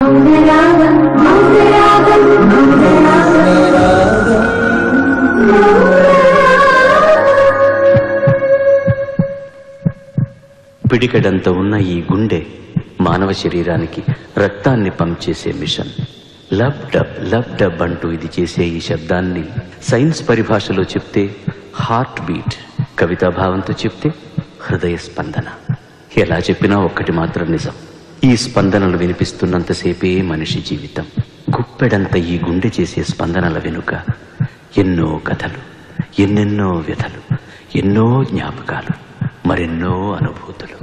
పిడికెడంత ఉన్న ఈ గుండె మానవ శరీరానికి రక్తాన్ని పంప్ చేసే machine lub dub lub dub అంటూ ఇది చేసే ఈ శబ్దాన్ని సైన్స్ పరిభాషలో చెప్తే హార్ట్ బీట్ కవితా భావంతో చెప్తే హృదయ స్పందన ఎలా చెప్పినా ఒక్కటి మాత్రం నిజం ఈ స్పందనలు వినిపిస్తున్నంతసేపే మనిషి జీవితం గుప్పెడంత ఈ గుండె చేసే స్పందనల వెనుక ఎన్నో కథలు ఎన్నెన్నో వ్యథలు ఎన్నో జ్ఞాపకాలు మరెన్నో అనుభూతులు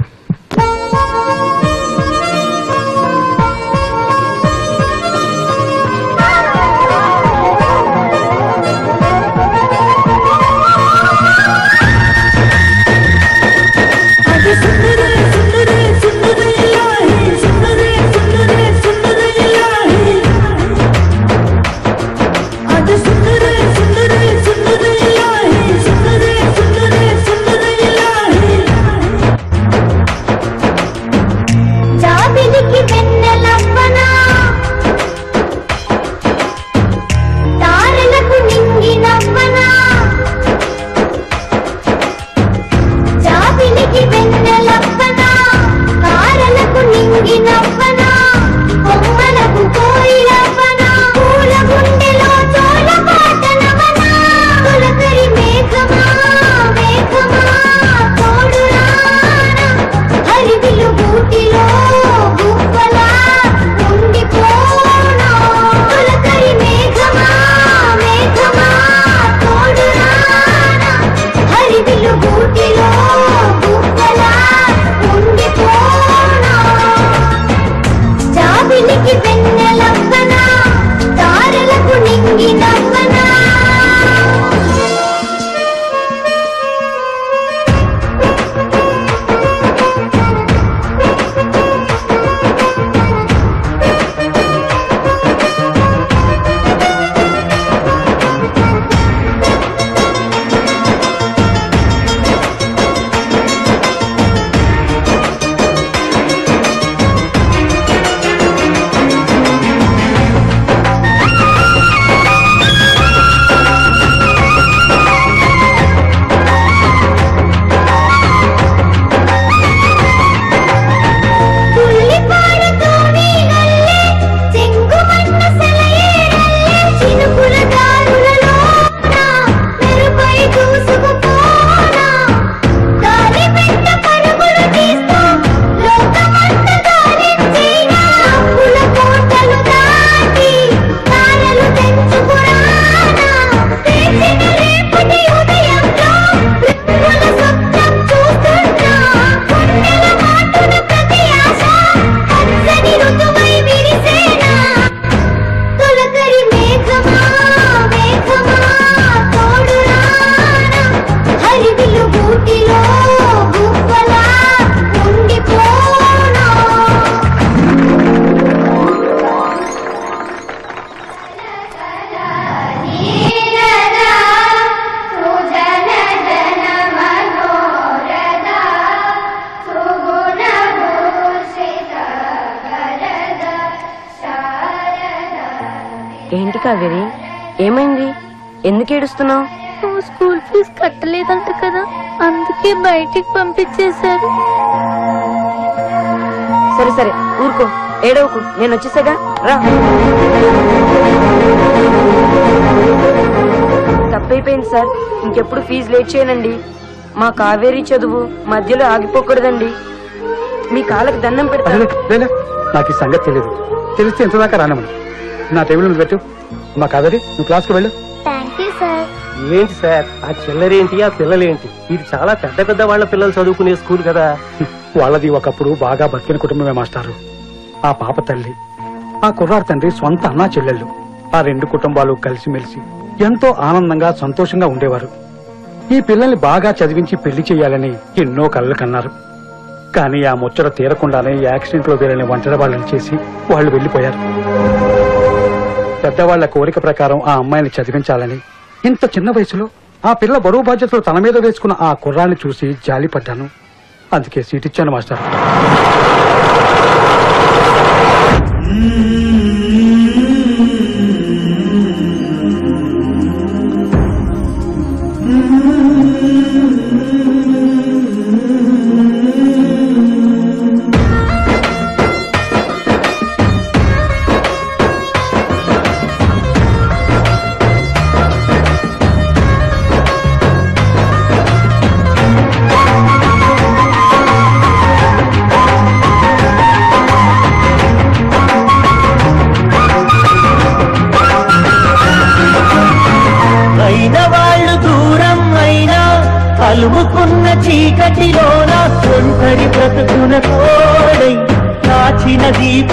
అది సుందరే సుందరే సుందరయ్యాయి సుందరే సుందరే సుందరయ్యాయి అది సుందరే సుందరే సుందరయ్యాయి సుందరే సుందరే సుందరయ్యాయి జాబిలికి వెన్నెలవ్వనా తారలకు నింగి నవ్వనా జాబిలికి వెన్నెలవ్వనా తారలకు నింగి నవ్వనా బొమ్మలకు కోయిలవ్వనా పూల గుండెలో చోళ పాటలవనా పులకరి మేఘమా మేఘమా తోడురానా హరివిలు గూటిలో గువ్వలా ఉండిపోనా పులకరి మేఘమా మేఘమా తోడురానా హరివిలు గూటిలో గువ్వలా ఉండిపోనా జాబిలికి వెన్నెలవ్వనా తారలకు నింగి నవ్వనా పుల్లిపాడుతూ వీగల్లే, చెంగుమన్న సెలయేరల్లే, చినుకుల దారులలోన మెరుపై దూసుకుపోనా. గాలి వెంట పరుగులు తీస్తూ లోకమంతా గాలించేనా. అప్పుల కోటలు దాటి తారలు తెంచుకురానా. లేచిన రేపటి ఉదయంలో రిప్పుల స్వప్నం చూస్తున్నా. గుండెల మాటున ప్రతి ఆశ పచ్చని ఋతువై విరిసేనా. తొలకరి మేఘమా మేఘమా తోడురానా. హరివిల్లు గూటిలో గువ్వలా ఉండిపోనా ఏంటి కావేరి ఏమైంది ఎందుకు ఏడుస్తున్నావు నువ్వు స్కూల్ ఫీజు కట్టలేదంట కదా అందుకే బయటికి పంపించేశారు సరే సరే ఊరుకో ఏడవకు నేను వచ్చేసాగా రా తప్పైపోయింది సార్ ఇంకెప్పుడు ఫీజు లేట్ చేయనండి మా కావేరి చదువు మధ్యలో ఆగిపోకూడదండి మీ కాళ్ళకి దండం అదే పెడతాను లేలే నాకు ఈ సంగతి తెలియదు తెలిస్తే ఇంతదాకా రానమని నా టేబుల్ మీద పెట్టు మా కావేరి నువ్వు క్లాస్కి వెళ్ళు థ్యాంక్ యూ సార్ ఏంటి సార్ ఆ చిల్లరేంటి ఆ పిల్లలేంటి ఇది చాలా పెద్ద పెద్ద వాళ్ళ పిల్లలు చదువుకునే స్కూల్ కదా వాళ్ళది ఒకప్పుడు బాగా బతికిన కుటుంబమే మాస్టారు ఆ పాప తల్లి ఆ కుర్రాడి తండ్రి సొంత అన్నా చెల్లెళ్ళు ఆ రెండు కుటుంబాలు కలిసిమెలిసి ఎంతో ఆనందంగా సంతోషంగా ఉండేవారు ఈ పిల్లల్ని బాగా చదివించి పెళ్లి చేయాలని ఎన్నో కలలు కన్నారు కానీ ఆ ముచ్చట తీరకుండానే యాక్సిడెంట్ లో వీళ్ళని ఒంటరి వాళ్ళని చేసి వాళ్ళు వెళ్లిపోయారు పెద్దవాళ్ల కోరిక ప్రకారం ఆ అమ్మాయిని చదివించాలని ఇంత చిన్న వయసులో ఆ పిల్ల బరువు బాధ్యతలు తన మీద వేసుకున్న ఆ కుర్రాన్ని చూసి జాలిపడ్డాను అందుకే సీట్ ఇచ్చాను మాస్టర్ ఆ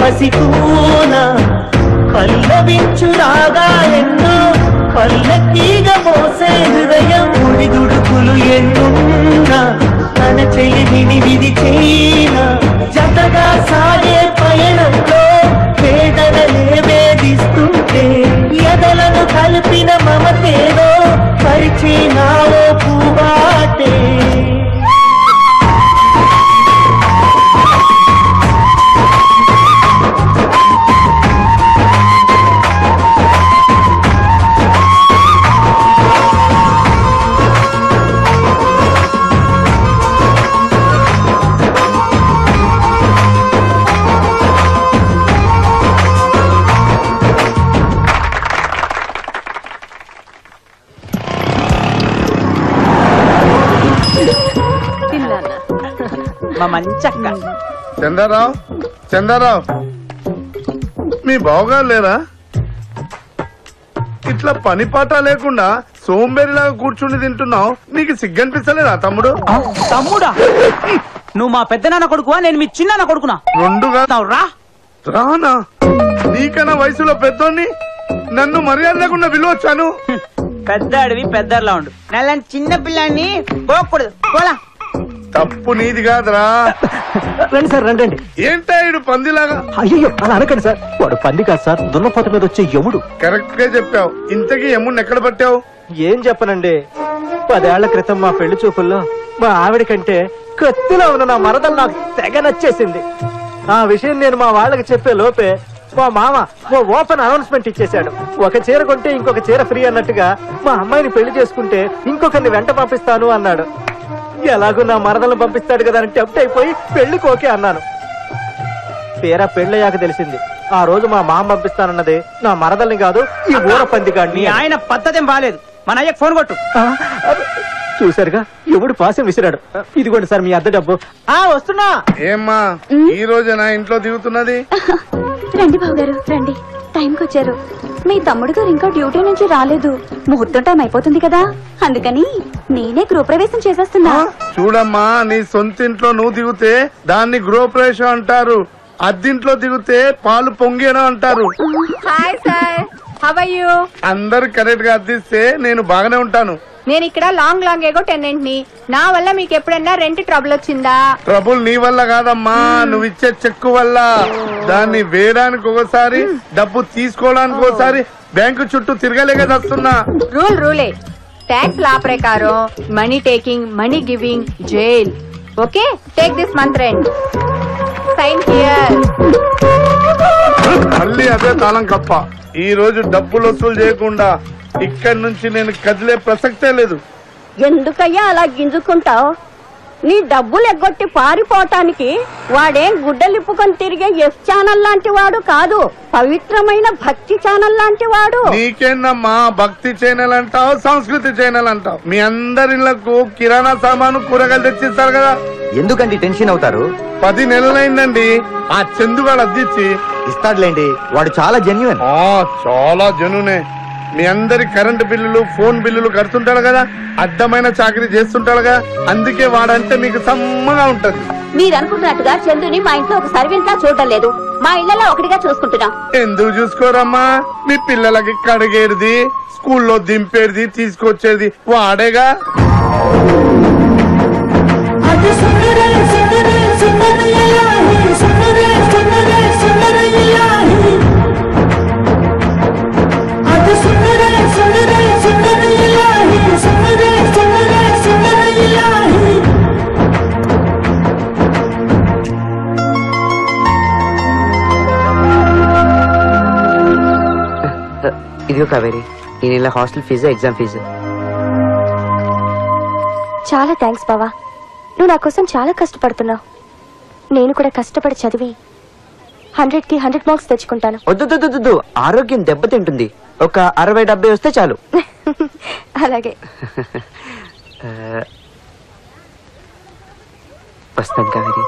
పసిపూన పల్లవించు రాగాలెన్నో పల్లకీగ మోసే హృదయం ఉడిదుడుకులు ఎన్నున్నా తన చెలిమిని విధి చేయిన జతగా సాగే పయనంలో వేదనలే వేధిస్తుంటే ఎదలను కలిపిన మమతేదో పరిచయనావో పూవాటే మా మంచక్క చందారావు చందారావు మీ బావగారు లేరా ఇట్లా పని పాట లేకుండా సోంబేరిలాగా కూర్చుని తింటున్నావు నీకు సిగ్గనిపిస్తలేదా తమ్ముడు ఆ, తమ్ముడా నువ్వు మా పెద్దనాన్న కొడుకువా నేను మీ చిన్నాన్న కొడుకునా రెండుగా నావు రా రానా నీకన్నా వయసులో పెద్దోన్ని నన్ను మర్యాద లేకుండా విలువచ్చాను పెద్ద అడవి పెద్దర్లా ఉండు నల్లని చిన్న పిల్లాన్ని పోకూడదు పోలా తప్పు నీది కాదురా రండి సార్ రండి రండి ఏంటా ఇడు పందిలాగా అయ్యో అలా అనకండి సార్ వాడు పంది కాదు సార్ దున్నపోత మీద వచ్చే యముడు కరెక్ట్ గా చెప్పావు ఇంతకీ ఎమ్ముడిని ఎక్కడ పట్టావు ఏం చెప్పనండి పదేళ్ల క్రితం మా పెళ్లి చూపుల్లో మా ఆవిడ కంటే కత్తిలో ఉన్న నా మరదలు నాకు తెగ నచ్చేసింది ఆ విషయం నేను మా వాళ్ళకి చెప్పే లోపే మా మామ ఓ ఓపెన్ అనౌన్స్మెంట్ ఇచ్చేశాడు ఒక చీర కొంటే ఇంకొక చీర ఫ్రీ అన్నట్టుగా మా అమ్మాయిని పెళ్లి చేసుకుంటే ఇంకొకరిని వెంట పంపిస్తాను అన్నాడు ఎలాగో నా మరదలను పంపిస్తాడు కదా అని టెంప్ట్ అయిపోయి పెళ్లికి ఓకే అన్నాను తీరా పెళ్ళయ్యాక తెలిసింది ఆ రోజు మా మామ పంపిస్తానన్నది నా మరదల్ని కాదు ఈ ఊర పంది మీ ఆయన పద్ధతి బాలేదు మన అయ్యకి ఫోన్ కొట్టు ఆ, అబ్బ, చూశారుగా ఎవడు పాసం విసిరాడు ఇదిగోండి సార్ మీ అద్దె డబ్బు ఆ వస్తున్నా ఏమ్మా ఈ రోజేనా ఇంట్లో దిగుతున్నది రండి బావగారు రండి టైంకి వచ్చారు మీ తమ్ముడు గారు ఇంకా డ్యూటీ నుంచి రాలేదు ముహూర్తం టైం అయిపోతుంది కదా అందుకని నేనే గృహప్రవేశం చేసేస్తున్నా చూడమ్మా నీ సొంతింట్లో నువ్వు దిగుతే దాన్ని గృహప్రవేశం అంటారు అద్దింట్లో దిగితే పాలు పొంగేయడం అంటారు hi sir how are you అందరు కరెక్ట్ గా అద్దిస్తే నేను బాగానే ఉంటాను నేను ఇక్కడ లాంగ్ లాంగ్ ఏగో టెనెంట్ ని నా వల్ల మీకు ఎప్పుడైనా రెంట్ ట్రబుల్ వచ్చిందా ట్రబుల్ నీ వల్ల కాదమ్మా నువ్వు ఇచ్చే చెక్కు వల్ల దాన్ని వేయడానికి ఒకసారి డబ్బు తీసుకోవడానికి ఒకసారి బ్యాంకు చుట్టూ తిరగలేక వస్తున్నా రూల్ రూలే ట్యాక్స్ లా ప్రకారం money taking money giving jail okay take this month rent sign here మళ్ళీ అదే తాళం కప్ప ఈ రోజు డబ్బులు వసూలు చేయకుండా ఇక్కడి నుంచి నేను కదిలే ప్రసక్తే లేదు ఎందుకయ్యా అలా గింజుకుంటావు నీ డబ్బులు ఎగ్గొట్టి పారిపోవటానికి వాడేం గుడ్డలిప్పుకొని తిరిగే ఎఫ్ ఛానల్ లాంటి వాడు కాదు పవిత్రమైన భక్తి ఛానల్ లాంటి వాడు నీకేందమ్మా భక్తి ఛానల్ అంటావు సంస్కృతి ఛానల్ అంటావు మీ అందరిళ్లకు కిరాణా సామాను కూరగాయలు తెచ్చిస్తారు కదా ఎందుకండి టెన్షన్ అవుతారు పది నెలలైందండి ఆ చందుగాడు అద్దిచ్చి ఇస్తాడులేండి వాడు చాలా జెన్యున్ ఆ చాలా జనునే మీ అందరి కరెంటు బిల్లులు ఫోన్ బిల్లులు కడుతుంటాడు కదా అడ్డమైన చాకరీ చేస్తుంటాడు కదా అందుకే వాడంటే మీకు సమ్మగా ఉంటది మీరు అనుకుంటున్నట్టుగా చందుని మా ఇంట్లో ఒక సర్వెంట్ లా చూడటం లేదు మా ఇళ్లలో ఒకటిగా చూసుకుంటున్నాం ఎందుకు చూసుకోరమ్మా మీ పిల్లలకి కడిగేది స్కూల్లో దింపేది తీసుకొచ్చేది వాడేగా అది సుందరే సుందరే సుందర ఇలాహి సుందరే సుందరే సుందర ఇలాహి అది సుందరే సుందరే సుందర ఇలాహి సుందరే సుందరే సుందర ఇలాహి ఇదిగో కావేరి ఈ నెల హాస్టల్ ఫీజు ఎగ్జామ్ ఫీజు చాలా థ్యాంక్స్ బావా నువ్వు నా కోసం చాలా కష్టపడుతున్నావు నేను కూడా కష్టపడి చదివి హండ్రెడ్ కి హండ్రెడ్ మార్క్స్ తెచ్చుకుంటాను వద్దు ఆరోగ్యం దెబ్బతింటుంది ఒక అరవై డెబ్బై వస్తే చాలు అలాగే ఆ, వస్తాను కావేరి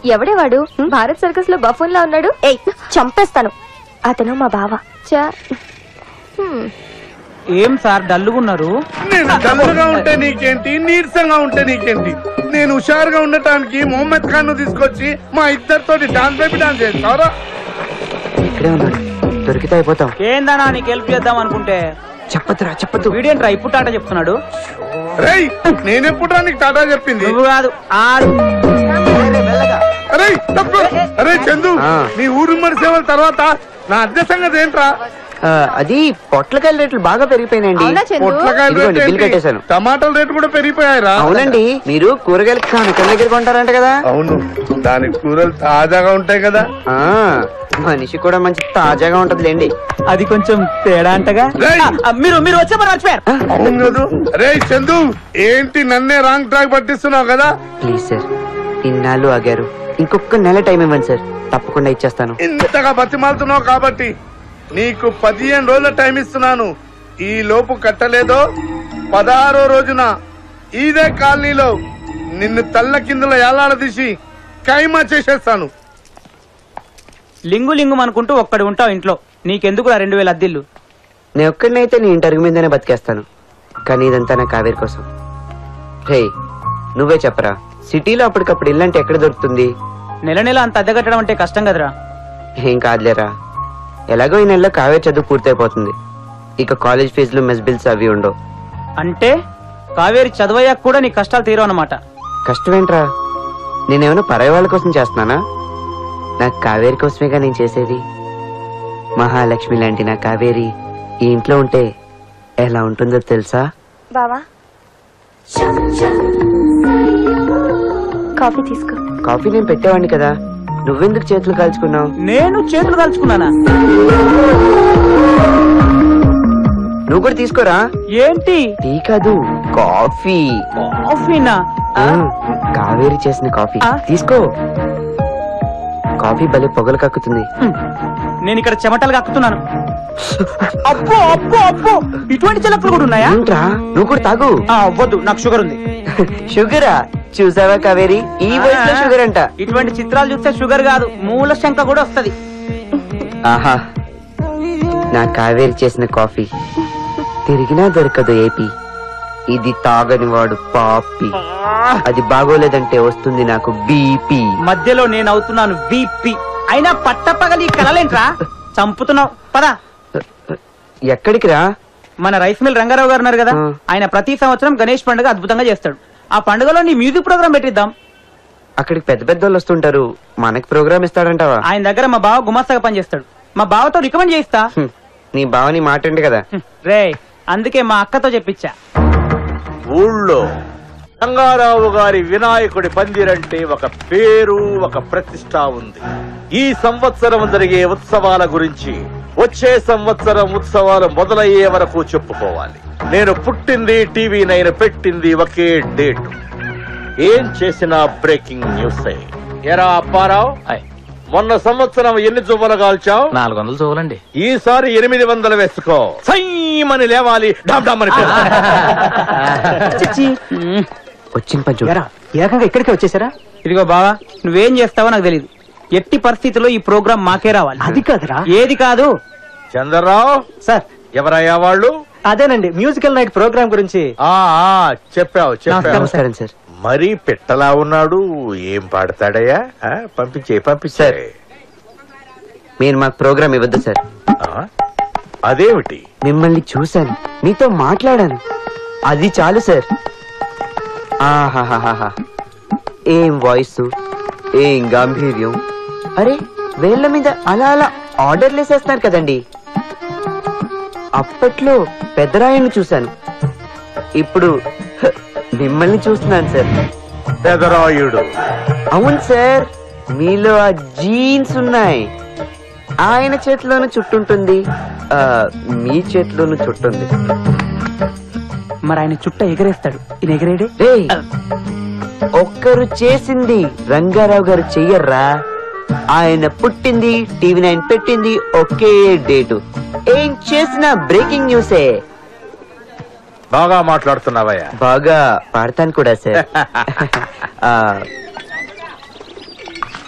ఎవడే వాడు భారత్ సర్కస్ లో బఫూన్ లా ఉన్నాడు ఏయ్ చంపేస్తాను అతను మా బావ చా హ్మ్. ఏం సార్ డల్లుగున్నారు నేను డల్లుగా ఉంటే నీకేంటి నీరసంగా ఉంటే నీకేంటి నేను హుషారుగా ఉండటానికి మొహమ్మద్ ఖాన్ ను తీసుకొచ్చి మా ఇద్దరితోటి డాన్స్ బేబీ డాన్స్ చేస్తారా ఇక్కడే ఉన్నాడు దొరికితే అయిపోతాం ఏందన్నా నీకు హెల్ప్ చేద్దాం అనుకుంటే చెప్పద్దురా చెప్పద్దు వీడేంట్రా ఇప్పుడు టాటా చెప్తున్నాడు రేయ్ నేనెప్పుడు నీకు టాటా చెప్పింది నువ్వు కాదు ఆడు అరే తప్పు అరే చందు నీ ఊరు మరి సేవల తర్వాత నా అద్దె సంగతి ఏంట్రా ఆ, అది పొట్లకాయల రేట్లు బాగా పెరిగిపోయినాయండి పొట్లకాయల ఇదిగోండి, రేట్ బిల్ ఏంటి? కట్టేశాను టమాటాల రేటు కూడా పెరిగిపోయారా అవునండి మీరు కూరగాయలు కమికల్ దగ్గర కొంటారంట కదా అవును దాని కూరలు తాజాగా ఉంటాయి కదా ఆ మనిషి కూడా మంచి తాజాగా ఉంటదిలేండి అది కొంచెం తేడా అంటగా ఆ, మీరు మీరు వచ్చే మరి మర్చిపోయారు అవును కదా రే చందు ఏంటి నన్నే రాంగ్ ట్రాక్ పట్టిస్తున్నావు కదా ప్లీజ్ సార్ ఇన్నాళ్ళు ఆగారు ఇంకొక నెల టైం ఇవ్వండి సార్ తప్పకుండా ఇచ్చేస్తాను ఇంతగా బతిమాలుతున్నావు కాబట్టి నీకు పదిహేను రోజుల టైం ఇస్తున్నాను ఈ లోపు కట్టలేదో పదహారో రోజున ఇదే కాలనీలో నిన్ను తల్ల కిందలో ఏలాడదీసి కైమా చేసేస్తాను లింగు లింగు అనుకుంటూ ఒక్కడు ఉంటావు ఇంట్లో నీకెందుకు రెండు వేల అద్దిల్లు నేను ఒక్కడినైతే నీ ఇంటి అరుగు మీదనే బతికేస్తాను కానీ ఇదంతా నా కావేరి కోసం రే నువ్వే చెప్పరా సిటీలో అప్పటికప్పుడు ఇల్లంటే ఎక్కడ దొరుకుతుంది నెల నెల అంత అద్దె కట్టడం అంటే కష్టం కదరా ఏం కాదులేరా ఎలాగో ఈ నెలలో కావేరి చదువు పూర్తయిపోతుంది ఇక కాలేజ్ ఫీజులు మెస్ బిల్స్ అవి ఉండవు అంటే కావేరి చదువయ్యాక కూడా నీ కష్టాలు తీరవు అన్నమాట కష్టమేంట్రా నేనేమైనా పరాయి వాళ్ళ కోసం చేస్తున్నానా నాకు కావేరి కోసమేగా నేను చేసేది మహాలక్ష్మి లాంటి నా కావేరి ఈ ఇంట్లో ఉంటే ఎలా ఉంటుందో తెలుసా బావా కాఫీ తీసుకో కాఫీ నేను పెట్టేవాడిని కదా నువ్వెందుకు చేతులు కాల్చుకున్నావు నేను చేతులు కాల్చుకున్నానా నువ్వు కూడా తీసుకోరా ఏంటి టీ కాదు కాఫీ కాఫీనా ఆ, కావేరి చేసిన కాఫీ తీసుకో కాఫీ భలే పొగలు కక్కుతుంది నేను ఇక్కడ చెమటలు కక్కుతున్నాను అబ్బో అబ్బో అబ్బో ఇటువంటి చిలకలు కూడా ఉన్నాయా ఏంట్రా నువ్వు కూడా తాగు ఆ, వద్దు నాకు షుగర్ ఉంది షుగరా చూసావా కావేరి ఈ వయసులో షుగర్ అంట ఇటువంటి చిత్రాలు చూస్తే షుగర్ కాదు మూల శంక కూడా వస్తది ఆహా నా కావేరి చేసిన కాఫీ తిరిగినా దొరకదు ఏపీ ఇది తాగని వాడు పాపి అది బాగోలేదంటే వస్తుంది నాకు బీపీ మధ్యలో నేను అవుతున్నాను బీపీ అయినా పట్టపగలి కలలేంట్రా చంపుతున్నావు పదా ఎక్కడికి రా మన రైస్ మిల్ రంగారావు గారు ఉన్నారు కదా ఆయన ప్రతి సంవత్సరం గణేష్ పండుగ అద్భుతంగా చేస్తాడు ఆ పండుగలో నీ మ్యూజిక్ ప్రోగ్రామ్ పెట్టిద్దాం అక్కడికి పెద్ద పెద్ద వాళ్ళు వస్తుంటారు మనకి ప్రోగ్రామ్ ఇస్తాడంటావా ఆయన దగ్గర మా బావ గుమాస్తాగా పనిచేస్తాడు మా బావతో రికమెండ్ చేయిస్తా హ్మ్. నీ బావని మాటండి కదా రే అందుకే మా అక్కతో చెప్పించా ఊళ్ళో రంగారావు గారి వినాయకుడి పందిరంటే ఒక పేరు ఒక ప్రతిష్ట ఉంది ఈ సంవత్సరం జరిగే ఉత్సవాల గురించి వచ్చే సంవత్సరం ఉత్సవాలు మొదలయ్యే వరకు చెప్పుకోవాలి నేను పుట్టింది టీవీ నైన్ పెట్టింది ఒకే డేట్ ఏం చేసినా బ్రేకింగ్ న్యూస్ ఎరా అప్పారావు మొన్న సంవత్సరం ఎన్ని జువ్వలు కాల్చావు నాలుగు వందలు చూడాలండి ఈసారి ఎనిమిది వందలు వేసుకో సైమని లేవాలి డామ్ డామ్ అని వచ్చిన పని చూడు. ఏకంగా ఇక్కడికి వచ్చేసారా ఇదిగో బావా నువ్వేం చేస్తావో నాకు తెలియదు ఎట్టి పరిస్థితుల్లో ఈ ప్రోగ్రామ్ మాకే రావాలి అది కాదురా ఏది కాదు చంద్రరావు సార్ ఎవరయ్యా వాళ్ళు అదేనండి మ్యూజికల్ నైట్ ప్రోగ్రామ్ గురించి ఆ ఆ, చెప్పావు చెప్పావు నమస్కారం సార్ మరీ పెట్టలా ఉన్నాడు ఏం పాడతాడయ్యా ఆ, పంపించే పంపించే మీరు మాకు ప్రోగ్రామ్ ఇవ్వద్దు సార్ అదేమిటి మిమ్మల్ని చూశాను మీతో మాట్లాడాను అది చాలు సార్ ఆహాహాహా ఏం వాయిస్ ఏం గాంభీర్యం అరే వేళ్ళ మీద అలా అలా ఆర్డర్లు వేసేస్తున్నారు కదండి అప్పట్లో పెద్దరాయన్ని చూశాను ఇప్పుడు హ, మిమ్మల్ని చూస్తున్నాను సార్ పెదరాయుడు అవును సార్ మీలో ఆ జీన్స్ ఉన్నాయి ఆయన చేతిలోనూ చుట్టుంటుంది ఆ, మీ చేతిలోనూ చుట్టుంది మరి ఆయన చుట్ట ఎగరేస్తాడు ఈయన ఎగరేడే రేయ్, ఒక్కరు చేసింది రంగారావు గారు చెయ్యర్రా ఆయన పుట్టింది టీవీ నైన్ పెట్టింది ఒకే డేటు ఏం చేసిన బ్రేకింగ్ న్యూసే బాగా మాట్లాడుతున్నావయ్యా బాగా పాడతాను కూడా సార్ ఆ,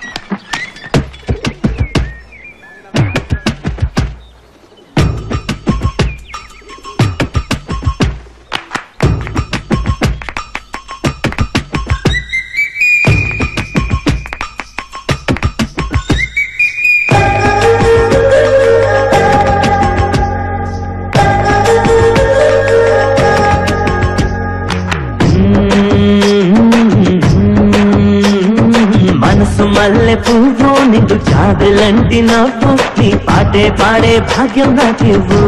నిండు జాబిలంటి నవ్వు నీ పాటే పాడే భాగ్యం నాకివ్వు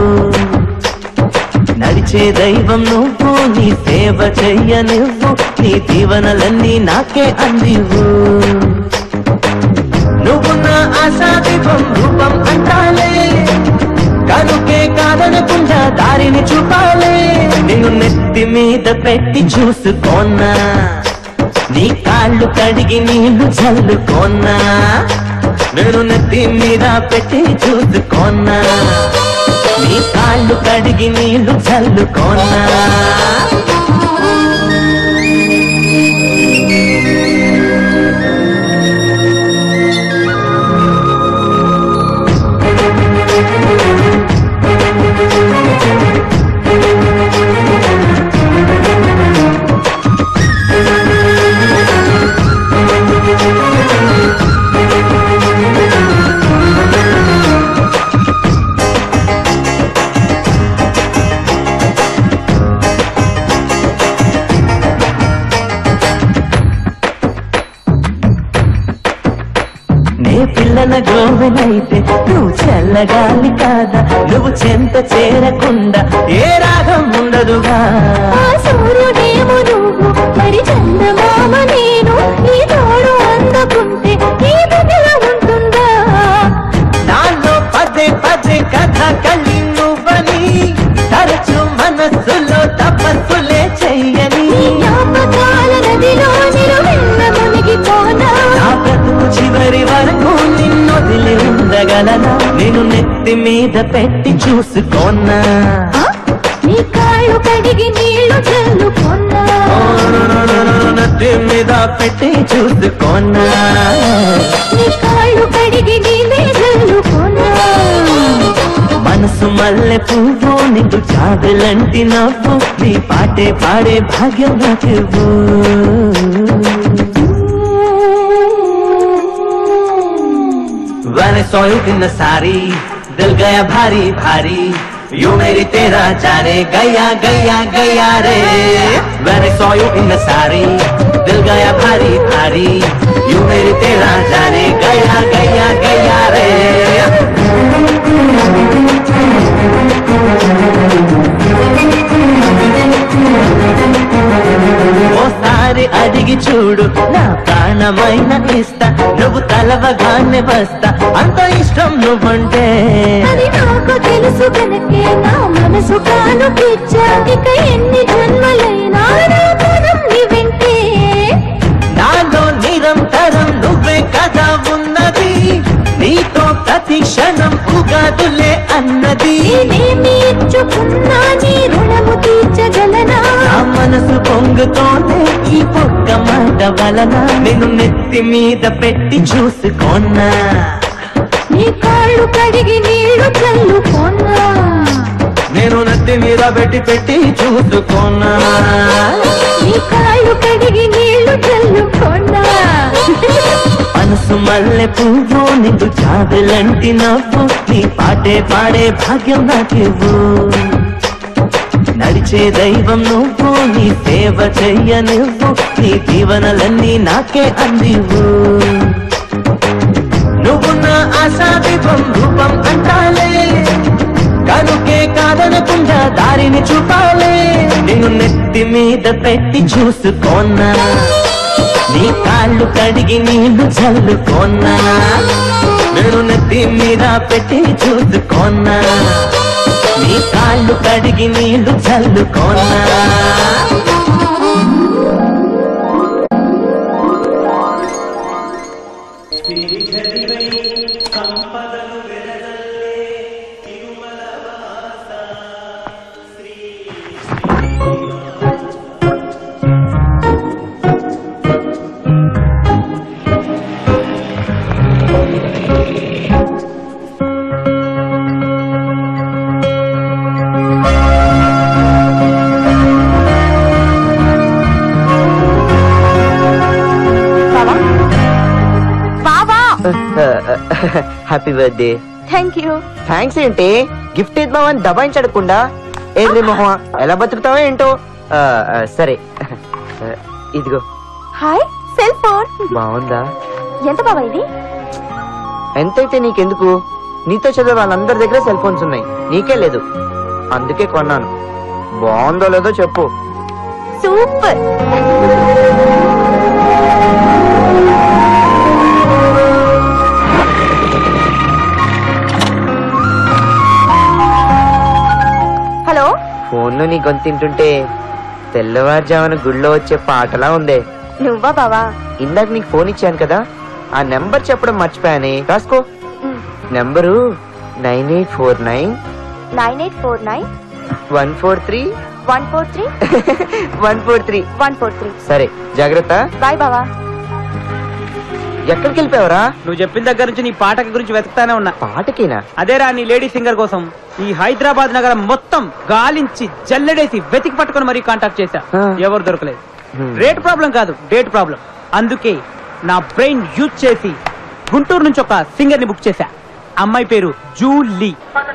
నడిచే దైవం నువ్వు నీ సేవ చెయ్య నువ్వు నీ దీవెనలన్నీ నాకే అందివు నువ్వు నా ఆశాదీపం రూపం అంటాలే కనుకే కాదనకుండా దారిని చూపాలే నిన్ను నెత్తి మీద పెట్టి చూసుకోనా నీ కాళ్ళు కడిగి నీళ్లు చల్లుకోనా నేను నెత్తి మీద పెట్టి చూసుకోనా నీ కాళ్ళు కడిగి నీళ్లు చల్లుకోనా నే పిల్లల గోవెనైతే నువ్వు చల్లగాలి కాదా నువ్వు చెంత చేరకుండా ఏ రాగం ఉండదుగా సూర్యుడేమో నువ్వు మరి చందమామ నేను నీ తోడు అందుకుంటే ఈ బదిల ఉంటుందా నాలో పదే పదే కథ కలి నువ్వని తరచు మనస్సులో తపస్సులే చెయ్యని జ్ఞాపకాల నదిలో నిలువెల్ల మునిగిపోనా నా బ్రతుకు చివరి వరకు నిన్నొదిలి ఉండగలనా నేను నెత్తి మీద పెట్టి చూసుకోనా నీ కాళ్ళు కడిగి నీళ్లు చల్లుకున్నా నెత్తి మీద పెట్టి చూసుకోనా నీ కాళ్ళు కడిగి నీళ్ళే చల్లుకున్నా మనసు మల్లె పువ్వు నీకు చాదులంటి నవ్వు నీ పాటే పాడే భాగ్యం నాకివ్వు When I saw you in the sari, दिल गया भारी भारी यू मेरी तेरा जाने गया गया गया रे When I saw you in the sari, दिल गया भारी भारी यू मेरी तेरा जाने गया गया गया रे ఓసారి అడిగి చూడు నా ప్రాణమైన ఇస్తా నువ్వు తలవగానే వస్తా అంత ఇష్టం నువ్వంటే అది నాకు తెలుసు కనుకే నా మనసు కానుకిచ్చా ఇక ఎన్ని జన్మలైనా నా పదం నీ వెంటే నాలో నిరంతరం నువ్వే కదా ఉన్నది నీతో ప్రతి క్షణం ఉగాదులే అన్నది నేనేమి ఇచ్చుకున్నా నీ రుణము తీర్చగలనా నా మనసు పొంగుతోనే ఈ పొక్క మాట వలన నేను నెత్తి మీద పెట్టి చూసుకోనా నీ కాళ్ళు కడిగి నీళ్లు చల్లుకున్నా నేను నెత్తి మీద పెట్టి పెట్టి చూసుకోనా నీ కాళ్ళు కడిగి నీళ్లు చల్లుకున్నా మనసు మల్లె పువ్వు నీకు చాదులంటి నవ్వు నీ పాటే పాడే భాగ్యం నాకివ్వు నడిచే దైవం నువ్వు నీ సేవ చెయ్య నువ్వు నీ దీవెనలన్నీ నాకే అందివు నువ్వు నా ఆశాదీపం రూపం అంటాలే కనుకే కాదనకుండా దారిని చూపాలే నిన్ను నెత్తి మీద పెట్టి చూసుకోనా నీ కాళ్ళు కడిగి నీళ్లు చల్లుకోనా నేను నెత్తి మీద పెట్టి చూసుకోనా నీ కాళ్ళు కడిగి నీళ్లు చల్లుకోనా బాబా happy birthday thank you thanks ఏంటి గిఫ్ట్ ఇద్దామని దబాయించడకుండా ఏంద్రి మొహం ఎలా బతుకుతావో ఏంటో ఆ, ఆ, సరే ఆ, ఇదిగో హాయ్ సెల్ ఫోన్ బాగుందా ఎంత బాబా ఇది ఎంతైతే నీకెందుకు నీతో చదివే వాళ్ళందరి దగ్గర సెల్ ఫోన్స్ ఉన్నాయి నీకే లేదు అందుకే కొన్నాను బాగుందో లేదో చెప్పు సూపర్ హలో ఫోన్లో నీ గొంతు తింటుంటే తెల్లవారుజామున గుళ్ళో వచ్చే పాటలా ఉందే నువ్వా బావా ఇందాక నీకు ఫోన్ ఇచ్చాను కదా ఆ నెంబర్ చెప్పడం మర్చిపోయానే రాసుకో number nine eight four nine nine eight four nine one four three one four three one four three one four three సరే జాగ్రత్త బాయ్ బావా ఎక్కడికి వెళ్ళిపోయావరా నువ్వు చెప్పిన దగ్గర నుంచి నీ పాటకి గురించి వెతుకుతానే ఉన్నా పాటకేనా అదేరా నీ లేడీ సింగర్ కోసం ఈ హైదరాబాద్ నగరం మొత్తం గాలించి జల్లెడేసి వెతికి పట్టుకొని మరీ కాంటాక్ట్ చేశా ఎవరు దొరకలేదు రేట్ ప్రాబ్లం కాదు డేట్ ప్రాబ్లం అందుకే నా బ్రెయిన్ యూజ్ చేసి గుంటూరు నుంచి ఒక సింగర్ ని బుక్ చేశా అమ్మాయి పేరు జూలీ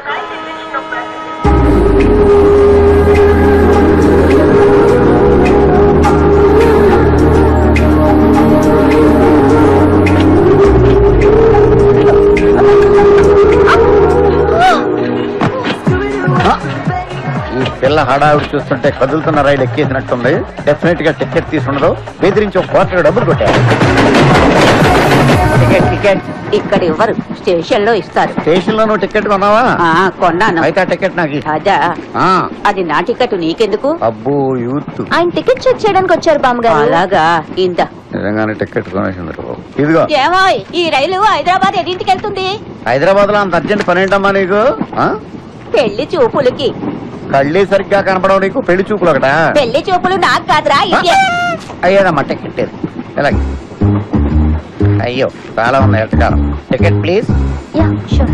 ఈ పిల్ల హడావిడి చూస్తుంటే కదులుతున్న రైలు ఎక్కేసినట్టుంది డెఫినెట్ గా టికెట్ తీసుండదు బెదిరించి ఒక క్వార్టర్ డబ్బులు కొట్టారు టికెట్ టికెట్ ఇక్కడ ఇవ్వరు స్టేషన్ లో ఇస్తారు స్టేషన్ లో నువ్వు టికెట్ కొన్నావా ఆ, కొన్నాను అయితే ఆ టికెట్ నాకు ఇయ్యి. అదా ఆ, అది నా టికెట్ నీకెందుకు అబ్బో యూత్ ఆయన టికెట్ చెక్ చేయడానికి వచ్చారు బామ్మగారు అలాగా ఇందా నిజంగానే టికెట్ కొనేసింది ఇదిగో ఏమో ఈ రైలు హైదరాబాద్ ఎన్నింటికి వెళ్తుంది హైదరాబాద్ లో అంత అర్జెంట్ పని ఏంటమ్మా నీకు ఆ? పెళ్లి చూపులకి కళ్ళే సరిగ్గా కనపడవు నీకు పెళ్లి చూపులు ఒకటా పెళ్లి చూపులు నాకు కాదురా ఇదే అయ్యేదమ్మా టికెట్ ఇది. ఎలాగే అయ్యో చాలా ఉంది ఎట్టకాలం ticket please yeah sure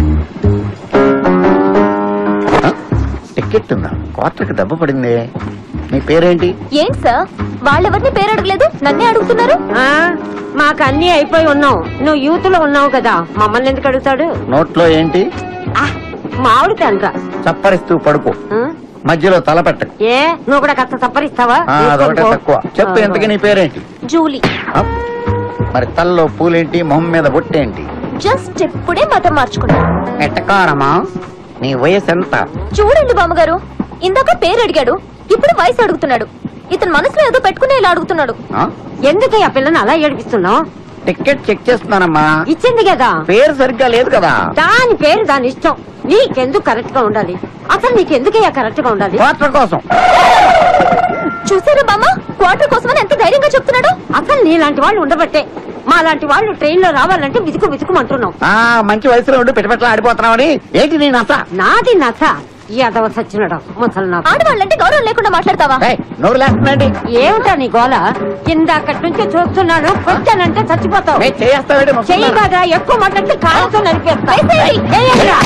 ticket ఉందా క్వార్టర్కి దెబ్బ పడింది నీ పేరేంటి ఏంటి సార్ వాళ్ళెవరిని పేరు అడగలేదు నన్నే అడుగుతున్నారు మాకు అన్ని అయిపోయి ఉన్నావు నువ్వు యూత్ లో ఉన్నావు కదా మమ్మల్ని ఎందుకు అడుగుతాడు నోట్లో ఏంటి మామిడి తండ్ర చప్పరిస్తూ పడుకో మధ్యలో తల పెట్టకు ఏ నువ్వు కూడా కాస్త తప్పరిస్తావా ఆ, అదొకటే తక్కువ చెప్పు ఎంతకి నీ పేరేంటి జూలీ ఆ? మరి తలలో పూలేంటి మొహం మీద బొట్టేంటి జస్ట్ ఇప్పుడే మతం మార్చుకున్నా ఎట్టకారమా నీ వయసు ఎంత చూడండి బామ్మగారు ఇందాక పేరు అడిగాడు ఇప్పుడు వయసు అడుగుతున్నాడు ఇతను మనసులో ఏదో పెట్టుకునే ఇలా అడుగుతున్నాడు ఆ? ఎందుకు ఆ పిల్లని అలా ఏడిపిస్తున్నావు టికెట్ చెక్ చేస్తున్నానమ్మా ఇచ్చింది కదా పేరు సరిగ్గా లేదు కదా దాని పేరు దాని ఇష్టం నీకెందుకు కరెక్ట్ గా ఉండాలి అసలు నీకెందుకయ్యా కరెక్ట్ గా ఉండాలి క్వార్టర్ కోసం చూసారా బామ్మ క్వార్టర్ కోసమని ఎంత ధైర్యంగా చెప్తున్నాడు అసలు నీలాంటి వాళ్ళు ఉండబట్టే మా లాంటి వాళ్ళు ట్రైన్ లో రావాలంటే బితుకు బితుకుమంటున్నావు ఆ మంచి వయసులో ఉండి పెట్టుబెట్టలు ఆడిపోతున్నావని ఏంటి నీ నస నాది నచ్చ యాదవ సచ్చినడా ముసలి నాకు ఆడవాళ్ళంటే గౌరవం లేకుండా మాట్లాడతావా నోరు లేస్తుందండి ఏమిటా నీ గోల కిందక్కడి నుంచి చూస్తున్నాను వచ్చానంటే చచ్చిపోతావు ఏ, చేస్తావేంటి ముసలి చెయ్యి కాదా ఎక్కువ మాట్లాడితే కాళ్ళతో నరికేస్తా ఏయ్యరా,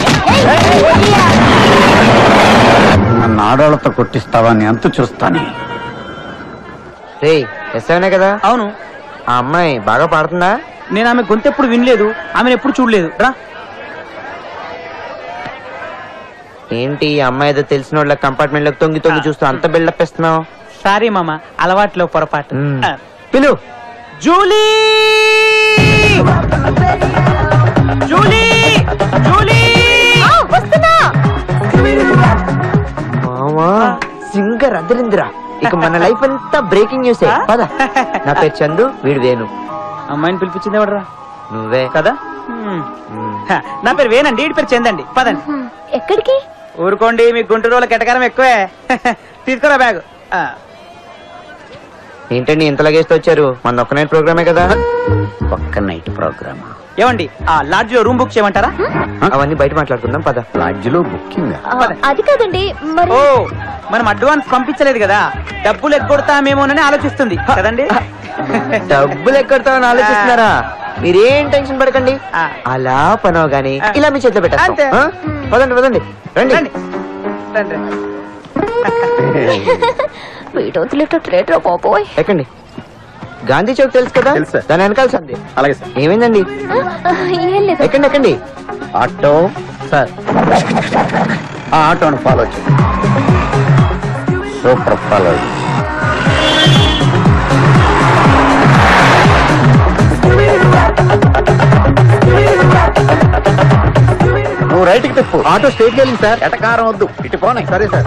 నన్ను ఆడవాళ్ళతో కొట్టిస్తావా అని అంత చూస్తాను రే ఎస్ఐనే కదా అవును ఆ అమ్మాయి బాగా పాడుతుందా నేను ఆమె గొంతు ఎప్పుడు వినలేదు ఆమెను ఎప్పుడు చూడలేదు రా ఏంటి ఈ అమ్మాయి ఏదో తెలిసిన వాళ్ళ కంపార్ట్మెంట్ లో తొంగి తొంగి చూస్తూ అంత బిల్డప్ ఇస్తున్నావు సారీ మామ అలవాట్లో పొరపాటు ఆ, పిలు జూలీ జూలీ జూలీ వస్తున్నా మామా సింగర్ అదిరిందిరా ఇక మన లైఫ్ అంతా బ్రేకింగ్ న్యూస్ పద నా పేరు చందు వీడు వేణు అమ్మాయిని పిలిపించింది ఎవడరా నువ్వే కదా హ్మ్. హ, నా పేరు వేనండి వీడి పేరు చందండి పదండి ఎక్కడికి ఊరుకోండి మీ గుంటూరు వాళ్ళ కెటకారం ఎక్కువే తీసుకురా బ్యాగ్ ఆ, ఏంటండి ఇంత లగేస్తూ వచ్చారు మన ఒక్క నైట్ ప్రోగ్రామే కదా ఒక్క నైట్ ప్రోగ్రామ్ ఏమండి ఆ లాడ్జ్ లో రూమ్ బుక్ చేయమంటారా అవన్నీ బయట మాట్లాడుకుందాం పద లాడ్జ్ లో బుకింగ్ ఆ, అది కాదండి మరి ఓ మనం అడ్వాన్స్ పంపించలేదు కదా డబ్బులు ఎగ్గొడతామేమోనని ఆలోచిస్తుంది కదండి డబ్బులు ఎక్కడతామని ఆలోచిస్తున్నారా మీరేం టెన్షన్ పడకండి అలా పనవ గానీ ఇలా మీ చేతిలో అంతే. పెట్టేస్తాం ఆ? పదండి పదండి రండి రండి. వీడు వదిలేటట్లేట్రా బాబోయ్ ఎక్కండి గాంధీ చౌక్ తెలుసు కదా దాని వెనకాల సంది అలాగే సార్ ఏమైందండి ఏం లేదు ఎక్కండి ఎక్కండి ఆటో సార్ ఆ ఆటోని ఫాలో చేయండి సూపర్ ఫాలో రైట్ కి తిప్పు ఆటో స్ట్రైట్ వెళ్ళింది సార్ ఎటకారం వద్దు ఇటు పోనీ సరే సార్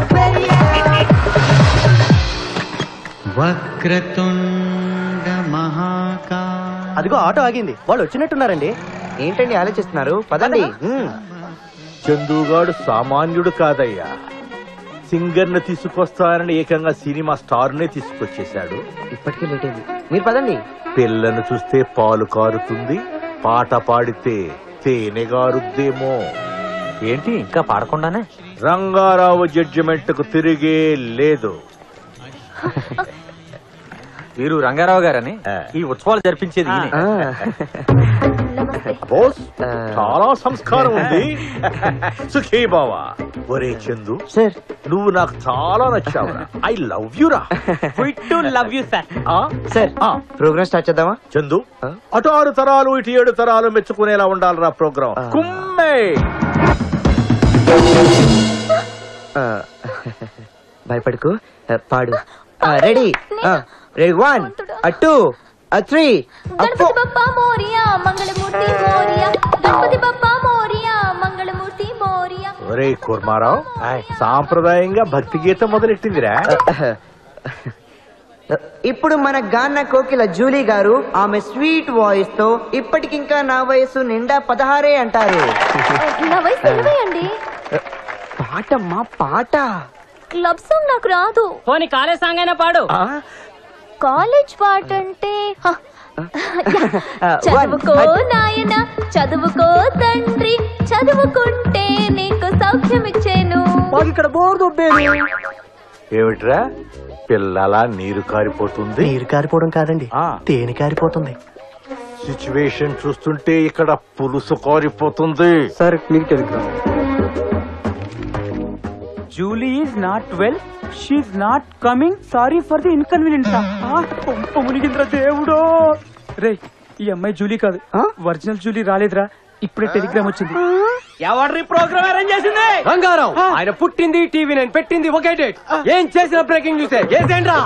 వక్రతుండ మహాకా అదిగో ఆటో ఆగింది వాళ్ళు వచ్చినట్టున్నారండి ఏంటండి ఆలోచిస్తున్నారు పదండి చందుగాడు సామాన్యుడు కాదయ్యా సింగర్ ని తీసుకొస్తానని ఏకంగా సినిమా స్టార్ నే తీసుకొచ్చేశాడు ఇప్పటికే లేట్ అయింది మీరు పదండి పిల్లను చూస్తే పాలు కారుతుంది పాట పాడితే తేనె గారుద్దేమో ఏంటి ఇంకా పాడకుండానే రంగారావు జడ్జిమెంట్ కు తిరిగే లేదు వీరు రంగారావు గారని ఈ ఉత్సవాలు జరిపించేది ఈయనే. బోస్ చాలా సంస్కారం ఉంది సుఖీ బావా ఒరే చందు సార్ నువ్వు నాకు చాలా నచ్చావు ఐ లవ్ యు రా love you sir sir programme start చేద్దామా చందు అటు ఆరు తరాలు ఇటు ఏడు తరాలు మెచ్చుకునేలా ఉండాలిరా ప్రోగ్రాం కుమ్మే ఆ, భయపడకు ఆ, పాడు ready ready one two three Ganapati Bappa Morya Mangalmurti Morya Ganapati Bappa Morya Mangalmurti Morya ఒరే కుర్మారావు సాంప్రదాయంగా భక్తి గీతం మొదలెట్టిందిరా ఇప్పుడు మన గాన్న కోకిల జూలీ గారు ఆమె స్వీట్ వాయిస్ తో ఇప్పటికింకా నా వయసు నిండా పదహారే అంటారు నా వయసు ఇరవై అండి పాటమ్మా పాట క్లబ్ సాంగ్ నాకు రాదు పోనీ కాలేజ్ సాంగ్ అయినా పాడు కాలేజ్ పాట అంటే హ, చదువుకో నాయన చదువుకో తండ్రి చదువుకుంటే నీకు సౌఖ్యం ఇచ్చేను ఇక్కడ బోర్ దొబ్బేది ఏమిట్రా పిల్లలా నీరు కారిపోతుంది నీరు కారిపోవడం కాదండి తేనె కారిపోతుంది సిచ్యువేషన్ చూస్తుంటే ఇక్కడ పులుసు కారిపోతుంది సార్ మీకు telegram Julie is not well she not coming sorry for the inconvenience పంప మునిగింద్ర దేవుడో రే ఈ అమ్మాయి జూలీ కాదు ఒరిజినల్ జూలీ రాలేదురా ఇప్పుడే టెలిగ్రామ్ వచ్చింది ఎవరి ప్రోగ్రామ్ అరేంజ్ చేసింది రంగారావు ఆయన పుట్టింది టీవీ నేను పెట్టింది ఒకే డేట్ ఏం చేసిన బ్రేకింగ్ న్యూసే ఏసేంట్రా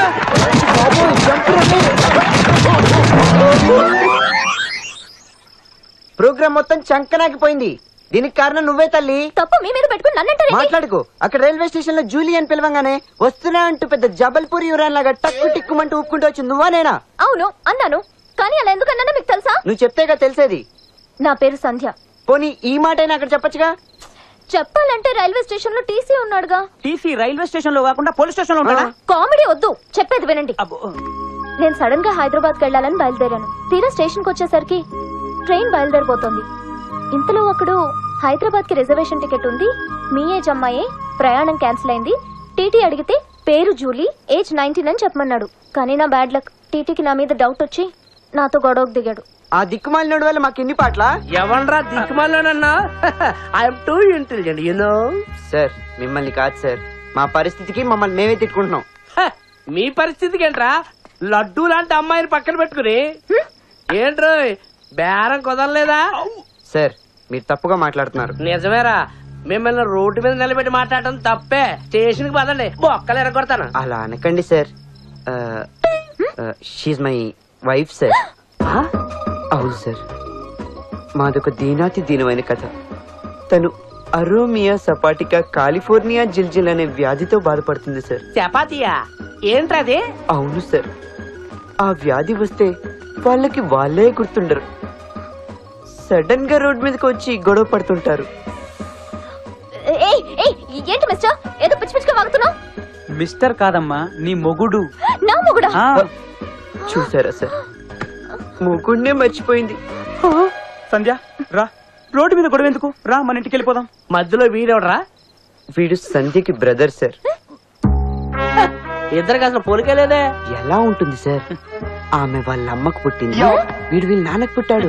ప్రోగ్రామ్ మొత్తం చంకనాకిపోయింది దీనికి కారణం నువ్వే తల్లి తప్పు మీ మీద పెట్టుకుని నన్నంటారేంటి? మాట్లాడుకో అక్కడ రైల్వే స్టేషన్ లో జూలీ అని పిలవంగానే వస్తున్నా అంటూ పెద్ద జబల్పూర్ యువరాన్ లాగా టక్కు టిక్కుమంటూ ఊపుకుంటూ వచ్చింది నువ్వా నేనా అవును అన్నాను కానీ అలా ఎందుకు అన్నానో మీకు తెలుసా నువ్వు చెప్తేగా తెలిసేది నా పేరు సంధ్య పోనీ ఈ మాట అయినా అక్కడ చెప్పొచ్చుగా చెప్పాలంటే రైల్వే స్టేషన్ లో టీసీ ఉన్నాడుగా టీసీ రైల్వే స్టేషన్ లో కాకుండా పోలీస్ స్టేషన్ లో ఉంటాడా కామెడీ వద్దు చెప్పేది వినండి నేను సడన్ గా హైదరాబాద్ కి వెళ్ళాలని బయలుదేరాను తీరా స్టేషన్ కి వచ్చేసరికి ట్రైన్ బయలుదేరిపోతుంది ఇంతలో ఒకడు హైదరాబాద్ కి రిజర్వేషన్ టికెట్ ఉంది మీ ఏజ్ అమ్మాయే ప్రయాణం క్యాన్సిల్ అయింది టీటీ అడిగితే పేరు జూలీ ఏజ్ నైన్టీన్ అని చెప్పమన్నాడు కానీ నా బ్యాడ్ లక్ టీటీకి నా మీద డౌట్ వచ్చి నాతో గొడవకు దిగాడు ఆ దిక్కుమాలినోడు వల్ల మాకు ఎన్ని పాటలా ఎవన్రా దిక్కుమాలనన్నా I'm too intelligent you know sir మిమ్మల్ని కాదు సార్ మా పరిస్థితికి మమ్మల్ని మేమే తిట్టుకుంటున్నాం మీ పరిస్థితికి ఏంట్రా లడ్డూ లాంటి అమ్మాయిని పక్కన పెట్టుకుని ఏంట్రో బేరం కుదరలేదా సార్ మీరు తప్పుగా మాట్లాడుతున్నారు నిజమేరా మిమ్మల్ని రోడ్డు మీద నిలబెట్టి మాట్లాడటం తప్పే స్టేషన్ కి పదండి బొక్కలు ఎరగొడతాను అలా అనకండి sir she's my wife sir అవును సార్ మాదొక దీనాతి దీనమైన కథ తను అరోమియా సపాటికా కాలిఫోర్నియా జిల్జిల్ అనే వ్యాధితో బాధపడుతుంది సార్ చపాతీయా ఏంట్రది అవును సార్ ఆ వ్యాధి వస్తే వాళ్ళకి వాళ్ళే గుర్తుండరు సడన్ గా రోడ్ మీదకి వచ్చి గొడవ పడుతుంటారు ఏయ్ ఏయ్ ఏంటి మిస్టర్ ఏదో పిచ్చి పిచ్చిగా వాగుతున్నావు మిస్టర్ కాదమ్మా నీ మొగుడు నా మొగుడా ఆ, చూసారా సార్ ముగ్గుడినే మర్చిపోయింది సంధ్య రా రోడ్డు మీద గొడవ ఎందుకు రా మన ఇంటికి వెళ్ళిపోదాం మధ్యలో వీడెవడరా వీడు సంధ్యకి బ్రదర్ సార్ ఇద్దరికి అసలు పోలికలేదే ఎలా ఉంటుంది సార్ ఆమె వాళ్ళ అమ్మకు పుట్టింది వీడు వీళ్ళ నాన్నకు పుట్టాడు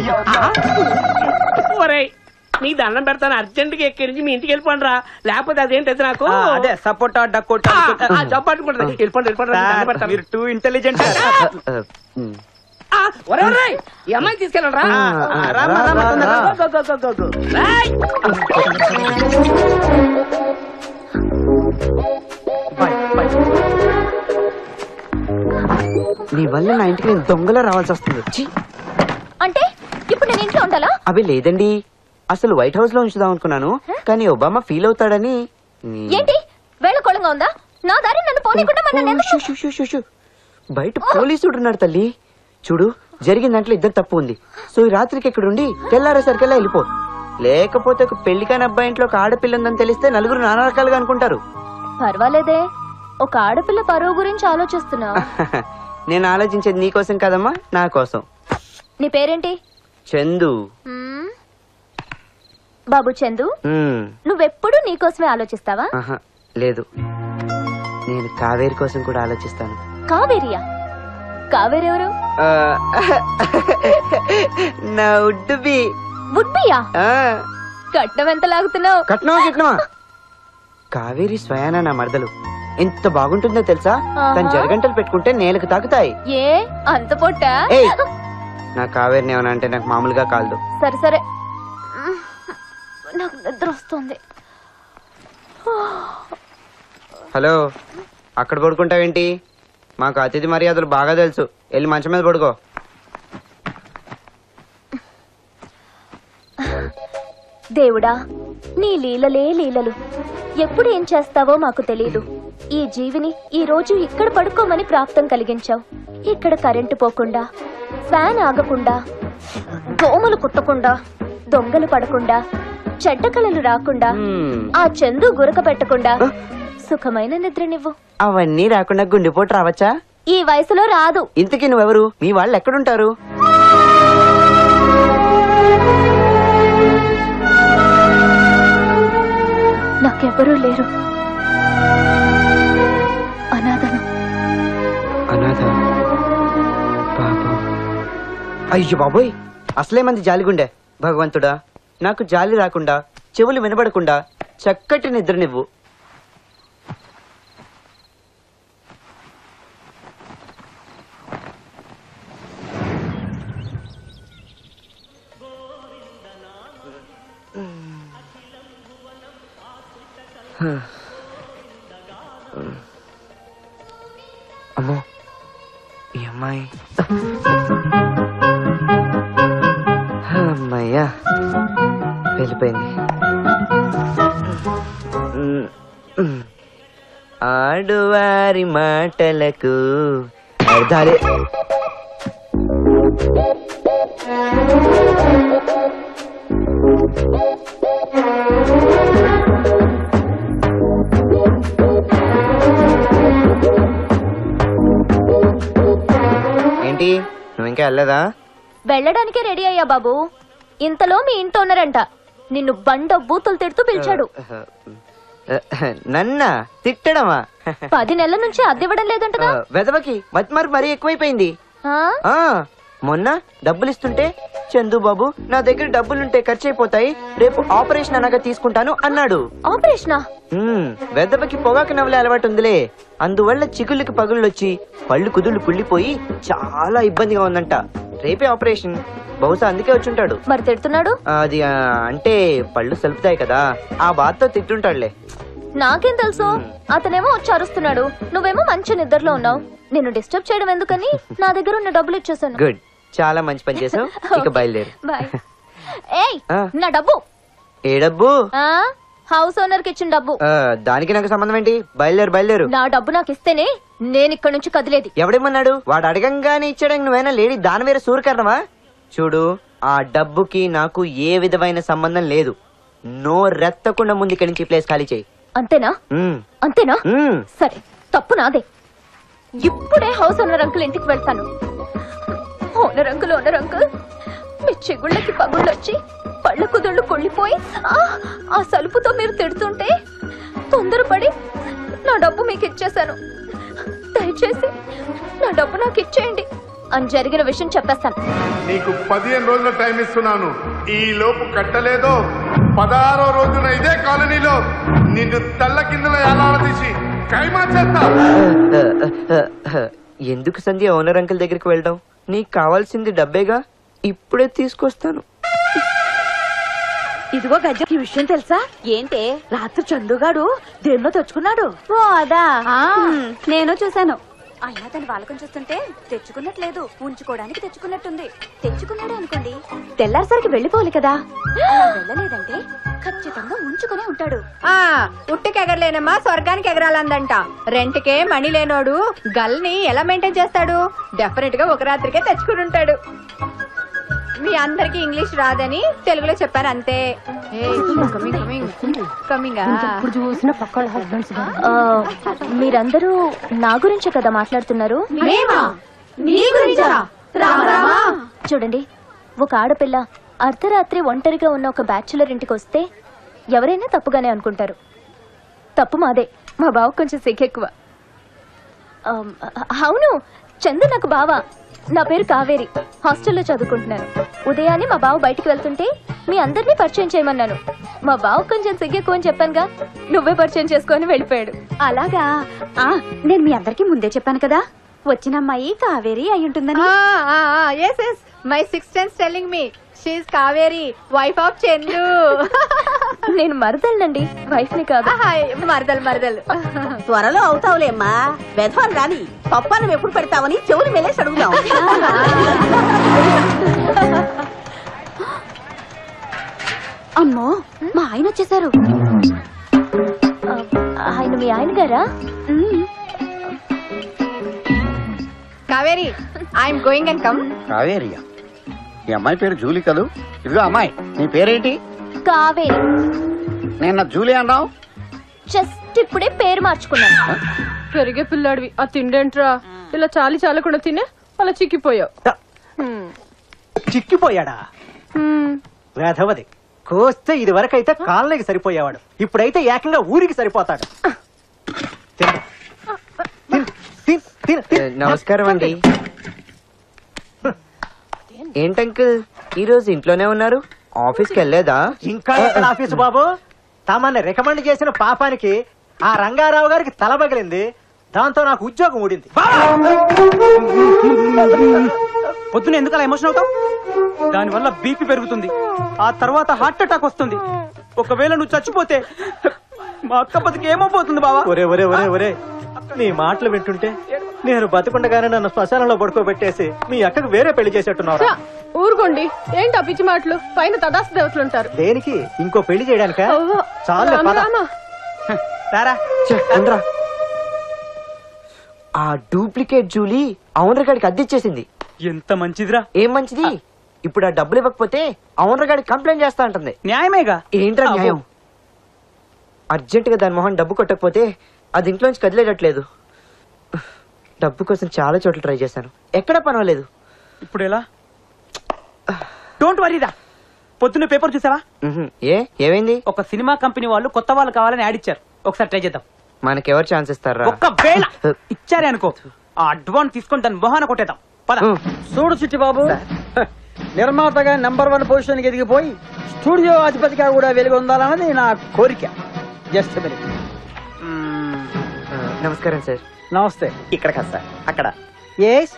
ఒరేయ్ నీ దండం పెడతాను అర్జెంట్ గా ఎక్కడి నుంచి మీ ఇంటికి వెళ్ళిపోండి రా లేకపోతే అదేంటి నాకు ఆ, అదే సపోటా డకోటా చెప్పట్టుకుంటుంది వెళ్ళిపోండి వెళ్ళిపోండి దండం పెడతాను. మీరు టూ ఇంటెలిజెంట్ ఆ, ఒరేయ్, ఒరేయ్, ఈ అమ్మాయిని తీసుకెళ్ళండి రా ఆ, ఆ, రామ్మా, రా, రామ్మా, రా, తొందరగా. రా. Go, go, go, go, go. రేయ్. నీ వల్ల నా ఇంటికి నేను దొంగలా రావాల్సి వస్తుంది ఛీ! అంటే ఇప్పుడు నేను ఇంట్లో ఉండాలా అవి లేదండి అసలు వైట్ హౌస్ లో ఉంచుదాం అనుకున్నాను కానీ ఒబామా ఫీల్ అవుతాడని నీ- ఏంటి వేళకోళంగా ఉందా నా దారి నన్ను పోనీకుండా మరి నన్ను ఎందుకు- shoo, shoo, shoo, shoo, shoo. బయట పోలీసుడు ఉన్నాడు తల్లి చూడు జరిగిన దాంట్లో ఇద్దరు తప్పు ఉంది సో ఈ రాత్రికి ఇక్కడ ఉండి తెల్లారేసరికల్లా వెళ్ళిపో లేకపోతే ఒక పెళ్లి కాని అబ్బాయి ఇంట్లో ఒక ఆడపిల్ల ఉందని తెలిస్తే నలుగురు నానా రకాలుగా అనుకుంటారు పర్వాలేదే ఒక ఆడపిల్ల పరువు గురించి ఆలోచిస్తున్నా నేను ఆలోచించేది నీ కోసం కదమ్మా నా కోసం నీ పేరేంటి చందు మ్మ్. బాబు చందు మ్మ్. నువ్వెప్పుడు నీకోసమే ఆలోచిస్తావా ఆహా, లేదు నేను కావేరి కోసం కూడా ఆలోచిస్తాను కావేరియా కావేరి ఎవరు ఆ, నా ఉడ్డు బి బుడ్బియా ఆ, కట్నం ఎంత లాగుతున్నావు కట్నమా కట్నమా కావేరి స్వయాన నా మరదలు ఎంత బాగుంటుందో తెలుసా తను ఆహా. జరగంటలు పెట్టుకుంటే నేలకు తాకుతాయి ఏ అంత పొట్ట ఏయ్ నా కావేరిని ఏమన్నా అంటే నాకు మామూలుగా కాలదు సరే సరే మ్మ్. నాకు నిద్ర వస్తుంది హలో అక్కడ పడుకుంటావేంటి మాకు అతిథి మర్యాదలు బాగా తెలుసు వెళ్ళి మంచం మీద పడుకో దేవుడా నీ లీలలే లీలలు ఎప్పుడు ఏం చేస్తావో మాకు తెలియదు ఈ జీవిని ఈ రోజు ఇక్కడ పడుకోమని ప్రాప్తం కలిగించావు ఇక్కడ కరెంటు పోకుండా ఫ్యాన్ ఆగకుండా దోమలు కుట్టకుండా దొంగలు పడకుండా చెడ్డ కళలు రాకుండా ఆ చందు గురక పెట్టకుండా సుఖమైన నిద్రనివ్వు అవన్నీ రాకుండా గుండెపోటు రావచ్చా ఈ వయసులో రాదు ఇంతకీ నువ్వెవరు మీ వాళ్ళు ఎక్కడుంటారు నాకెవరూ లేరు అనాథను అనాథ పాపం అయ్యో బాబోయ్ అసలే మంది జాలిగుండే భగవంతుడా నాకు జాలి రాకుండా చెవులు వినబడకుండా చక్కటి నిద్రనివ్వు అమ్మో ఈ అమ్మాయి అమ్మయ్యా వెళ్ళిపోయింది ఆడువారి మాటలకు అర్థాలే ఏంటి నువ్వు ఇంకా వెళ్ళలేదా వెళ్ళడానికే రెడీ అయ్యా బాబు ఇంతలో మీ ఇంట్లో ఉన్నారంట నిన్ను బండ బూతులు తిడుతూ పిలిచాడు నన్నా తిట్టడమా పది నెలల నుంచి అద్దెవ్వడం లేదంటగా ఆ, వెదవకి మత్మారు మరీ ఎక్కువైపోయింది ఆ? ఆ మొన్న డబ్బులు ఇస్తుంటే చందు బాబు నా దగ్గర డబ్బులుంటే ఖర్చు అయిపోతాయి రేపు ఆపరేషన్ అనగా తీసుకుంటాను అన్నాడు ఆపరేషనా ఉమ్, వెదవకి పొగాకు నవ్వలే అలవాటు ఉందిలే అందువల్ల చిగుళ్ళకి పగుళ్ళొచ్చి పళ్ళు కుదుళ్ళు కుళ్ళిపోయి చాలా ఇబ్బందిగా ఉందంట రేపే ఆపరేషన్ బహుశా అందుకే వచ్చుంటాడు మరి తిడుతున్నాడు అది ఆ, అంటే పళ్ళు సలుపుతాయి కదా ఆ బాధతో తిట్టుంటాడులే నాకేం తెలుసు అతనేమో వచ్చి అరుస్తున్నాడు నువ్వేమో మంచి నిద్రలో ఉన్నావు నిన్ను డిస్టర్బ్ చేయడం ఎందుకని నా దగ్గర ఉన్న డబ్బులు ఇచ్చేసాను గుడ్ చాలా మంచి పని చేసావు ఇక బయలుదేరు బాయ్ ఏయ్ ఆ. నా డబ్బు ఏ డబ్బు ఆ హౌస్ ఓనర్ కి ఇచ్చిన డబ్బు ఆ, దానికి నాకు సంబంధం ఏంటి బయలుదేరు బయలుదేరు నా డబ్బు నాకు ఇస్తేనే నేను ఇక్కడ నుంచి కదిలేది ఎవడేమన్నాడు వాడు అడగంగానే ఇచ్చాడానికి నువ్వైనా లేడీ దాని వేరే సూరకరణమా చూడు ఆ డబ్బుకి నాకు ఏ విధమైన సంబంధం లేదు నో రెత్తకుండా ముందు ఇక్కడి నుంచి ప్లేస్ ఖాళీ చేయి అంతేనా ఉమ్, అంతేనా ఉమ్. సరే తప్పు నాదే ఇప్పుడే హౌస్ ఓనర్ అంకుల్ ఇంటికి వెళ్తాను ఓనర్ అంకుల్ ఓనర్ అంకుల్ మీ చెగుళ్ళకి పగుళ్ళు వచ్చి పళ్ళ కుదుళ్ళు కొళ్ళిపోయి ఆ, ఆ సలుపుతో మీరు తిడుతుంటే తొందరపడి నా డబ్బు మీకు ఇచ్చేశాను దయచేసి నా డబ్బు నాకు ఇచ్చేయండి అని జరిగిన విషయం చెప్పేస్తాను నీకు పదిహేను రోజుల టైం ఇస్తున్నాను ఈ లోపు కట్టలేదో పదహారో రోజున ఇదే కాలనీలో నిన్ను తల్ల కిందలో ఎలాడదీసి కైమా చేస్తా ఆ, ఆ, ఆ, ఎందుకు సంధ్య ఓనర్ అంకుల్ దగ్గరికి వెళ్ళడం నీకు కావాల్సింది డబ్బేగా ఇప్పుడే తీసుకొస్తాను ఇదిగో గజ్జ ఈ విషయం తెలుసా ఏంటే రాత్రి చందుగాడు దేన్నో తెచ్చుకున్నాడు ఓ అదా హ్మ్, నేను చూశాను అయినా తను వాళ్ళకం చూస్తుంటే తెచ్చుకున్నట్లేదు ఉంచుకోవడానికి తెచ్చుకున్నట్టుంది తెచ్చుకున్నాడే అనుకోండి తెల్లారిసరికి వెళ్ళిపోవాలి కదా అలా వెళ్ళలేదంటే ఖచ్చితంగా ఉంచుకునే ఉంటాడు ఆ ఉట్టికి ఎగరలేనమ్మా స్వర్గానికి ఎగరాలందంట రెంట్కే మణి లేనోడు గల్ని ఎలా మెయింటైన్ చేస్తాడు డెఫినెట్ గా ఒక రాత్రికే తెచ్చుకుని ఉంటాడు మీ అందరికి ఇంగ్లీష్ రాదని తెలుగులో చెప్పాను అంతే కమింగ్ కమింగ్ కమింగ్ ఇప్పుడు చూసిన పక్కన హస్బెండ్స్ మీరందరూ నా గురించే కదా మాట్లాడుతున్నారు మేమా? నీ గురించా? రామ రామా? చూడండి ఒక ఆడపిల్ల అర్ధరాత్రి ఒంటరిగా ఉన్న ఒక బ్యాచులర్ ఇంటికి వస్తే ఎవరైనా తప్పుగానే అనుకుంటారు తప్పు మాదే మా బావ కొంచెం సిగ్గెక్కువ ఆమ్, అవును చందు నాకు బావ నా పేరు కావేరి హాస్టల్లో చదువుకుంటున్నాను ఉదయాన్నే మా బావ బయటికి వెళ్తుంటే మీ అందరినీ పరిచయం చేయమన్నాను మా బావ కొంచెం సిగ్గెక్కువ అని చెప్పానుగా నువ్వే పరిచయం చేసుకొని వెళ్ళిపోయాడు అలాగా ఆ నేను మీ అందరికి ముందే చెప్పాను కదా వచ్చిన అమ్మాయి కావేరి అయి ఉంటుందని yes yes my sixth sense telling me she Kaveri wife of Chandu నేను మరదలనండి వైఫ్ ని కాదు మరదలు మరదలు త్వరలో అవుతావులేమ్మా వెధవన్ రాని పప్పాను ఎప్పుడు పెడతావని చెవులు వెళ్ళేసి అడుగుదాం అమ్మో మా ఆయన వచ్చేసారు ఆయన మీ ఆయన గారా Kaveri I'm going and come కావేరియా ఈ అమ్మాయి పేరు జూలీ కదూ ఇదిగో అమ్మాయి నీ పేరేంటి కావేరి నిన్న జూలీ అన్నావు జస్ట్ ఇప్పుడే పేరు మార్చుకున్నాను పెరిగే పిల్లాడివి ఆ తిండేంట్రా ఇలా చాలి చాలకుండా తినే అలా చిక్కిపోయావు చిక్కిపోయాడా వేధవది కోస్తే ఇది వరకు అయితే కాలనీకి సరిపోయేవాడు ఇప్పుడైతే ఏకంగా ఊరికి సరిపోతాడు తిను. తిను, తిను, తిను, తిను. నమస్కారం అండి ఏంటంకుల్ ఈ రోజు ఇంట్లోనే ఉన్నారు ఆఫీస్కి వెళ్ళలేదా ఇంకా ఎక్కడ ఆఫీసు బాబు తమని రికమెండ్ చేసిన పాపానికి ఆ రంగారావు గారికి తల పగిలింది దాంతో నాకు ఉద్యోగం ఊడింది పొద్దున ఎందుకు అలా ఎమోషన్ అవుతావు దానివల్ల బీపీ పెరుగుతుంది ఆ తర్వాత హార్ట్ అటాక్ వస్తుంది ఒకవేళ నువ్వు చచ్చిపోతే మా అక్క బతికి ఏమైపోతుంది బావా ఒరే ఒరే ఒరే ఒరే నీ మాటలు వింటుంటే నేను బతుకుండగానే నన్ను శ్మశానంలో పడుకోబెట్టేసి మీ అక్కకు వేరే పెళ్లి చేసేట్టున్నావు ఊరుకోండి ఏంటి ఆ పిచ్చి మాటలు పైన తదాస్తు దేవతలు ఉంటారు దేనికి ఇంకో పెళ్లి చేయడానిక అవ్వ. చాలే రామ పద. రామ. రారా రండ్రా. ఆ డూప్లికేట్ జూలీ అవునర్ గాడికి అద్దెచ్చేసింది ఎంత మంచిదిరా ఏం మంచిది ఇప్పుడు ఆ డబ్బులు ఇవ్వకపోతే అవునర్ గాడికి కంప్లైంట్ చేస్తా అంటుంది న్యాయమేగా ఏంట్రా న్యాయం అర్జెంట్ గా దాని మొహం డబ్బు కొట్టకపోతే అది ఇంట్లోంచి కదిలేటట్లేదు డబ్బు కోసం చాలా చోట్ల ట్రై చేశాను ఎక్కడ పర్వాలేదు ఇప్పుడు ఎలా డోంట్ వరీరా పొద్దున్న పేపర్ చూసావా మ్హూ. ఏ ఏమైంది ఒక సినిమా కంపెనీ వాళ్ళు కొత్త వాళ్ళు కావాలని యాడ్ ఇచ్చారు ఒకసారి ట్రై చేద్దాం మనకెవరు ఛాన్స్ ఇస్తారా ఒక్కవేళ ఇచ్చారే అనుకో ఆ అడ్వాన్స్ తీసుకొని దాని మొహాన కొట్టేద్దాం పద చూడు చిట్టి బాబు నిర్మాతగా నెంబర్ వన్ పొజిషన్ కి ఎదిగిపోయి స్టూడియో అధిపతిగా కూడా వెలుగు ఉండాలన్నది నా కోరిక జస్ట్ మినిట్ నమస్కారం సార్ నమస్తే ఇక్కడ కాదు సార్ అక్కడ ఎస్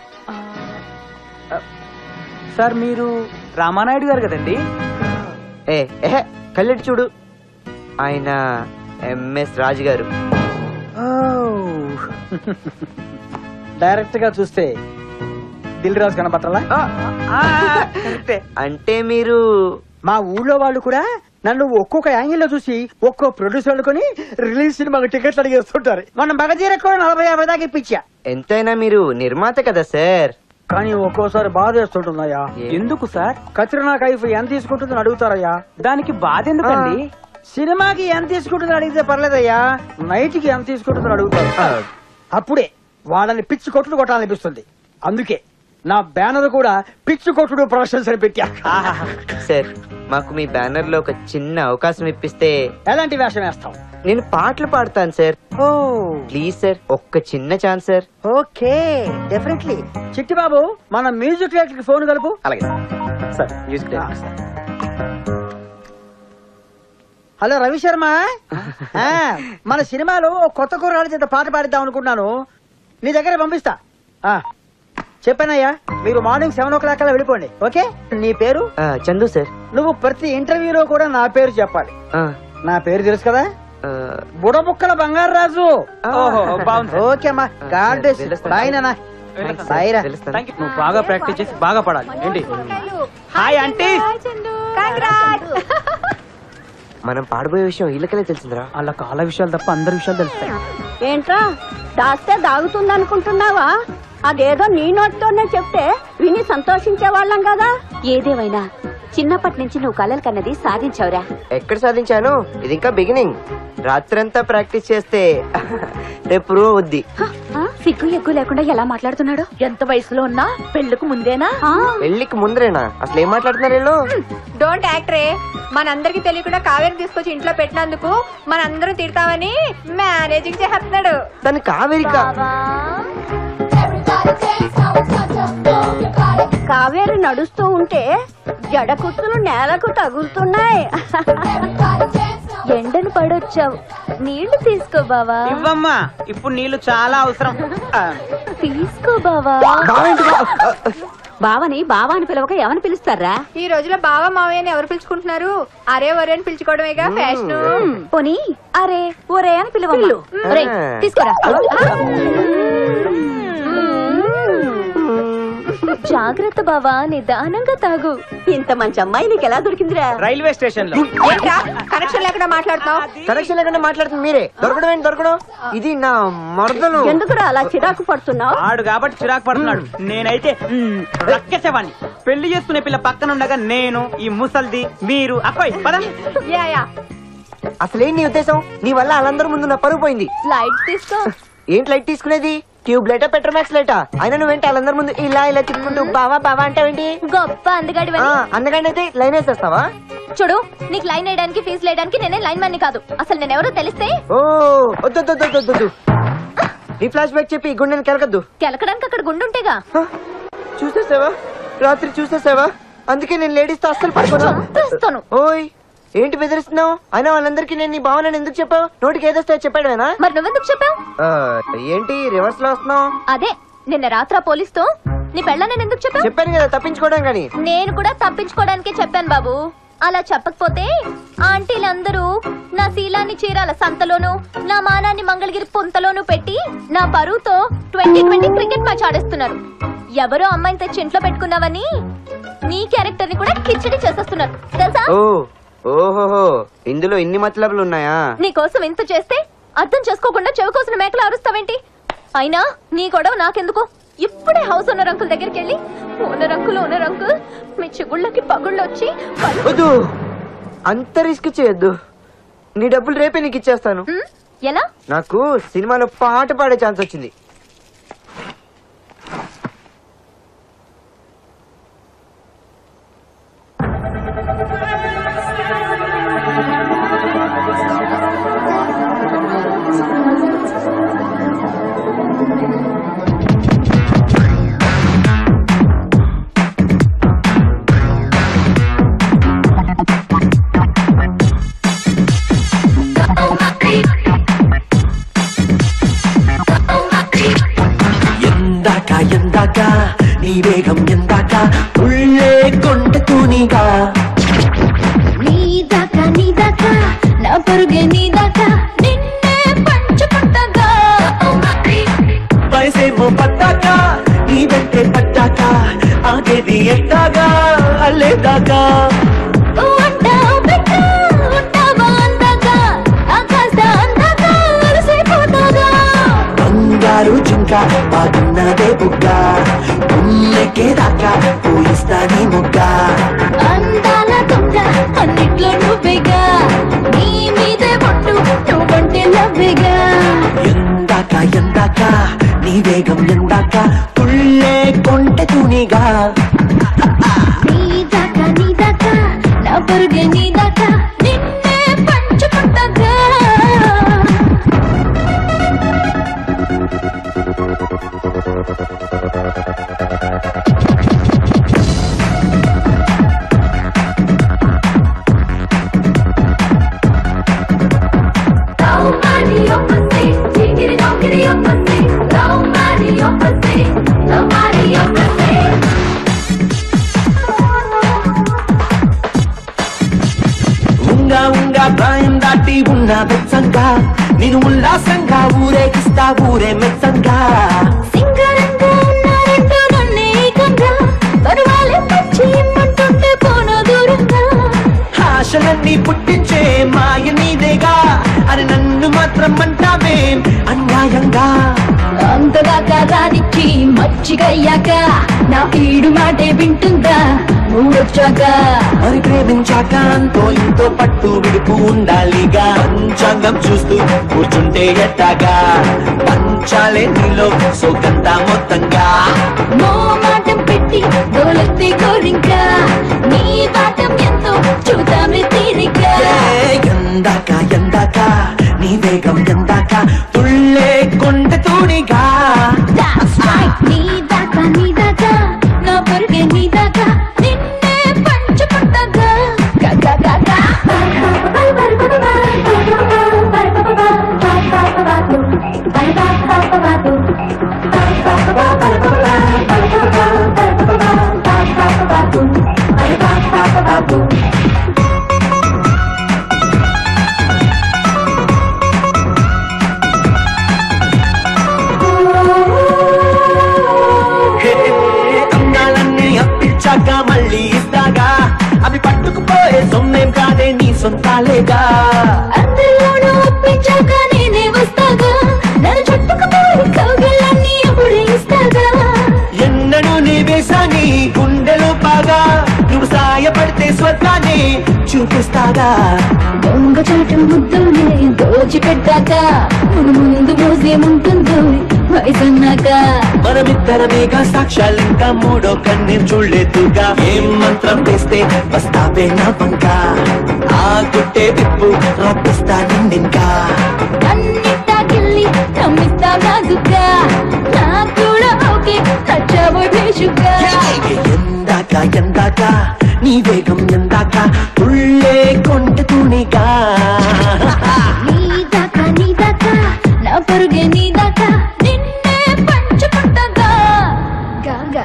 సార్ మీరు రామానాయుడు గారు కదండి ఏ ఏహే కళ్ళెట్టి చూడు ఆయన ఎంఎస్ రాజు గారు డైరెక్ట్ గా చూస్తే దిల్ రాజు కనపట్టాలా అంటే మీరు మా ఊళ్ళో వాళ్ళు కూడా నన్ను ఒక్కొక్క యాంగిల్ లో చూసి ఒక్కో ప్రొడ్యూసర్ అనుకుని రిలీజ్ సినిమాకి టికెట్లు అడిగేస్తుంటారు మనం మగజీర కూడా నలభై యాభై దాకా ఇప్పించా ఎంతైనా మీరు నిర్మాత కదా సార్ కానీ ఒక్కోసారి బాధ వేస్తుంటుందయ్యా ఎందుకు సార్ కత్రినా కైఫ్ ఎంత తీసుకుంటుందని అడుగుతారయ్యా దానికి బాధ ఎందుకండి ఆ, సినిమాకి ఎంత తీసుకుంటుందని అడిగితే పర్లేదయ్యా నైట్ కి ఎంత తీసుకుంటుందని అడుగుతారు అప్పుడే వాళ్ళని పిచ్చి కొట్టుడు కొట్టాలనిపిస్తుంది అందుకే నా బ్యానర్ కూడా పిచ్చి కొట్టుడు ప్రొడక్షన్స్ అని పెట్టా సార్ మాకు మీ బ్యానర్ లో ఒక చిన్న అవకాశం ఇప్పిస్తే ఎలాంటి వేషం వేస్తాం నేను పాటలు పాడతాను సార్ ఓ ప్లీజ్ సార్ ఒక్క చిన్న ఛాన్స్ సార్ ఓకే డెఫినెట్లీ చిట్టి బాబు మన మ్యూజిక్ డైరెక్టర్ కి ఫోన్ కలుపు అలాగే sir music director sir hello Ravi Sharma ఆ, మన సినిమాలో ఓ కొత్త కుర్రాడి చేత పాట పాడిద్దాం అనుకుంటున్నాను నీ దగ్గర పంపిస్తా ఆ, చెప్పానయ్యా మీరు మార్నింగ్ సెవెన్ ఓ క్లాక్ అలా వెళ్ళిపోండి ఓకే నీ పేరు ఆ, చందు సార్ నువ్వు ప్రతి ఇంటర్వ్యూలో కూడా నా పేరు చెప్పాలి ఆ, నా పేరు తెలుసు కదా బుడబుక్కల బంగారు రాజు ఓహో, బాగుంది. ఓకే అమ్మా గాడ్ బ్లెస్ బాయ్ నాన్న బాయ్ రా Thank you. నువ్వు బాగా ప్రాక్టీస్ చేసి బాగా పడాలి ఏంటి హాయ్ ఆంటీ మనం పాడబోయే విషయం వీళ్ళకనే తెలిసిందిరా వాళ్ళ కాల విషయాలు తప్ప అందరి విషయాలు తెలుస్తాయి ఏంట్రా దాస్తే దాగుతుంది అనుకుంటున్నావా అదేదో నీ నోటితోనే చెప్తే విని సంతోషించే వాళ్ళం కదా ఏదేమైనా చిన్నప్పటి నుంచి నువ్వు కలలు కన్నది సాధించావురా ఎక్కడ సాధించాను ఇది ఇంకా బిగినింగ్ రాత్రంతా ప్రాక్టీస్ చేస్తే రేపు ప్రూవ్ అవుద్ది ఆ, సిగ్గు ఎగ్గు లేకుండా ఎలా మాట్లాడుతున్నాడు ఎంత వయసులో ఉన్నా పెళ్లికి ముందేనా పెళ్లికి ముందరేనా అసలు ఏం మాట్లాడుతున్నారు వీళ్ళు డోంట్ యాక్ట్ రే మనందరికి తెలియకుండా కావేరి తీసుకొచ్చి ఇంట్లో పెట్టినందుకు మనందరం తిడతామని మేనేజింగ్ చేస్తున్నాడు తను కావేరిక కావేరి నడుస్తూ ఉంటే జడకుత్తులు నేలకు తగులుతున్నాయి ఎండను పడొచ్చావు నీళ్లు తీసుకో బావా ఇవ్వమ్మా ఇప్పుడు నీళ్లు చాలా అవసరం ఆ, తీసుకో బావా బావని బావా అని పిలవక ఎవరిని పిలుస్తారా ఈ రోజులో బావ మావయ్య అని ఎవరు పిలుచుకుంటున్నారు అరే ఒరే అని పిలుచుకోవడమేగా ఫ్యాషన్ పోనీ అరే ఒరే అని పిలవమ్మ ఒరేయ్, తీసుకోరా జాగ్రత్త బావా నిదానంగా తాగు ఇంత మంచి అమ్మాయి నీకు ఎలా దొరికిందిరా రైల్వే స్టేషన్ లో ఏంట్రా కనెక్షన్ లేకుండా మాట్లాడుతున్నావు కనెక్షన్ లేకుండా మాట్లాడుతుంది మీరే దొరకడం ఏంటి దొరకడం ఇది నా మరదలు ఎందుకురా అలా చిరాకు పడుతున్నావు ఆడు కాబట్టి చిరాకు పడుతున్నాడు నేనైతే మ్, రక్కేసేవాణ్ణి పెళ్లి చేసుకునే పిల్ల పక్కన ఉండగా నేను ఈ ముసల్ది మీరు అబ్బాయి పద యా యా అసలేం నీ ఉద్దేశం నీ వల్ల వాళ్ళందరూ ముందు నా పరుగు పోయింది లైట్ తీసుకో ఏంటి లైట్ తీసుకునేది ట్యూబ్ లైటా పెట్రోమాక్స్ లైటా అయినా నువ్వేంటి వాళ్ళందరి ముందు ఇలా ఇలా తిప్పుకుంటూ బావా బావా అంటావేంటి గొప్ప అందగాడి ఆ, అందుకని అయితే లైన్ వేసేస్తావా చూడు నీకు లైన్ వేయడానికి ఫీజు వేయడానికి నేనే లైన్ మన్ని కాదు అసలు నేను ఎవరో తెలిస్తే ఓ వద్దు వద్దు, వద్దు వద్దు, వద్దు నీ ఫ్లాష్ బ్యాక్ చెప్పి ఈ గుండెని కెలకద్దు కెలకడానికి అక్కడ గుండుంటేగా చూసేసావా రాత్రి చూసేసావా అందుకే నేను లేడీస్ తో అస్సలు పడుకోను చంపేస్తాను. ఓయ్ ఏంటి బెదిరిస్తున్నావు అయినా వాళ్ళందరికీ నేను నీ భావనని ఎందుకు చెప్పావు నోటికి ఏదొస్తే చెప్పాడువేనా మరి నువ్వెందుకు చెప్పావు ఆ, ఏంటి రివర్స్ లో వస్తున్నావు అదే నిన్న రాత్ర పోలీస్తో నీ పెళ్ళ నేను ఎందుకు చెప్పావు చెప్పాను కదా తప్పించుకోవడం కానీ నేను కూడా తప్పించుకోవడానికే చెప్పాను బాబు అలా చెప్పకపోతే ఆంటీలందరూ నా శీలాన్ని చీరాల సంతలోను నా మానాన్ని మంగళగిరి పుంతలోను పెట్టి నా పరువుతో ట్వంటీ ట్వంటీ క్రికెట్ మ్యాచ్ ఆడిస్తున్నారు ఎవరో అమ్మాయిని తెచ్చి ఇంట్లో పెట్టుకున్నావని నీ క్యారెక్టర్ ని కూడా కిచ్చడి చేసేస్తున్నారు తెలుసా ఓ ఓహోహో ఇందులో ఇన్ని మతలబులు ఉన్నాయా నీ కోసం ఇంత చేస్తే అర్థం చేసుకోకుండా చెవి కోసిన మేకలు అరుస్తావేంటి అయినా నీ గొడవ నాకెందుకు ఇప్పుడే హౌస్ ఓనర్ అంకుల్ దగ్గరికి వెళ్ళి ఓనర్ అంకుల్ ఓనర్ అంకుల్ మీ చిగుళ్ళకి పగుళ్ళు వచ్చి పళ్ళు- వద్దు అంత రిస్క్ చేయొద్దు నీ డబ్బులు రేపే నీకు ఇచ్చేస్తాను ఉమ్, ఎలా నాకు సినిమాలో పాట పాడే ఛాన్స్ వచ్చింది ఎందాక ఎందాక నీ వేగం ఎందాక ఉళ్ళే కొండ తూనిగా నీదాకా నీదాకా నా పరుగే నీదాకా నిన్నే పంచుకుంటాగా వయసేమో పట్టాక నీ వెంటే పట్టాక ఆగేది ఎట్టాగా అల్లేదాకా ఉంటావు బిడ్డ ఉంటావా అందాగా ఆకాశ అందాగా అలసిపోతాగా బంగారు చుంక బాగున్నదే బుగ్గ ఉమ్మెక్కేదాకా పోయిస్తా నీ ముగ్గ అందాల దొంగ అన్నిట్లో నువ్వేగా నీ మీదే పట్టు నువ్వంటే లవ్వేగా ఎందాక ఎందాక నీ వేగం ఎందాక తుళ్ళే కొంట తూనిగా నీదాకా నీదాకా నా పరుగే నీదాకా నిన్నే పంచుకుంటాగా ఆ ఊరే మెచ్చంగా సింగరంగా ఉన్నారంటూ నన్నే ఏకంగా పర్వాలే పచ్చి ఇమ్మంటుంటే పోను దూరంగా ఆశలన్నీ పుట్టించే మాయ నీదేగా అని నన్ను మాత్రం అంటావే అన్యాయంగా అంతదాకా రానిచ్చి మచ్చిగయ్యాక నా కీడు మాటే వింటుందా మూడొచ్చాక మరి ప్రేమించాక అంతో ఇంతో పట్టు విడుపు ఉండాలిగా పంచాంగం చూస్తూ కూర్చుంటే ఎట్టాగా పంచాలే నీలో సోకంతా మొత్తంగా మో మాటం పెట్టి దోలెత్తి కోరింకా నీ పాఠం ఎంతో చూద్దామే తీరిక ఏ ఎందాక ఎందాక నీ వేగం ఎందాక తుళ్ళే కొండ తూణిగా That's right. నీ దాకా నీ దాకా నా పొరుగే నీ దాకా నిన్నే పంచుకుంటాగా గా గా గా గా. హే, అందాలన్నీ అప్పించాక మళ్ళీ ఇస్తాగా అవి పట్టుకుపోయే సొమ్మేం కాదే నీ సొంతాలేగా అందరిలోనూ ఒప్పించాక నేనే వస్తాగా నన్ను చుట్టుకుపోయి కౌగిళ్ళన్నీ అప్పుడే ఇస్తాగా ఎన్నడూ నీ వేసాని గుండెలో బాగా నువ్వు సాయపడితే స్వర్గాన్ని చూపిస్తాగా దొంగ చాటు ముద్దునే దోచిపెట్టాక మన ముందు మ్యూజియం ఉంటుందో వయసన్నాక మనమిద్దరమేగా సాక్ష్యాలు ఇంకా మూడో కన్నీ చూడలేదుగా ఏం మంత్రం వేస్తే వస్తావే నా వంక ఆ గుట్టే విప్పు రప్పిస్తా నిన్నింకా అన్నిటాకెళ్ళి నమ్మిస్తా నాజుగా నా కూడా ఓకే నచ్చావో భేషుగా ఎందాక ఎందాక నీ వేగం ఎందాక తుళ్ళే కొంట తూనిగా నీ దాకా నీ దాకా నా పొరుగే నీ దాకా నిన్నే పంచుకుంటాగా గాగా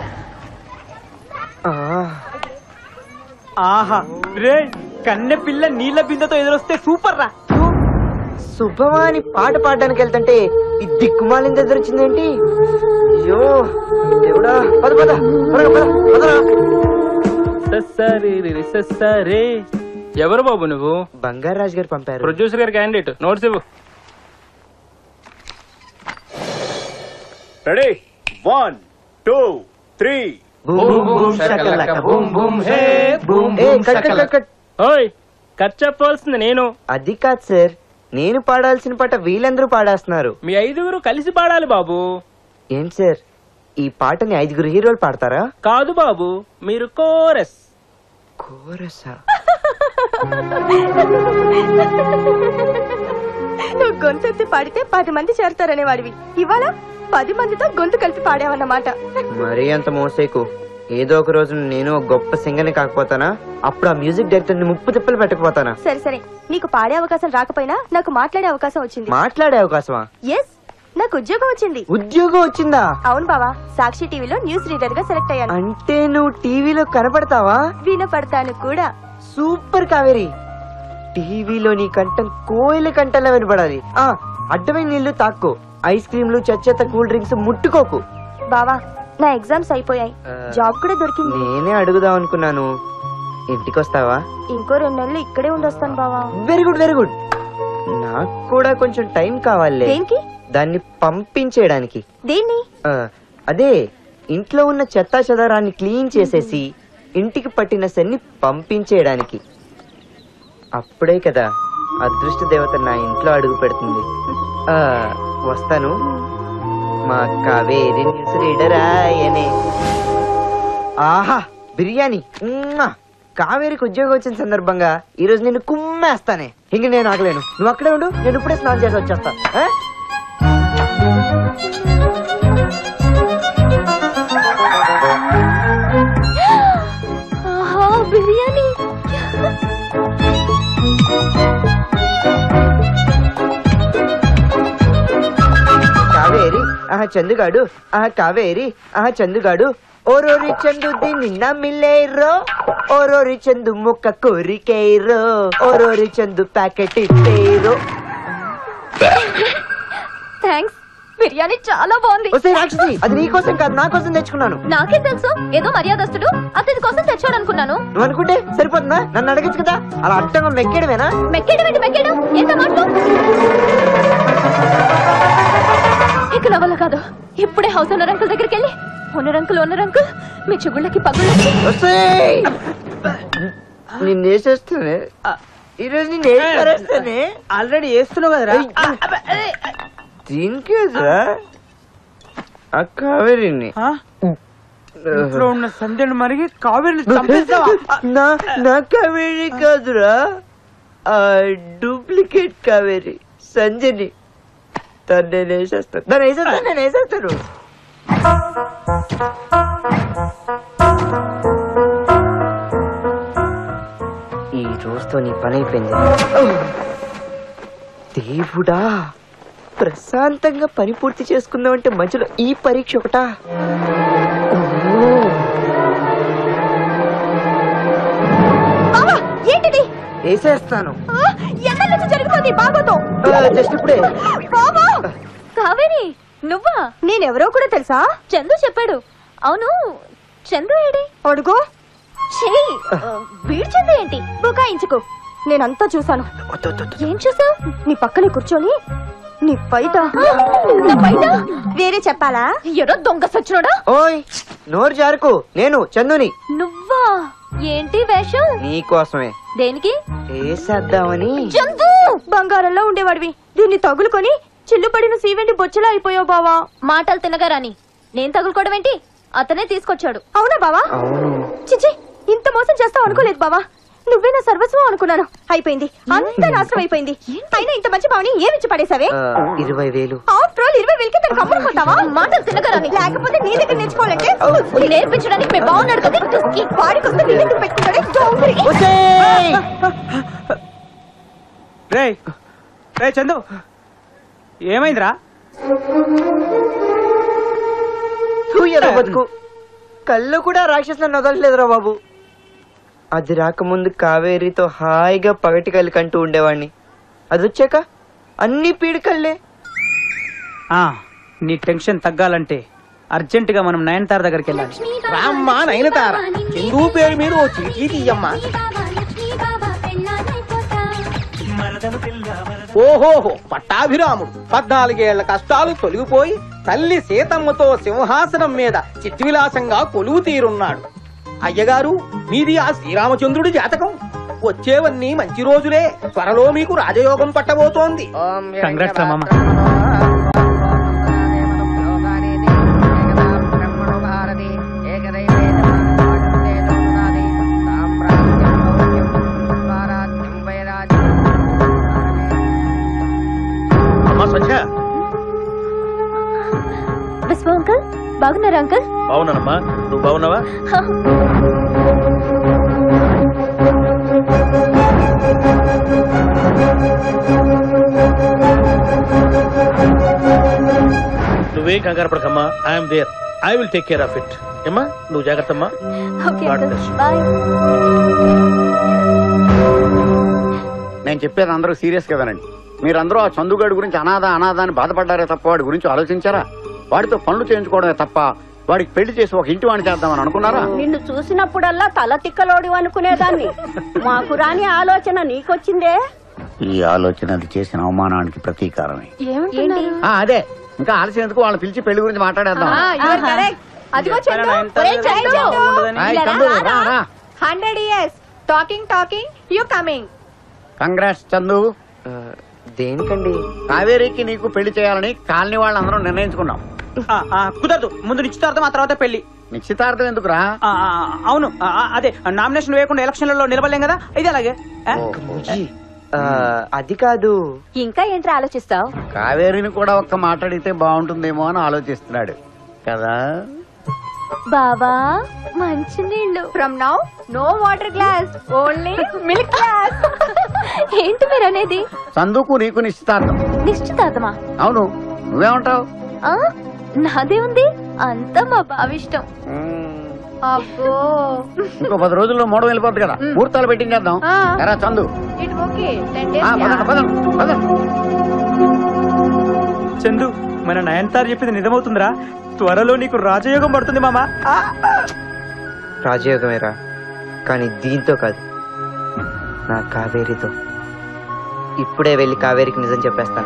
ఆహా రే కన్నె పిల్ల నీళ్ళ బిందెతో ఎదురొస్తే సూపర్ రా శుభమా అని పాట పాడడానికి వెళ్తుంటే ఈ దిక్కుమాలింది ఎదురొచ్చిందేంటి అయ్యో దేవుడా పద పద త్వరగా పద, పదరా. సరే ఎవరు బాబు నువ్వు బంగారాజు గారు పంపారు ప్రొడ్యూసర్ గారి క్యాండిడేట్ నోట్స్ ఇవ్వు రెడీ వన్ టూ త్రీ ఓయ్ కట్ చెప్పవలసింది నేను అది కాదు సార్ నేను పాడాల్సిన పాట వీళ్ళందరూ పాడేస్తున్నారు మీ ఐదుగురు కలిసి పాడాలి బాబు ఏంటి సార్ ఈ పాటని ఐదుగురు హీరోలు పాడతారా కాదు బాబు మీరు కోరస్ కోరసా నువ్వు గొంతెత్తి పాడితే పది మంది చేరతారనే వాడివి ఇవాళ పది మందితో గొంతు కలిపి పాడావన్నమాట మరీ అంత మోసేకు ఏదో ఒక రోజు నేను ఒక గొప్ప సింగర్ని కాకపోతానా అప్పుడు ఆ మ్యూజిక్ డైరెక్టర్ ని ముప్పు తిప్పలు పెట్టకపోతానా సరే సరే నీకు పాడే అవకాశం రాకపోయినా నాకు మాట్లాడే అవకాశం వచ్చింది మాట్లాడే అవకాశమా ఎస్ నాకు ఉద్యోగం వచ్చింది ఉద్యోగం వచ్చిందా అవును బావా సాక్షి టీవీలో న్యూస్ రీడర్ గా సెలెక్ట్ అయ్యాను అంటే నువ్వు టీవీలో కనపడతావా వినపడతాను కూడా సూపర్ కావేరి టీవీలో నీ కంఠం కోయిల కంఠంలో వినపడాలి ఆ అడ్డమైన నీళ్లు తాక్కో ఐస్ క్రీమ్లు చెత్త కూల్ డ్రింక్స్ ముట్టుకోకు బావా నా ఎగ్జామ్స్ అయిపోయాయి జాబ్ కూడా దొరికింది నేనే అడుగుదాం అనుకున్నాను ఇంటికి వస్తావా ఇంకో రెండు నెలలు ఇక్కడే ఉండొస్తాను బావా వెరీ గుడ్ వెరీ గుడ్ నాకు కూడా కొంచెం టైం కావాలి దేనికి దాన్ని పంపించేయడానికి దేన్ని ఆ, అదే ఇంట్లో ఉన్న చెత్తా చెదారాన్ని క్లీన్ చేసేసి ఇంటికి పట్టిన శని పంపించేయడానికి అప్పుడే కదా అదృష్ట దేవత నా ఇంట్లో అడుగు పెడుతుంది ఆ, వస్తాను మా కావేరి న్యూస్ రీడర్ ఆయనే ఆహా బిర్యానీ ఉమ్మా. కావేరికి ఉద్యోగం వచ్చిన సందర్భంగా ఈ రోజు నేను కుమ్మేస్తానే ఇంక నేను ఆగలేను నువ్వు అక్కడే ఉండు నేను ఇప్పుడే స్నానం చేసి వచ్చేస్తా ఆ? ఆహా బిర్యానీ కావేరి ఆహా చందుగాడు ఆహా కావేరి ఆహా చందుగాడు ఓరోరి చందు నిన్న మిల్లేరో ఓరోరి చందు ముక్క కోరికేరో ఓరోరి చందు ప్యాకెట్ ఇట్టేరో థ్యాంక్స్ బిర్యానీ చాలా బాగుంది వస్తే రాక్షసి అది నీ కోసం కాదు నా కోసం తెచ్చుకున్నాను నాకేం తెలుసు ఏదో మర్యాదస్తుడు అతని కోసం తెచ్చాడు అనుకున్నాను నువ్వు అనుకుంటే సరిపోతుందా నన్ను అడగచ్చు కదా అలా అడ్డంగా మెక్కేయడమేనా మెక్కేడు ఏంటి మెక్కేడు ఎంత మాటలు ఇక నా వల్ల కాదు ఇప్పుడే హౌస్ ఓనర్ అంకుల్ దగ్గరికి వెళ్ళి ఓనర్ అంకుల్ ఓనర్ అంకుల్ మీ చెగుళ్ళకి పగుళ్ళు వస్తాయి నిన్ను వేసేస్తానే ఈరోజు నిన్ను ఏం కరేస్తానే ఆల్రెడీ వేస్తున్నావు కదరా దీనికి ఆ కావేరిని ఇంట్లో ఉన్న సంధ్యను మరిగి కావేరిని చంపేస్తావా నా నా కావేరి కాదురా ఆ డూప్లికేట్ కావేరి సంజని తను నేను వేసేస్తాను దాన్ని వేసేస్తాను నేను వేసేస్తాను ఈ రోజుతో నీ పని అయిపోయింది దేవుడా ప్రశాంతంగా పని పూర్తి చేసుకుందామంటే మధ్యలో ఈ పరీక్ష ఒకటా బావా ఏంటిది వేసేస్తాను ఆ, ఎన్నెల నుంచి జరుగుతోంది బాబాతో జస్ట్ ఇప్పుడే బాబా కావేరి నువ్వా నేనెవరో కూడా తెలుసా చందు చెప్పాడు అవును చందు ఏడి అడుగు చెయ్యి వీడి చందు ఏంటి బుకాయించుకో నేనంతా చూసాను ఏం చూసావు నీ పక్కనే కూర్చొని నీ పైట నా పైట వేరే చెప్పాలా ఎరో దొంగ సచ్చినోడా ఓయ్ నోరు జారుకు నేను చందుని నువ్వా ఏంటి వేషం నీకోసమే దేనికి వేసేద్దామని చందు బంగారంలో ఉండేవాడివి దీన్ని తగులుకొని చిల్లుపడిన సీవెండి బొచ్చలా అయిపోయావు బావా మాటలు తినగా రాని నేను తగులుకోవడం ఏంటి అతనే తీసుకొచ్చాడు అవునా బావా అవును చిచి ఇంత మోసం చేస్తావు అనుకోలేదు బావా నువ్వే నా సర్వస్వం అనుకున్నాను అయిపోయింది అంత నాశనం అయిపోయింది అయినా ఇంత మంచి బావని ఏమిచ్చి పడేసావే ఆ, ఇరవై వేలు ఆఫ్టర్ ఆల్ ఇరవై వేలకి తనకు అమ్ముడుపోతావా మాటలు తినగలని లేకపోతే నీ దగ్గర నేర్చుకోవాలంటే ఇది నేర్పించడానికి మేము బాగున్నాడు కదా తుస్కి వాడికి వస్తే నీ దగ్గర పెట్టుకుంటాడే డోంగురి. రే రే చందు ఏమైందిరా తూయరా బతుకు కళ్ళు కూడా రాక్షసులను వదలలేదురా బాబు అది రాకముందు కావేరితో హాయిగా పగటి కళ్ళు కంటూ ఉండేవాడిని అది వచ్చాక అన్ని పీడికల్లే ఆ, నీ టెన్షన్ తగ్గాలంటే అర్జెంట్ గా మనం నయనతార దగ్గరికి వెళ్ళాలి రామ్మా నయనతార చందు పేరు మీద ఓ చీటీ తీయమ్మా ఓహోహో పట్టాభిరాముడు పద్నాలుగేళ్ల కష్టాలు తొలగిపోయి తల్లి సీతమ్మతో సింహాసనం మీద చిత్విలాసంగా కొలువు తీరున్నాడు అయ్యగారు మీది ఆ శ్రీరామచంద్రుడి జాతకం వచ్చేవన్నీ మంచి రోజులే త్వరలో మీకు రాజయోగం పట్టబోతోంది కంగ్రాట్స్ మామ అమ్మా సంధ్య విశ్వ అంకుల్ బాగున్నారా అంకుల్ బాగున్నానమ్మా నువ్వు బాగున్నావా నువ్వేం కంగారు పడకమ్మా I'm there I will take care of it ఏమ్మా నువ్వు జాగ్రత్త అమ్మా okay God uncle bless you. Bye నేను చెప్పేది అందరూ సీరియస్ గా వినండి మీరందరూ ఆ చందుగాడి గురించి అనాథ అనాథ అని బాధపడ్డారే తప్ప వాడి గురించి ఆలోచించారా వాడితో పనులు చేయించుకోవడమే తప్ప వాడికి పెళ్లి చేసి ఒక ఇంటి వాడిని చేద్దామని అనుకున్నారా నిన్ను చూసినప్పుడల్లా తల తిక్కలోడి అనుకునేదాన్ని మాకు రాని ఆలోచన నీకొచ్చిందే ఈ ఆలోచన అది చేసిన అవమానానికి ప్రతీకారమే ఏమంటున్నారు ఆ, అదే ఇంకా ఆలస్యం ఎందుకు వాళ్ళని పిలిచి పెళ్లి గురించి మాట్లాడేద్దాం అదిగో చందు ఎంత ఒరేయ్ చందు హాయ్, చందు, రా, రా. Hundred years talking talking you coming congrats Chandu దేనికండి కావేరికి నీకు పెళ్లి చేయాలని కాలనీ వాళ్ళందరూ నిర్ణయించుకున్నాం ఆ, ఆ, కుదరదు ముందు నిశ్చితార్థం ఆ తర్వాత పెళ్లి నిశ్చితార్థం ఎందుకురా ఆ, ఆ, అవును ఆ, ఆ, అదే నామినేషన్ వేయకుండా ఎలక్షన్లలో నిలబడలేం కదా ఇది అలాగే ఆ? ఆ, అది కాదు ఇంకా ఏంట్రా ఆలోచిస్తావు కావేరిని కూడా ఒక్క మాట్లాడితే బాగుంటుందేమో అని ఆలోచిస్తున్నాడు కదా బావా మంచి నీళ్ళు from now no water glass only milk glass ఏంటి మీరు అనేది చందుకు నీకు నిశ్చితార్థం నిశ్చితార్థమా అవును నువ్వేమంటావు ఆ, నాదే ఉంది అంతా మా బావిష్టం అబ్బో ఇంకో పది రోజుల్లో మూడు వెళ్ళిపోద్ది కదా ముహూర్తాలు పెట్టించేద్దాం ఆ. ఎరా చందు ఇట్ ఓకే టెన్ ఆ, పదండి, డేస్ పదండి, పదండి. చందు మన నయన్తార్ చెప్పింది నిజమవుతుందిరా త్వరలో నీకు రాజయోగం పడుతుంది మామా రాజయోగమేరా కానీ దీంతో కాదు నా కావేరితో ఇప్పుడే వెళ్ళి కావేరికి నిజం చెప్పేస్తాను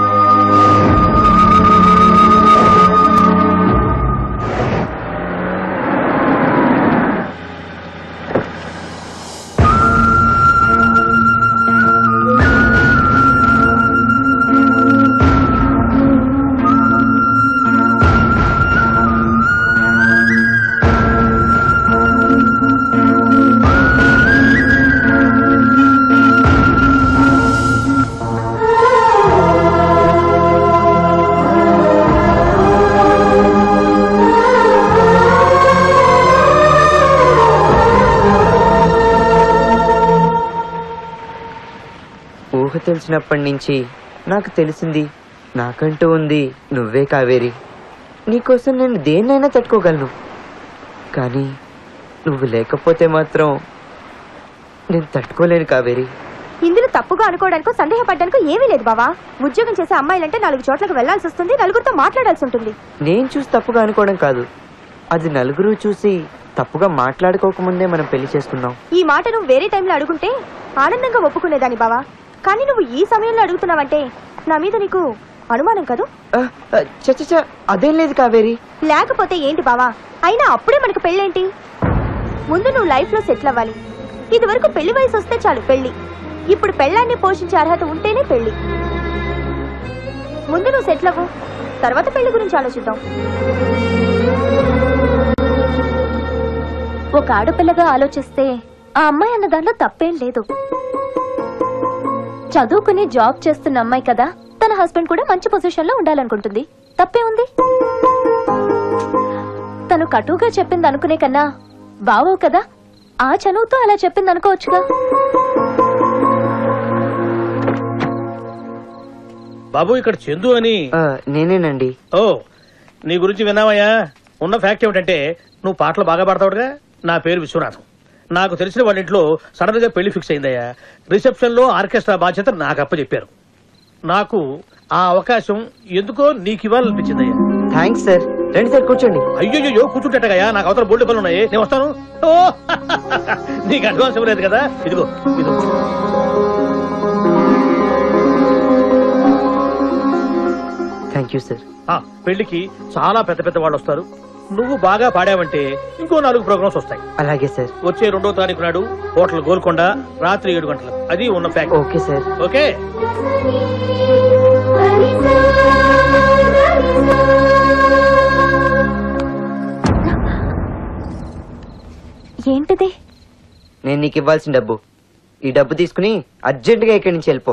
ఊహ తెలిసినప్పటి నుంచి నాకు తెలిసింది నాకంటూ ఉంది నువ్వే కావేరి నీకోసం నేను దేన్నైనా తట్టుకోగలను కానీ నువ్వు లేకపోతే మాత్రం నేను తట్టుకోలేను కావేరి ఇందులో తప్పుగా అనుకోవడానికి సందేహపడడానికి ఏమీ లేదు బావా ఉద్యోగం చేసే అమ్మాయిలంటే నాలుగు చోట్లకు వెళ్లాల్సి వస్తుంది నలుగురితో మాట్లాడాల్సి ఉంటుంది నేను చూసి తప్పుగా అనుకోవడం కాదు అది నలుగురు చూసి తప్పుగా మాట్లాడుకోకముందే మనం పెళ్లి చేసుకున్నాం ఈ మాట నువ్వు వేరే టైంలో అడుగుంటే ఆనందంగా ఒప్పుకునేదాన్ని బావా కానీ నువ్వు ఈ సమయంలో అడుగుతున్నావంటే నా మీద నీకు అనుమానం కదూ చచ్చ అదేం లేదు కావేరి లేకపోతే ఏంటి బావా అయినా అప్పుడే మనకు పెళ్ళేంటి ముందు నువ్వు లైఫ్ లో సెటిల్ అవ్వాలి ఇది వరకు పెళ్లి వయసు వస్తే చాలు పెళ్లి ఇప్పుడు పెళ్ళాన్ని పోషించే అర్హత ఉంటేనే పెళ్లి ముందు నువ్వు సెటిల్ అవ్వు తర్వాత పెళ్లి గురించి ఆలోచిద్దాం ఒక ఆడపిల్లగా ఆలోచిస్తే ఆ అమ్మాయి అన్న దాంట్లో తప్పేం లేదు చదువుకుని జాబ్ చేస్తున్న అమ్మాయి కదా తన హస్బెండ్ కూడా మంచి పొజిషన్ లో ఉండాలనుకుంటుంది తప్పే ఉంది తను కటువుగా చెప్పింది అనుకునే కన్నా బావో కదా ఆ చనువుతో అలా చెప్పింది అనుకోవచ్చుగా బాబు ఇక్కడ చందు అని నేనేనండి ఓ నీ గురించి విన్నావయ్యా ఉన్న ఫ్యాక్ట్ ఏమిటంటే నువ్వు పాటలు బాగా పాడతావుగా నా పేరు విశ్వనాథం నాకు తెలిసిన వాళ్ళ ఇంట్లో సడన్ గా పెళ్లి ఫిక్స్ అయిందయ్యా రిసెప్షన్ లో ఆర్కెస్ట్రా బాధ్యత నాకు అప్పచెప్పారు నాకు ఆ అవకాశం ఎందుకో నీకు ఇవ్వాలనిపించిందయ్యా థ్యాంక్స్ సార్ రండి సార్ కూర్చోండి అయ్యో కూర్చుంటేటగయ్యా నాకు అవతల బోల్డ్ పనులు ఉన్నాయి నేను వస్తాను ఓ నీకు అడ్వాన్స్ ఇవ్వలేదు కదా ఇదిగో ఇదిగో థ్యాంక్ యూ సార్ ఆ, పెళ్లికి చాలా పెద్ద పెద్ద వాళ్ళు వస్తారు నువ్వు బాగా పాడావంటే ఇంకో నాలుగు ప్రోగ్రామ్స్ వస్తాయి అలాగే సార్ వచ్చే రెండో తారీఖు నాడు హోటల్ గోల్కొండ రాత్రి ఏడు గంటలకు అది ఉన్న ఫ్యాక్ట్ ఓకే సార్ ఓకే ఏంటిది నేను నీకు ఇవ్వాల్సిన డబ్బు ఈ డబ్బు తీసుకుని అర్జెంటుగా ఇక్కడి నుంచి వెళ్ళిపో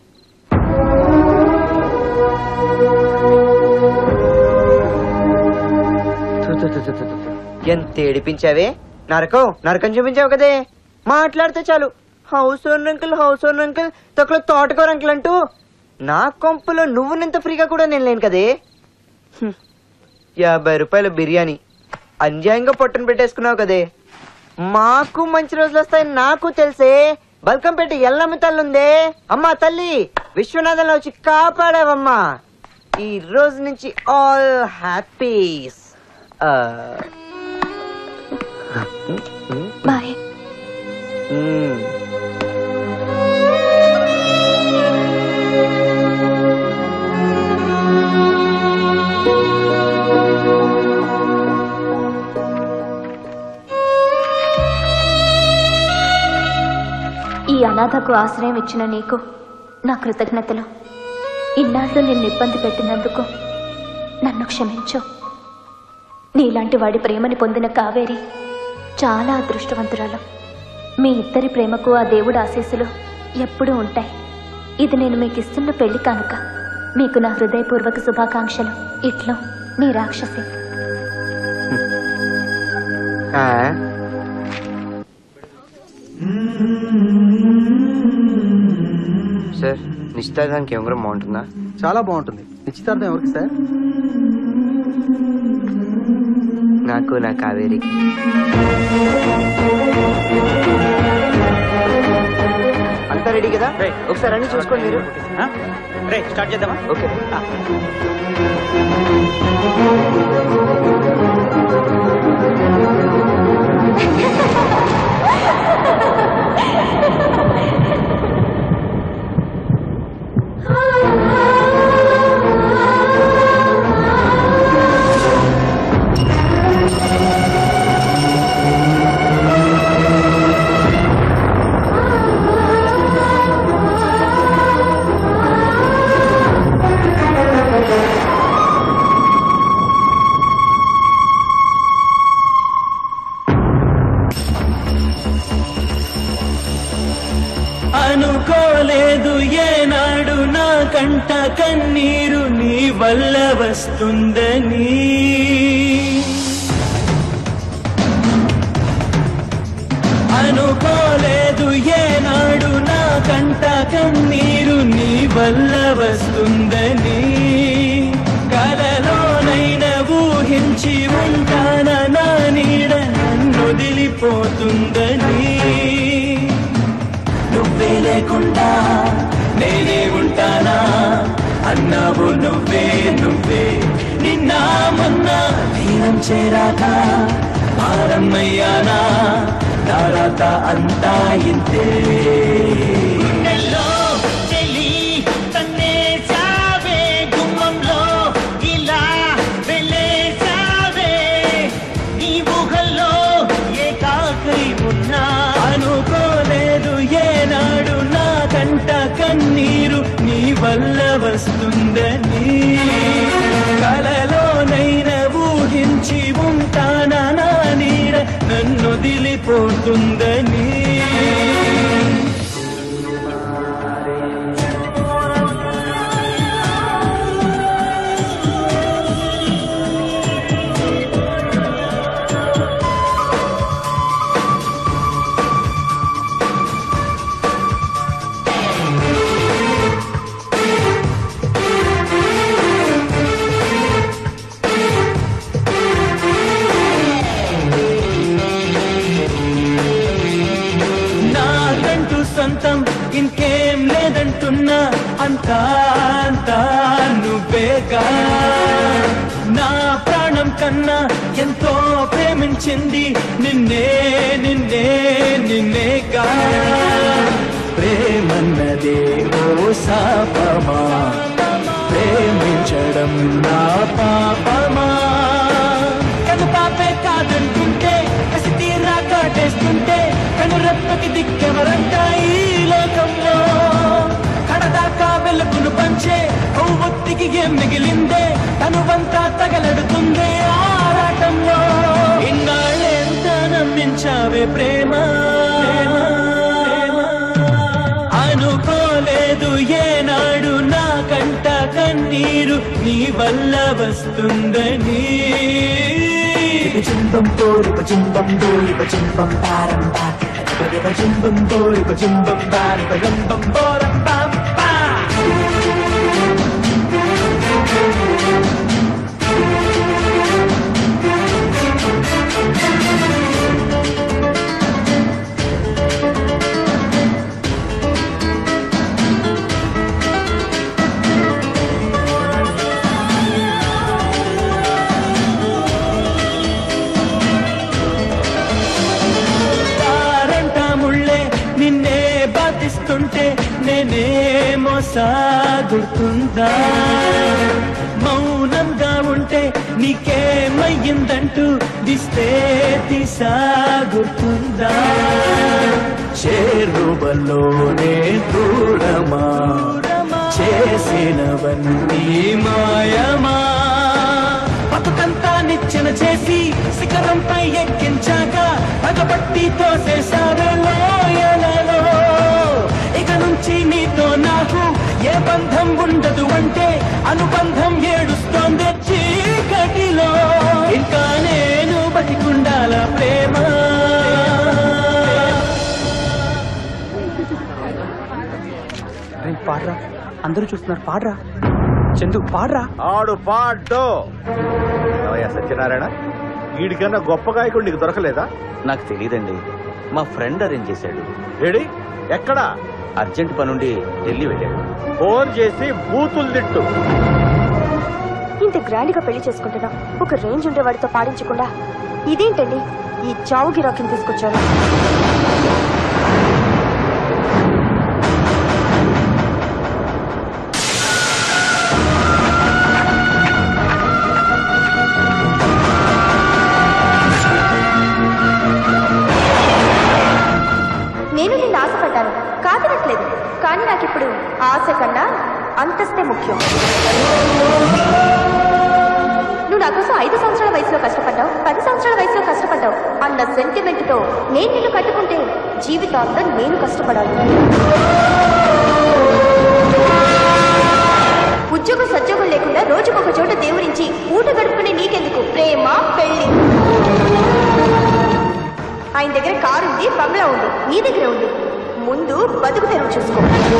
థు, థు, థు, థు, థు, థు. ఎంత ఏడిపించావే నరకం నరకం చూపించావు కదే మాట్లాడితే చాలు house own uncle house own uncle తొక్కలో తోటకూర అంకుల్ అంటూ నా కొంపలో నువ్వు నింత ఫ్రీగా కూడా నేను లేను కదే హ్మ్. యాభై రూపాయల బిర్యానీ అన్యాయంగా పొట్టను పెట్టేసుకున్నావు కదే మాకు మంచి రోజులు వస్తాయి నాకు తెలిసే బల్కం పెట్టి ఎల్లమ్మ తల్లి ఉందే అమ్మా తల్లి విశ్వనాథంలో వచ్చి కాపాడావమ్మా ఈ రోజు నుంచి ఆల్ హ్యాపీస్ బాయ్ ఈ అనాథకు ఆశ్రయం ఇచ్చిన నీకు నా కృతజ్ఞతలు ఇన్నాళ్ళు నిన్ను ఇబ్బంది పెట్టినందుకు నన్ను క్షమించు నీలాంటి వాడి ప్రేమని పొందిన కావేరి చాలా అదృష్టవంతురాలు మీ ఇద్దరి ప్రేమకు ఆ దేవుడి ఆశీస్సులు ఎప్పుడూ ఉంటాయి ఇది నేను మీకు ఇస్తున్న పెళ్లి కానుక మీకు నా హృదయపూర్వక శుభాకాంక్షలు ఇట్లో నీ రాక్షసి సార్ నిశ్చితార్థానికి ఉంగరం బాగుంటుందా చాలా బాగుంటుంది నిశ్చితార్థం ఎవరికి సార్ నాకు నా కావేరికి అంతా రెడీ కదా ఒకసారి అన్ని చూసుకోండి మీరు రే స్టార్ట్ చేద్దామా ఓకే అనుకోలేదు ఏనాడు నా కంట కన్నీరు నీ వల్ల వస్తుందని అనుకోలేదు ఏనాడు నా కంట కన్నీరు నీ వల్ల వస్తుందని కలలోనైన ఊహించి ఉంటాన నా నీడ నన్ను వదిలిపోతుందని నువ్వే లేకుండా నేనే ఉంటానా అన్నావు నువ్వే నువ్వే నిన్న మొన్న తీరం చేరాక భారమయ్యానా నారాత అంతా ఇంతే గుండెల్లో చెలి తన్నేసావే గుమ్మంలో ఇలా వెళ్ళేసావే నీ ఊహల్లో ఏకాకై ఉన్నా అనుకోలేదు ఏనాడు నా కంట కన్నీరు నీ వల్ల వస్తుందని కలలోనైనా ఊహించి ఉంటానా నా నీడ నన్ను వదిలిపోతుందని నాకంటూ సొంతం ఇంకేం లేదంటున్నా అంతా అంతా నువ్వేగా నా ప్రాణం కన్నా ఎంతో ప్రేమించింది నిన్నే నిన్నే నిన్నేగా ప్రేమన్నదే ఓ శాపమా ప్రేమించడం నా పాపమా కను పాపే కాదంటుంటే కసి తీరా కాటేస్తుంటే కను రెప్పకి దిక్కెవరంట ఈ లోకంలో కడదాకా వెలుగును పంచే కొవ్వొత్తికి ఏం మిగిలిందే తనువంతా తగలడుతుందే ఆరాటంలో ఇన్నాళ్ళెంత నమ్మించావే ప్రేమ అనుకోలేదు ఏనాడు నా కంట కన్నీరు నీ వల్ల వస్తుందని చింబం పోరు చింబం దోరి చింబం పారం చింబం పోరు చింబం పారం రంబం పోరం పాం తారంట ముళ్ళే నిన్నే బాధిస్తుంటే నేనేమో సాగుతుందా మౌనంగా ఉంటే నీకేమయ్యిందంటూ దిస్తే సాగుతుందా చేరువలోనే దూరమా చేసినవన్నీ మాయమా బతుకంతా నిచ్చెన చేసి శిఖరంపై ఎక్కించాక పగబట్టి తోసేశారు లోయలలో ఇక నుంచి నీతో నాకు ఏ బంధం ఉండదు అంటే అనుబంధం ఏడుస్తోంది చీకటిలో ఇంకా నేను బతికుండాల ప్రేమ రే పాడరా అందరూ చూస్తున్నారు పాడరా చందు పాడరా ఆడు పాడ్డో ఏమయ్యా సత్యనారాయణ వీడికన్నా గొప్ప గాయకుడు నీకు దొరకలేదా నాకు తెలియదండి మా ఫ్రెండ్ అరేంజ్ చేశాడు రెడీ ఎక్కడా అర్జెంట్ పనుండి ఢిల్లీ వెళ్ళాడు ఫోన్ చేసి బూతులు తిట్టు ఇంత గ్రాండ్ గా పెళ్లి చేసుకుంటున్నా ఒక రేంజ్ ఉండే వాడితో పాడించకుండా ఇదేంటండి ఈ చావు గిరాకిని తీసుకొచ్చారు నేను నిన్ను ఆశపడ్డాను కాదనట్లేదు కానీ నాకు ఇప్పుడు ఆశ కన్నా అంతస్తే ముఖ్యం నువ్వు నా కోసం ఐదు సంవత్సరాల వయసులో కష్టపడ్డావు పది సంవత్సరాల వయసులో కష్టపడ్డావు అన్న సెంటిమెంట్ తో నేను నిన్ను కట్టుకుంటే జీవితాంతం నేను కష్టపడాలి ఉద్యోగం సద్యోగం లేకుండా రోజుకొక చోట దేవురించి ఊట గడుపుకునే నీకెందుకు ప్రేమ పెళ్లి ఆయన దగ్గర కారు ఉంది బంగ్లా ఉంది నీ దగ్గర ఉంది ముందు బతుకు తెరువు చూసుకో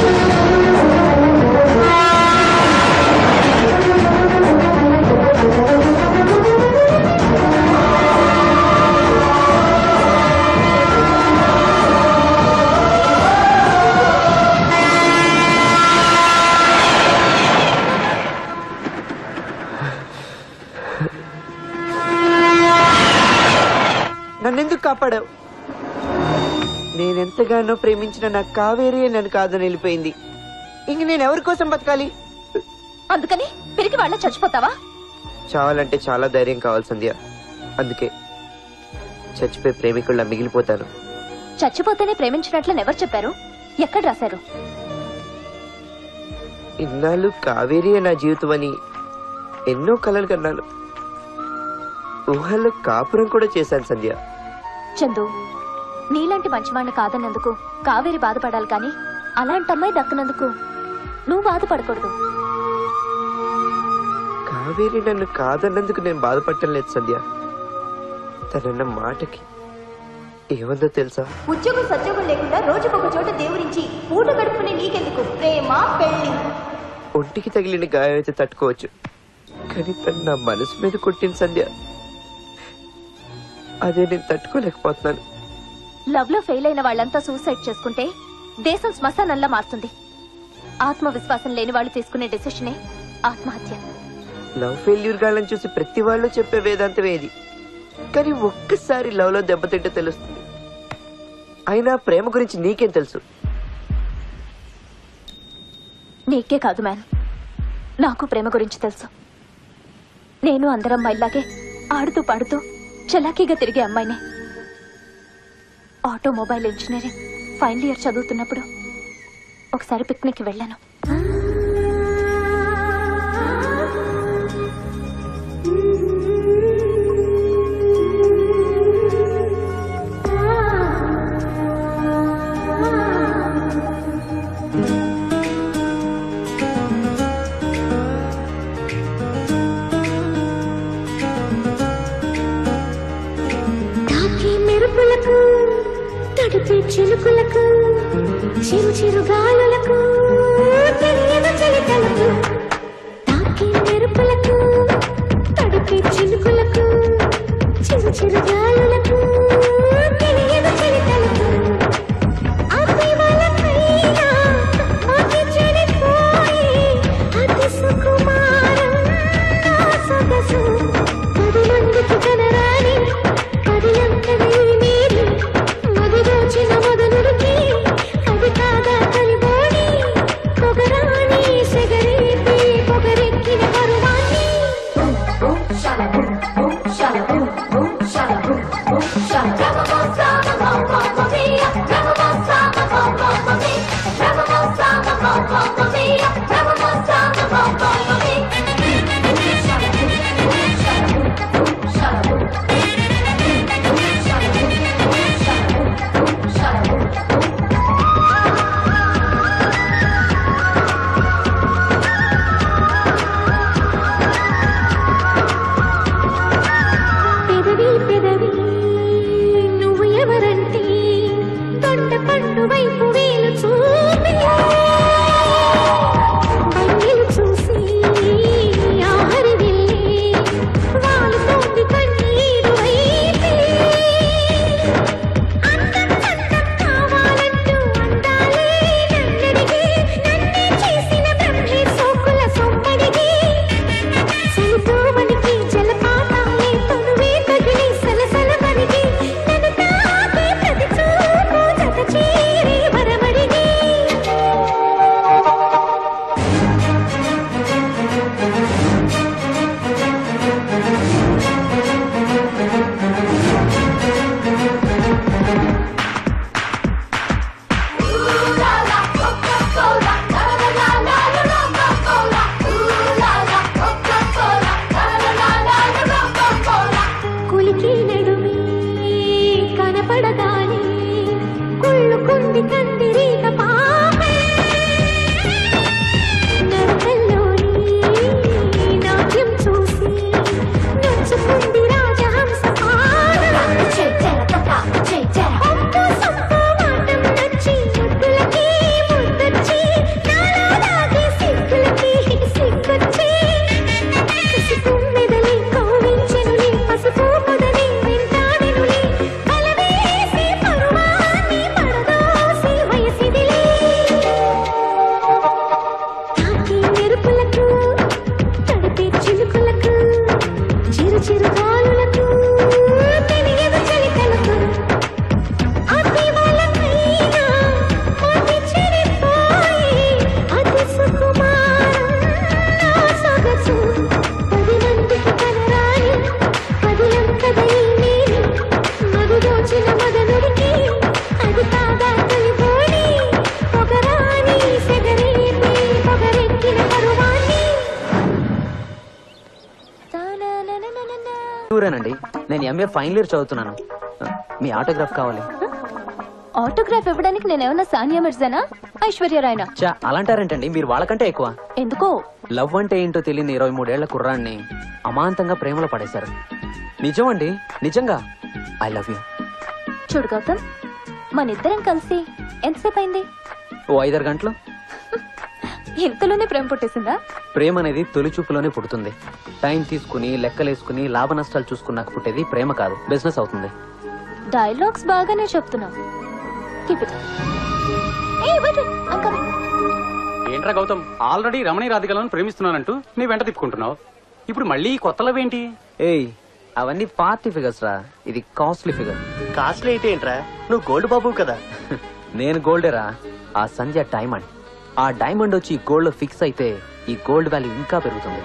నన్నెందుకు కాపాడావు నేనెంతగానో ప్రేమించిన నా కావేరి నన్ను కాదని వెళ్ళిపోయింది ఇంక నేను ఎవరి కోసం బతకాలి అందుకని పిరికి వాళ్ళ చచ్చిపోతావా చావాలంటే చాలా ధైర్యం కావాలి సంధ్య అందుకే చచ్చిపోయి ప్రేమికుళ్ళ మిగిలిపోతాను చచ్చిపోతేనే ప్రేమించినట్లని ఎవరు చెప్పారు ఎక్కడ రాశారు ఇన్నాళ్ళు కావేరి నా జీవితం అని ఎన్నో కలలు కన్నాను ఊహల్లో కాపురం కూడా చేశాను సంధ్య చందు నీలాంటి మంచివాణ్ణి కాదన్నందుకు కావేరి బాధపడాలి కానీ అలాంటి అమ్మాయి దక్కనందుకు నువ్వు బాధపడకూడదు కావేరి నన్ను కాదన్నందుకు నేను బాధపడటం లేదు సంధ్య తనన్న మాటకి ఏమందో తెలుసా ఉద్యోగం సద్యోగం లేకుండా రోజుకొక చోట దేవురించి ఊట గడుపుకునే నీకెందుకు ప్రేమ పెళ్లి ఒంటికి తగిలిన గాయం అయితే తట్టుకోవచ్చు కానీ తను నా మనసు మీద కొట్టిన సంధ్య అదే నేను తట్టుకోలేకపోతున్నాను లవ్ లో ఫెయిల్ అయిన వాళ్ళంతా సూసైడ్ చేసుకుంటే దేశం శ్మశానంలా మారుతుంది ఆత్మవిశ్వాసం లేని వాళ్ళు తీసుకునే డెసిషనే ఆత్మహత్య లవ్ ఫెయిల్యూర్ గాలని చూసి ప్రతి వాళ్ళు చెప్పే వేదాంతం ఏది కానీ ఒక్కసారి లవ్ లో దెబ్బతింటే తెలుస్తుంది అయినా ప్రేమ గురించి నీకేం తెలుసు నీకే కాదు మ్యాన్ నాకు ప్రేమ గురించి తెలుసు నేను అందరం అమ్మాయిలాగే ఆడుతూ పాడుతూ చలాకీగా తిరిగే అమ్మాయినే ఆటోమొబైల్ ఇంజనీరింగ్ ఫైనల్ ఇయర్ చదువుతున్నప్పుడు ఒకసారి పిక్నిక్ వెళ్ళాను తాకి మెరుపులకు తడిపే చిలుకులకు చిరు చిరు గాలులకు తెలియని చలికలకు తాకి మెరుపులకు తడిపే చిలుకులకు చిరు చిరు గాలులకు తెలియని చలికలకు అతివలకైనా అతి చెడిపోయి అతి సుకుమారం నా సొగసు పది మందికి కనరాని పది అంతది నీరు మదిగోచిన మొదలుడికి అది కాదా కలిగో గుంటూరేనండి నేను ఎంఏ ఫైనల్ ఇయర్ చదువుతున్నాను మీ ఆటోగ్రాఫ్ కావాలి ఆటోగ్రాఫ్ ఇవ్వడానికి నేనేమన్నా సానియా మిర్జానా ఐశ్వర్య రాయనా చా అలాంటారేంటండి మీరు వాళ్ళకంటే ఎక్కువ ఎందుకో లవ్ అంటే ఏంటో తెలియని ఇరవై మూడేళ్ల కుర్రాన్ని అమాంతంగా ప్రేమలో పడేశారు నిజం అండి నిజంగా ఐ లవ్ యూ చూడు గౌతమ్ మన ఇద్దరం కలిసి ఎంతసేపు అయింది ఓ ఐదారు గంటలు ఇంతలోనే ప్రేమ పుట్టేసిందా ప్రేమ అనేది తొలి చూపులోనే పుడుతుంది టైం తీసుకుని లెక్కలేసుకుని లాభ నష్టాలు చూసుకున్నాక పుట్టేది ప్రేమ కాదు బిజినెస్ అవుతుంది డైలాగ్స్ బాగానే చెప్తున్నావు Keep it. Hey, wait, wait, I'm coming. ఏంట్రా గౌతమ్ ఆల్రెడీ రమణి రాధికలను ప్రేమిస్తున్నానంటూ నీ వెంట తిప్పుకుంటున్నావు ఇప్పుడు మళ్ళీ ఈ కొత్త లవ్ ఏంటి ఏయ్ అవన్నీ పార్టీ ఫిగర్స్ రా ఇది కాస్ట్లీ ఫిగర్ కాస్ట్లీ అయితే ఏంట్రా నువ్వు గోల్డ్ బాబు కదా నేను గోల్డేరా ఆ సంధ్య డైమండ్ ఆ డైమండ్ వచ్చి గోల్డ్ లో ఫిక్స్ అయితే ఈ గోల్డ్ వాల్యూ ఇంకా పెరుగుతుంది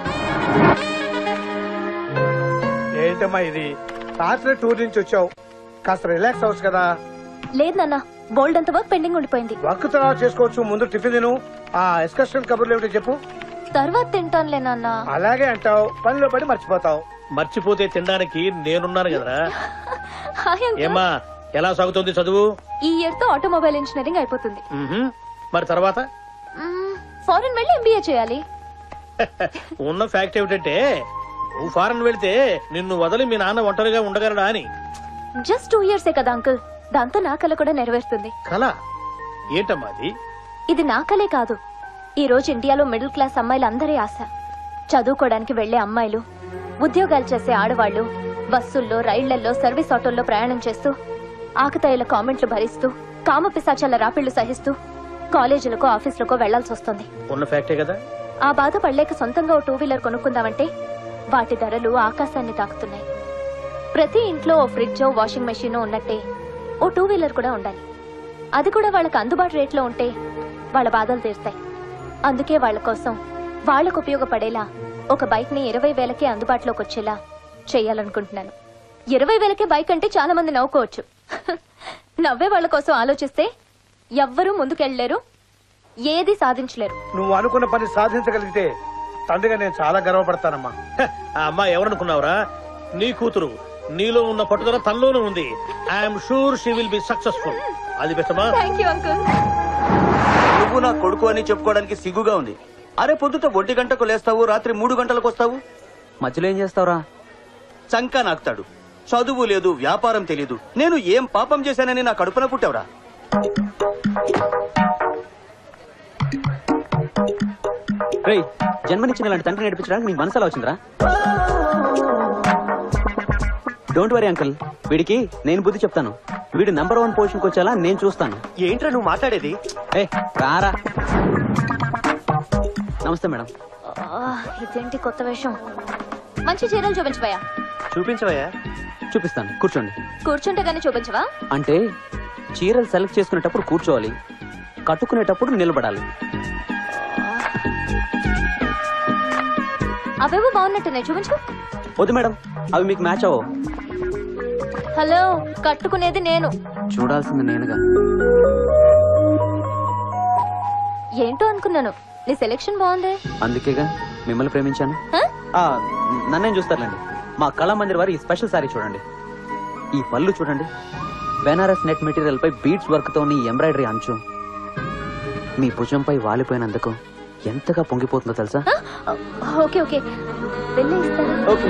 ఏంటమ్మా ఇది రాత్రి టూర్ నుంచి వచ్చావు కాస్త రిలాక్స్ అవ్వచ్చు కదా లేదు నాన్న బోల్డ్ అంత వర్క్ పెండింగ్ ఉండిపోయింది వర్క్ తర్వాత చేసుకోవచ్చు ముందు టిఫిన్ తిను ఆ ఎక్స్కర్షన్ కబుర్లు ఏమిటో చెప్పు తర్వాత తింటానులే నాన్న అలాగే అంటావు పనిలో పడి మర్చిపోతావు మర్చిపోతే తినడానికి నేనున్నాను కదరా హాయ్ అంకుల్ ఏమ్మా ఎలా సాగుతుంది చదువు ఈ ఇయర్ తో ఆటోమొబైల్ ఇంజనీరింగ్ అయిపోతుంది మ్మ్హ్మ్. మరి తర్వాత ఫారెన్ వెళ్ళి ఎంబీఏ చేయాలి ఉన్న ఫ్యాక్ట్ ఏమిటంటే నువ్వు ఫారెన్ వెళితే నిన్ను వదిలి మీ నాన్న ఒంటరిగా ఉండగలడా అని జస్ట్ టూ ఇయర్సే కదా అంకుల్ దాంతో నా కళ కూడా నెరవేరుతుంది కళ ఏంటమ్మా అది ఇది నా కలే కాదు ఈ రోజు ఇండియాలో మిడిల్ క్లాస్ అమ్మాయిలందరి ఆశ చదువుకోవడానికి వెళ్లే అమ్మాయిలు ఉద్యోగాలు చేసే ఆడవాళ్లు బస్సుల్లో రైళ్లలో సర్వీస్ ఆటోల్లో ప్రయాణం చేస్తూ ఆకతాయిల కామెంట్లు భరిస్తూ కామ పిశాచాల రాపిళ్లు సహిస్తూ కాలేజీలకు ఆఫీసులకు వెళ్లాల్సి వస్తుంది ఉన్న ఫ్యాక్టే కదా ఆ బాధ పడలేక సొంతంగా ఓ టూ వీలర్ కొనుక్కుందామంటే వాటి ధరలు ఆకాశాన్ని తాకుతున్నాయి ప్రతి ఇంట్లో ఓ ఫ్రిడ్జ్ వాషింగ్ మెషిన్ ఉన్నట్టే ఓ టూ వీలర్ కూడా ఉండాలి అది కూడా వాళ్ళకి అందుబాటు రేట్లో ఉంటే వాళ్ళ బాధలు తీరుతాయి అందుకే వాళ్ళ కోసం వాళ్ళకు ఉపయోగపడేలా ఒక బైక్ ని ఇరవై వేలకే అందుబాటులోకి వచ్చేలా చేయాలనుకుంటున్నాను ఇరవై వేలకే బైక్ అంటే చాలా మంది నవ్వుకోవచ్చు నవ్వే వాళ్ళ కోసం ఆలోచిస్తే ఎవ్వరూ ముందుకెళ్ళలేరు ఏది సాధించలేరు నువ్వు అనుకున్న పని సాధించగలిగితే తండ్రిగా నేను చాలా గర్వపడతానమ్మా ఆ అమ్మాయి ఎవరనుకున్నావురా నీ కూతురు నీలో ఉన్న పట్టుదల తనలోనూ ఉంది I'm sure she will be successful అది బెస్టమా థ్యాంక్ యూ అంకుల్ నువ్వు నా కొడుకు అని చెప్పుకోవడానికి సిగ్గుగా ఉంది అరే పొద్దుట ఒంటి గంటకు లేస్తావు రాత్రి మూడు గంటలకు వస్తావు మధ్యలో ఏం చేస్తావురా చంకా నాకుతాడు చదువు లేదు వ్యాపారం తెలియదు నేను ఏం పాపం చేశానని నా కడుపున పుట్టావురా రేయ్ జన్మనిచ్చిన ఇలాంటి తండ్రి నేర్పించడానికి నీకు మనసు ఎలా వచ్చిందిరా డోంట్ వరీ అంకుల్ వీడికి నేను బుద్ధి చెప్తాను వీడు నెంబర్ వన్ పొజిషన్కి వచ్చేలా నేను చూస్తాను ఏంట్రా నువ్వు మాట్లాడేది ఏ రారా నమస్తే మేడం ఆ, ఇదేంటి కొత్త వేషం మంచి చీరలు చూపించవయ్యా చూపించవయ్యా చూపిస్తాను కూర్చోండి కూర్చుంటే గానీ చూపించవా అంటే చీరలు సెలెక్ట్ చేసుకునేటప్పుడు కూర్చోవాలి కట్టుకునేటప్పుడు నిలబడాలి అవేవో బాగున్నట్టున్నాయి చూపించు వద్దు మేడం అవి మీకు మ్యాచ్ అవ్వవు హలో కట్టుకునేది నేను చూడాల్సింది నేనుగా ఏంటో అనుకున్నాను నీ సెలెక్షన్ బాగుంది అందుకేగా మిమ్మల్ని ప్రేమించాను హ? ఆ, నన్నేం చూస్తారులేండి మా కళా మందిర్ వారి ఈ స్పెషల్ సారీ చూడండి ఈ పళ్ళు చూడండి బెనారస్ నెట్ మెటీరియల్ పై బీట్స్ వర్క్ తో ఈ ఎంబ్రాయిడరీ అంచు మీ భుజంపై వాలిపోయినందుకు ఎంతగా పొంగిపోతుందో తెలుసా ఓకే ఓకే వెళ్ళి ఇస్తారా okay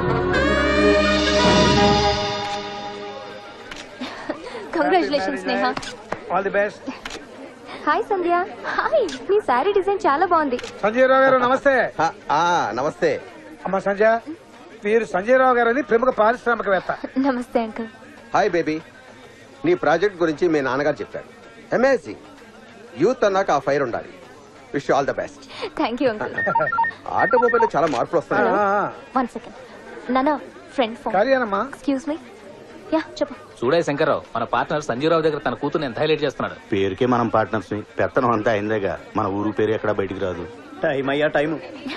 congratulation Sneha all the best hi Sandhya hi నీ శారీ డిజైన్ చాలా బాగుంది సంజయ్ రావు గారు నమస్తే నమస్తే అమ్మా సంజయ్ వీరు సంజయ్ రావు గారు అని ప్రముఖ పారిశ్రామికవేత్త నమస్తే అంకుల్ హాయ్ బేబీ నీ ప్రాజెక్ట్ గురించి మీ నాన్నగారు చెప్పాడు అమేజింగ్ యూత్ అన్నాక ఆ ఫైర్ ఉండాలి wish all the best thank you uncle automobile చాలా మార్పులు వస్తాయి వన్ సెకండ్ నాన్న ఫ్రెండ్ ఫోన్ కార్యానమ్మా ఎక్స్క్యూజ్ మీ యా చెప్పు చూడే శంకర్రావు మన పార్ట్నర్ సంజీవరావు దగ్గర తన కూతురు ఎంత హైలైట్ చేస్తున్నాడు పేరుకే మనం పార్ట్నర్స్ పెత్తనం అంతా అయిందేగా మన ఊరు పేరు ఎక్కడ బయటికి రాదు టైం అయ్యా టైం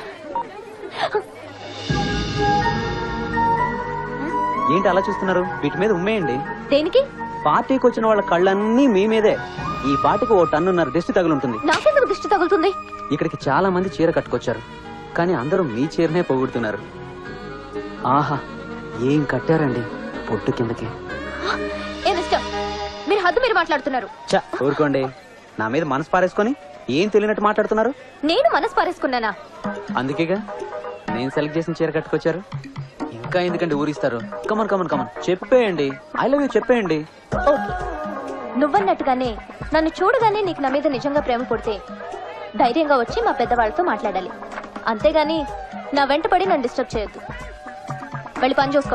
ఏంటి అలా చూస్తున్నారు వీటి మీద ఉమ్మేయండి దేనికి పార్టీకి వచ్చిన వాళ్ళ కళ్ళన్నీ మీ మీదే ఈ పార్టీకి ఓ టన్నున్నర దిష్టి తగులుంటుంది నాకెందుకు దిష్టి తగులుతుంది ఇక్కడికి చాలా మంది చీర కట్టుకొచ్చారు కానీ అందరూ మీ చీరనే పొగుడుతున్నారు ఆహా ఏం కట్టారండి పొట్టు కిందకి ఏ మిస్టర్ మీరు హద్దు మీరు మాట్లాడుతున్నారు చ ఊరుకోండి నా మీద మనసు పారేసుకొని ఏం తెలియనట్టు మాట్లాడుతున్నారు నేను మనసు పారేసుకున్నానా అందుకేగా నేను సెలెక్ట్ చేసిన చీర కట్టుకొచ్చారు ఇంకా ఎందుకండి ఊరిస్తారు కమన్ కమన్ కమన్ చెప్పేయండి ఐ లవ్ యూ చెప్పేయండి ఓకే నువ్వన్నట్టుగానే నన్ను చూడగానే నీకు నా మీద నిజంగా ప్రేమ పుడితే ధైర్యంగా వచ్చి మా పెద్దవాళ్ళతో మాట్లాడాలి అంతేగాని నా వెంట పడి నన్ను డిస్టర్బ్ చేయొద్దు వెళ్ళి పని చూసుకో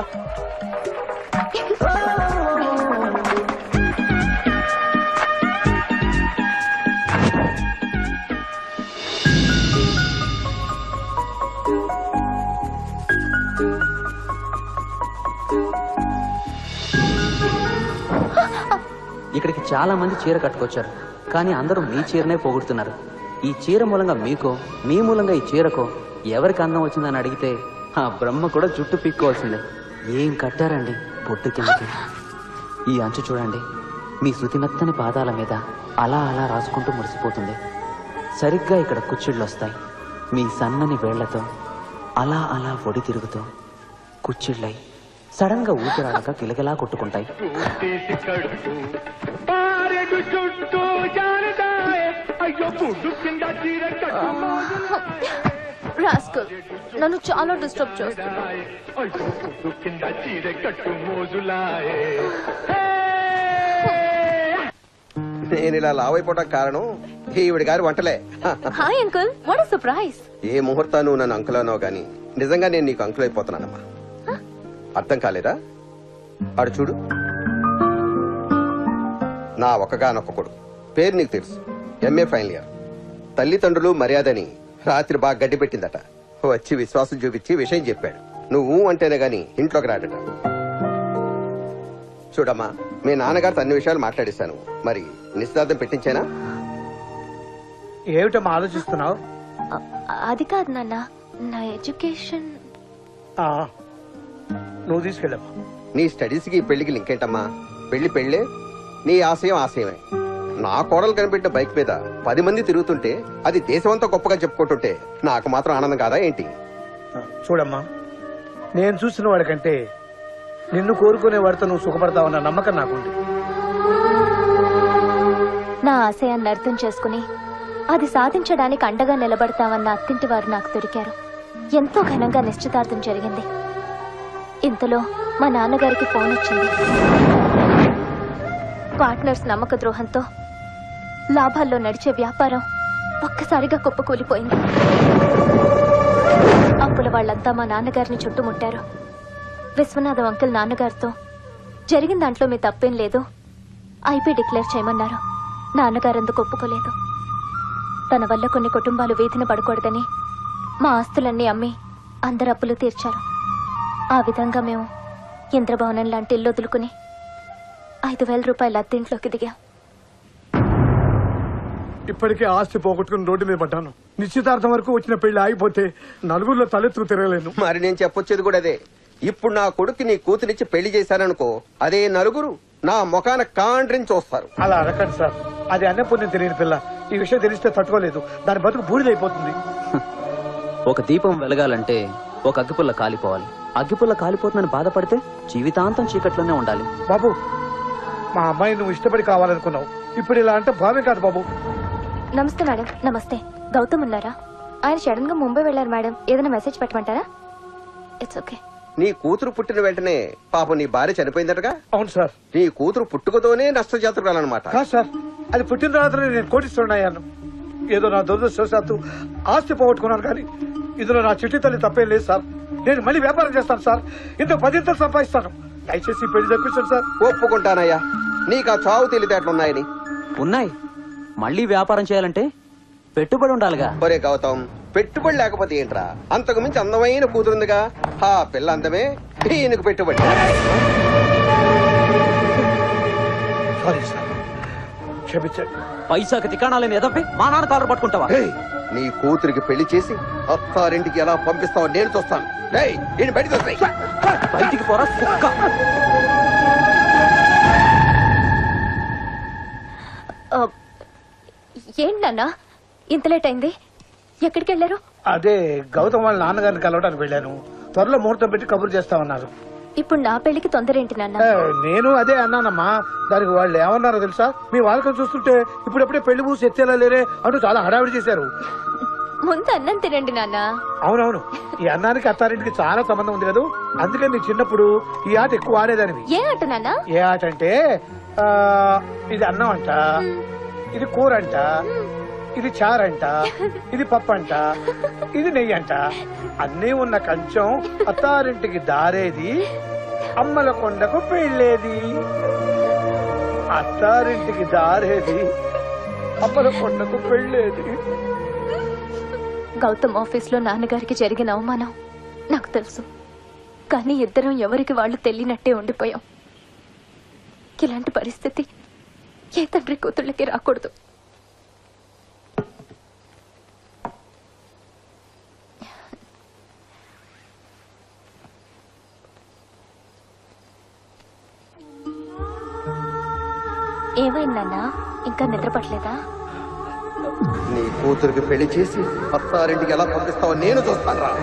ఇక్కడికి చాలా మంది చీర కట్టుకొచ్చారు కానీ అందరూ మీ చీరనే పోగొడుతున్నారు ఈ చీర మూలంగా మీకో మీ మూలంగా ఈ చీరకో ఎవరికి అందం వచ్చిందని అడిగితే ఆ బ్రహ్మ కూడా జుట్టు పీక్కోవాల్సిందే ఏం కట్టారండి పొట్టు కిందకి ఈ అంచు చూడండి మీ శృతిమెత్తని పాదాల మీద అలా అలా రాసుకుంటూ మురిసిపోతుంది సరిగ్గా ఇక్కడ కుచ్చిళ్ళు వస్తాయి మీ సన్నని వేళ్లతో అలా అలా ఒడి తిరుగుతూ కుచ్చిళ్ళై సడన్ గా ఊపిరాడక గిలగిలా కొట్టుకుంటాయి రాస్కల్ నన్ను చాలా డిస్టర్బ్ చేస్తున్నా నేను ఇలా లావైపోవడం కారణం ఈవిడి గారి వంటలే hi uncle what is surprise ఏ ముహూర్తా నువ్వు నన్ను అంకులనో గాని నిజంగా నేను నీకు అంకుల్ అయిపోతున్నానమ్మా అర్థం కాలేదా ఆడు చూడు నా ఒక్కగానొక్క కొడుకు పేరు నీకు తెలుసు ఎంఏ ఫైనల్ ఇయర్ తల్లిదండ్రులు మర్యాదని రాత్రి బాగా గడ్డి పెట్టిందట వచ్చి విశ్వాసం చూపించి విషయం చెప్పాడు నువ్వు అంటేనే గాని ఇంట్లోకి రాడట చూడమ్మా మీ నాన్నగారితో అన్ని విషయాలు మాట్లాడిస్తాను మరి నిశ్చితార్థం పెట్టించేనా ఏమిటమ్మా ఆలోచిస్తున్నావు అది కాదు నాన్న నా ఎడ్యుకేషన్ నువ్వు తీసుకెళ్ళమ్మా నీ స్టడీస్ కి ఈ పెళ్లికి లింక్ ఏంటమ్మా పెళ్లి పెళ్లే నీ ఆశయం ఆశయమే నా కోడలు కనిపెట్టిన బైక్ మీద పది మంది తిరుగుతుంటే అది దేశమంతా గొప్పగా చెప్పుకుంటుంటే నాకు మాత్రం ఆనందం కాదా ఏంటి చూడమ్మా నేను చూసిన వాడికంటే నిన్ను కోరుకునే వాడితో నువ్వు సుఖపడతావన్న నమ్మకం నాకుంది నా ఆశయాన్ని అర్థం చేసుకుని అది సాధించడానికి అండగా నిలబడతామన్న అత్తింటి వారు నాకు దొరికారు ఎంతో ఘనంగా నిశ్చితార్థం జరిగింది ఇంతలో మా నాన్నగారికి ఫోన్ వచ్చింది పార్ట్నర్స్ నమ్మక ద్రోహంతో లాభాల్లో నడిచే వ్యాపారం ఒక్కసారిగా కుప్పకూలిపోయింది అప్పుల వాళ్ళంతా మా నాన్నగారిని చుట్టుముట్టారు విశ్వనాథం అంకుల్ నాన్నగారితో జరిగిన దాంట్లో మీ తప్పేం లేదు ఐపీ డిక్లేర్ చేయమన్నారు నాన్నగారు అందుకు ఒప్పుకోలేదు తన వల్ల కొన్ని కుటుంబాలు వీధిన పడకూడదని మా ఆస్తులన్నీ అమ్మి అందరు అప్పులు తీర్చారు ఆ విధంగా మేము ఇంద్రభవనం లాంటి ఇల్లు వదులుకుని ఐదు వేల రూపాయల అద్దెంట్లోకి దిగాం ఇప్పటికే ఆస్తి పోగొట్టుకుని రోడ్డు మీద పడ్డాను నిశ్చితార్థం వరకు వచ్చిన పెళ్లి ఆగిపోతే నలుగురిలో తలెత్తుకు తిరగలేను మరి నేను చెప్పొచ్చేది కూడా అదే ఇప్పుడు నా కొడుకు నీ కూతురిచ్చి పెళ్లి చేశాననుకో అదే నలుగురు నా ముఖాన కాండ్రించి చూస్తారు అలా అడగండి సార్ అది అన్నపుణ్యం తెలియని పిల్ల ఈ విషయం తెలిస్తే తట్టుకోలేదు దాని బతుకు బూడిదైపోతుంది ఒక దీపం వెలగాలంటే ఒక అగ్గిపుల్ల కాలిపోవాలి అగ్గిపుల్ల కాలిపోతుందని బాధపడితే జీవితాంతం చీకట్లోనే ఉండాలి బాబు మా అమ్మాయి నువ్వు ఇష్టపడి కావాలనుకున్నావు ఇప్పుడు ఇలా అంటే భావే కాదు బాబు నమస్తే మేడం నమస్తే గౌతమ్ ఉన్నారా ఆయన సడన్ గా ముంబై వెళ్ళారు మేడం ఏదైనా మెసేజ్ పెట్టమంటారా ఇట్స్ ఓకే నీ కూతురు పుట్టిన వెంటనే పాపం నీ భార్య చనిపోయిందటగా అవును సార్ నీ కూతురు పుట్టుకతోనే నష్టజాతకురాలన్నమాట కాదు సార్ అది పుట్టిన తర్వాత నేను కోటిస్తున్నాను ఏదో నా దురదృష్టవశాత్తు ఆస్తి పోగొట్టుకున్నాను కానీ ఇందులో నా చిట్టి తల్లి తప్పేం లేదు సార్ నేను మళ్ళీ వ్యాపారం చేస్తాను సార్ ఇంత పదింతలు సంపాదిస్తాను దయచేసి ఈ పెళ్లి తెప్పించండి సార్ ఒప్పుకుంటానయ్యా నీకు ఆ చావు తెలివితేటలున్నాయని ఉన్నాయి మళ్ళీ వ్యాపారం చేయాలంటే పెట్టుబడి ఉండాలిగా ఒరే గౌతమ్ పెట్టుబడి లేకపోతే ఏంట్రా అంతకు మించి అందమైన కూతురుందిగా ఆ పిల్ల అందమే ఈయనకు పెట్టుబడి సారీ సార్ క్షమించండి పైసాకి తికాణాలని ఎదపి మా నాన్న కాలర్ పట్టుకుంటావా నీ కూతురికి పెళ్లి చేసి అత్తారింటికి ఎలా పంపిస్తావో నేను చూస్తాను రేయ్, ఈయన బయటకు వస్తాయి బయటికి పోరా కుక్క ఆ, ఏంటి నాన్న ఇంత లేట్ అయింది ఎక్కడికి వెళ్ళారు అదే గౌతమ్ వాళ్ళ నాన్నగారిని కలవడానికి వెళ్ళాను త్వరలో ముహూర్తం పెట్టి కబురు చేస్తామన్నారు ఇప్పుడు నా పెళ్లికి తొందర ఏంటి నాన్న ఏ, నేను అదే అన్నానమ్మా దానికి వాళ్ళు ఏమన్నారో తెలుసా మీ వాళ్ళకం చూస్తుంటే ఇప్పుడప్పుడే పెళ్లి పూసి ఎత్తేలా లేరే అంటూ చాలా హడావిడి చేశారు ముందు అన్నం తినండి నాన్న అవునవును ఈ అన్నానికి అత్తారింటికి చాలా సంబంధం ఉంది కదా అందుకని నీ చిన్నప్పుడు ఈ ఆట ఎక్కువ ఆడేదానివి ఏ ఆట నాన్న ఏ ఆట అంటే ఆ, ఇది అన్నం అంట ఇది కూర అంట ఇది చారంట ఇది పప్పు అంట ఇది నెయ్యి అంట అన్నీ ఉన్న కంచం అత్తారింటికి దారేది అమ్మల కొండకు పెళ్ళేది అత్తారింటికి దారేది అమ్మల కొండకు పెళ్ళేది గౌతమ్ ఆఫీస్ లో నాన్నగారికి జరిగిన అవమానం నాకు తెలుసు కానీ ఇద్దరం ఎవరికి వాళ్ళు తెలియనట్టే ఉండిపోయాం ఇలాంటి పరిస్థితి ఏ తండ్రి కూతుళ్ళకి రాకూడదు ఏమైంది నాన్న ఇంకా నిద్ర పట్టలేదా నీ కూతురికి పెళ్లి చేసి అత్తారింటికి ఎలా పంపిస్తావో నేను చూస్తాను రా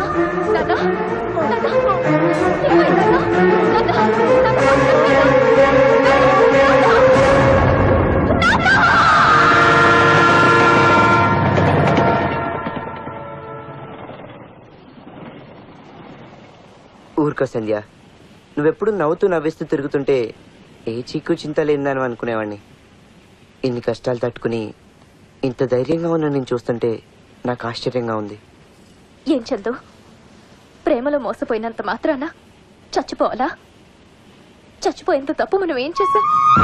ఊరుకో సంధ్య నువ్వెప్పుడు నవ్వుతూ నవ్విస్తూ తిరుగుతుంటే ఏ చిక్కు చింత లేదని అనుకునేవాడిని ఇన్ని కష్టాలు తట్టుకుని ఇంత ధైర్యంగా ఉన్న నేను చూస్తుంటే నాకు ఆశ్చర్యంగా ఉంది ఏం చందు ప్రేమలో మోసపోయినంత మాత్రాన చచ్చిపోవాలా చచ్చిపోయేంత తప్పు మనం ఏం చేశాం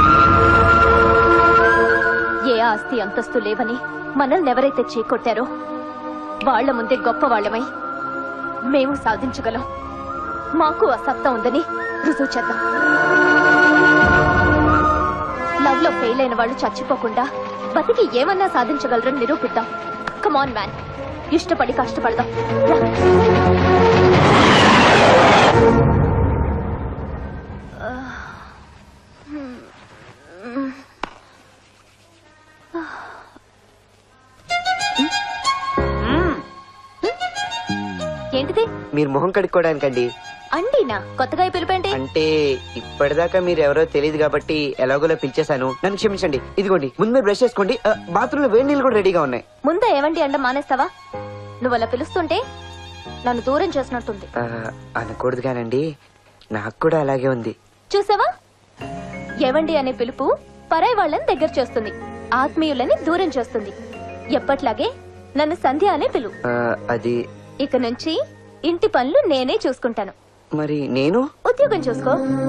ఏ ఆస్తి అంతస్తు లేవని మనల్ని ఎవరైతే చీకొట్టారో వాళ్ళ ముందే గొప్ప వాళ్ళమై మేము సాధించగలం మాకు ఆ సత్తా ఉందని రుజువు చేద్దాం లవ్ లో ఫెయిల్ అయిన వాళ్ళు చచ్చిపోకుండా బతికి ఏమన్నా సాధించగలరని నిరూపిద్దాం కమాన్ మ్యాన్ ఇష్టపడి కష్టపడదాం రా. ఏంటిది మీరు మొహం కడుక్కోవడానికండి అండినా కొత్తగా ఈ పిలిపేంటి అంటే ఇప్పటిదాకా మీరు ఎవరో తెలియదు కాబట్టి ఎలాగోలా పిలిచేశాను నన్ను క్షమించండి ఇదిగోండి ముందు మీరు బ్రష్ చేసుకోండి బాత్రూమ్ లో వేడి నీళ్ళు కూడా రెడీగా ఉన్నాయి ముందే ఏవండి అండ మానేస్తావా నువ్వు అలా పిలుస్తుంటే నన్ను దూరం చేసినట్టుంది ఆ, అనకూడదు కానండి నాకు కూడా అలాగే ఉంది చూసావా ఏవండి అనే పిలుపు పరాయి వాళ్ళని దగ్గర చేస్తుంది ఆత్మీయులని దూరం చేస్తుంది ఎప్పట్లాగే నన్ను సంధ్య అనే పిలువు ఆ, అది ఇక నుంచి ఇంటి పనులు నేనే చూసుకుంటాను మరి నేను ఉద్యోగం చూసుకో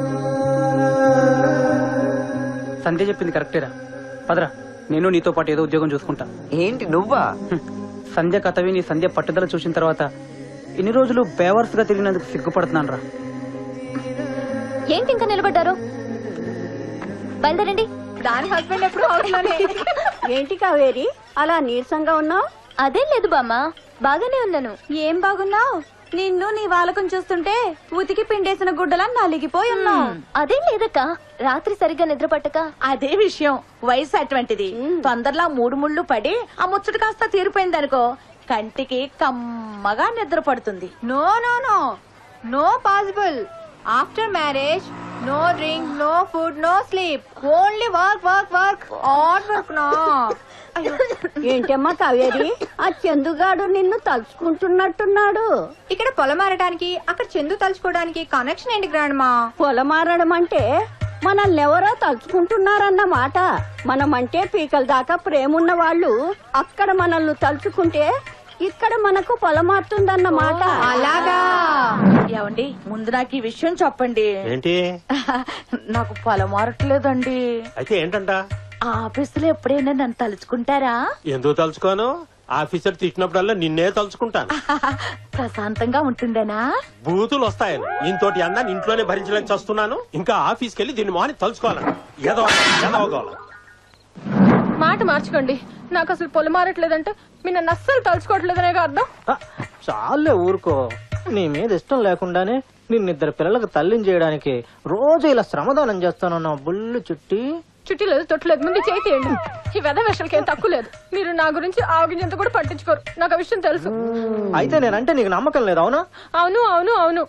సంధ్య చెప్పింది కరెక్టేరా పదరా నేను నీతో పాటు ఏదో ఉద్యోగం చూసుకుంటా ఏంటి నువ్వా సంధ్య కథ విని సంధ్య పట్టుదల చూసిన తర్వాత ఇన్ని రోజులు బేవర్స్ గా తిరిగినందుకు సిగ్గుపడుతున్నాను రా ఏంటి ఇంకా నిలబడ్డారు బయలుదేరండి దాని హస్బెండ్ ఎప్పుడు అవుతున్నానే ఏంటి కావేరి అలా నీరసంగా ఉన్నావు అదేం లేదు బామ్మ బాగానే ఉన్నాను ఏం బాగున్నావు నిన్ను నీ వాలకం చూస్తుంటే ఉతికి పిండేసిన గుడ్డలా నలిగిపోయి ఉన్నావు అదేం లేదక్క రాత్రి సరిగ్గా నిద్ర పట్టక అదే విషయం వయసు అటువంటిది తొందరలో మూడు ముళ్ళు పడి ఆ ముచ్చట కాస్త తీరిపోయింది అనుకో కంటికి కమ్మగా నిద్ర పడుతుంది no no no no possible after marriage no drink no food no sleep only work work work all work no ఏంటమ్మా కావేరి ఆ చందుగాడు నిన్ను తలుచుకుంటున్నట్టున్నాడు ఇక్కడ పొలం మారడానికి అక్కడ చందు తలుచుకోవడానికి కనెక్షన్ ఏంటి గ్రాండ్మా పొలమారడం అంటే మనల్ని ఎవరో తలుచుకుంటున్నారన్న మాట మనమంటే పీకల దాకా ప్రేమున్న వాళ్ళు అక్కడ మనల్ని తలుచుకుంటే ఇక్కడ మనకు పొలమారుతుందన్న మాట అలాగా ఏమండి ముందు నాకు ఈ విషయం చెప్పండి ఏంటి నాకు పొలం మారట్లేదండి అయితే ఏంటంట ఆ ఆఫీసులో ఎప్పుడైనా నన్ను తలుచుకుంటారా ఎందుకు తలుచుకోను ఆఫీసర్ తిట్టినప్పుడల్లా నిన్నే తలుచుకుంటాను ప్రశాంతంగా ఉంటుందేనా బూతులు వస్తాయని ఇంతోటి అన్నాన్ని ఇంట్లోనే భరించలేక చస్తున్నాను ఇంకా ఆఫీస్కి వెళ్ళి దీన్ని మాని తలుచుకోవాలని ఏదో ఎదవగోళ మాట మార్చుకోండి నాకు అసలు పొలం మారట్లేదంటే మీ నన్ను అస్సలు తలుచుకోవట్లేదనే అర్థం చాలే ఊరుకో నీ మీద ఇష్టం లేకుండానే నిన్నిద్దరు పిల్లలకు తల్లిని చేయడానికి రోజు ఇలా శ్రమదానం చేస్తాను నా బుల్లు చుట్టి చుట్టూ లేదు తొట్టలేదు ముందు చేయి తీయండి ఈ వెద విషయాలకి ఏం తక్కువ లేదు మీరు నా గురించి ఆవగింజంత కూడా పట్టించుకోరు నాకు ఆ విషయం తెలుసు అయితే నేనంటే నీకు నమ్మకం లేదు అవునా అవును అవును అవును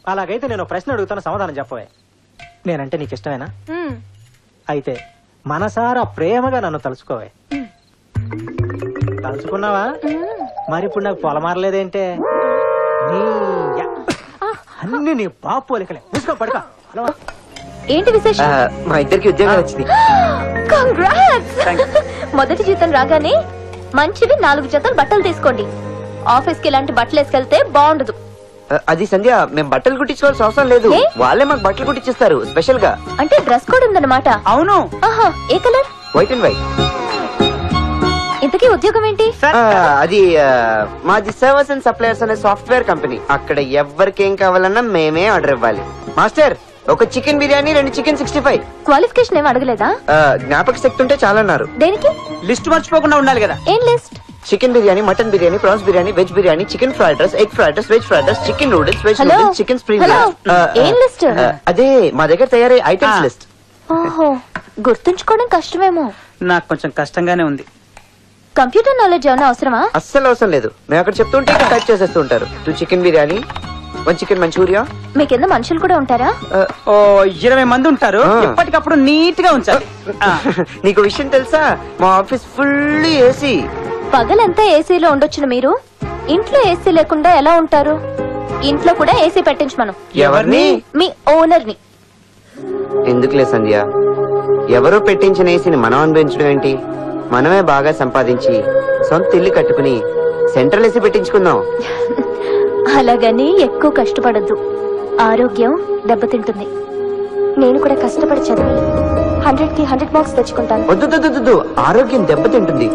అలాగైతే నేను ఒక ప్రశ్న అడుగుతాను సమాధానం చెప్పవే నేనంటే నీకు ఇష్టమేనా అయితే మనసారా ప్రేమగా నన్ను తలుచుకోవే తలుచుకున్నావా మరి ఇప్పుడు నాకు పొలమారలేదేంటే నీ యా- అన్ని నీ బాపు పోలికలే చూసుకో పడుకో హలో ఏంటి విశేషం మా ఇద్దరికి ఉద్యోగం వచ్చింది కంగ్రాట్స్ మొదటి జీతం రాగానే మంచివి నాలుగు జతలు బట్టలు తీసుకోండి ఆఫీస్ కి ఇలాంటి బట్టలు వేసుకెళ్తే బాగుండదు ఆ, అది సంధ్య మేము బట్టలు కుట్టించుకోవాల్సిన అవసరం లేదు ఏ? వాళ్ళే మాకు బట్టలు కుట్టించేస్తారు స్పెషల్ గా అంటే డ్రెస్ కోడ్ ఉందన్నమాట అవును ఆహా ఏ కలర్ వైట్ అండ్ వైట్ ఇంతకీ ఉద్యోగం ఏంటి అది ఆ, మాది సర్వీస్ అండ్ సప్లయర్స్ అనే సాఫ్ట్వేర్ కంపెనీ అక్కడ ఎవరికి ఏం కావాలన్నా మేమే ఆర్డర్ ఇవ్వాలి మాస్టర్ ఒక చికెన్ బిర్యానీ రెండు చికెన్ సిక్స్టీ ఫైవ్ క్వాలిఫికేషన్ ఏం అడగలేదా జ్ఞాపక శక్తి ఉంటే చాలా అన్నారు దేనికి లిస్ట్ మర్చిపోకుండా ఉండాలి కదా ఏం list chicken biryani mutton biryani prawns biryani veg biryani chicken fried rice egg fried rice veg fried rice chicken noodles veg Hello? Noodles chicken spring Hello? ఏం list? అదే మా దగ్గర తయారై ఐటమ్స్ లిస్ట్ ఓహో గుర్తుంచుకోవడం కష్టమేమో నాకు కొంచెం కష్టంగానే ఉంది కంప్యూటర్ నాలెడ్జ్ ఏమైనా అవసరమా అస్సలు అవసరం లేదు మేము అక్కడ చెప్తుంటే ఇక్కడ టైప్ చేసేస్తూ ఉంటారు two chicken biryani one chicken manchuria మీ కింద మనుషులు కూడా ఉంటారా ఓ ఇరవై మంది ఉంటారు ఎప్పటికప్పుడు నీట్ గా ఉంచాలి ఆ. నీకు విషయం తెలుసా మా ఆఫీస్ ఫుల్ ఏసీ పగలంతా ఏసీలో ఉండొచ్చును మీరు ఇంట్లో ఏసీ లేకుండా ఎలా ఉంటారు ఇంట్లో కూడా ఏసీ పెట్టించమను ఎవరిని? మీ ఓనర్ ని ఎందుకులే సంధ్య ఎవరో పెట్టించిన ఏసీని మనం అనుభవించడం ఏంటి మనమే బాగా సంపాదించి సొంత ఇల్లు కట్టుకుని సెంట్రల్ ఏసీ పెట్టించుకుందాం అలాగని ఎక్కువ కష్టపడద్దు ఆరోగ్యం దెబ్బతింటుంది నేను కూడా కష్టపడి చదివి హండ్రెడ్ కి హండ్రెడ్ మార్క్స్ తెచ్చుకుంటాను వద్దు వద్దు, వద్దు, వద్దు ఆరోగ్యం దెబ్బతింటుంది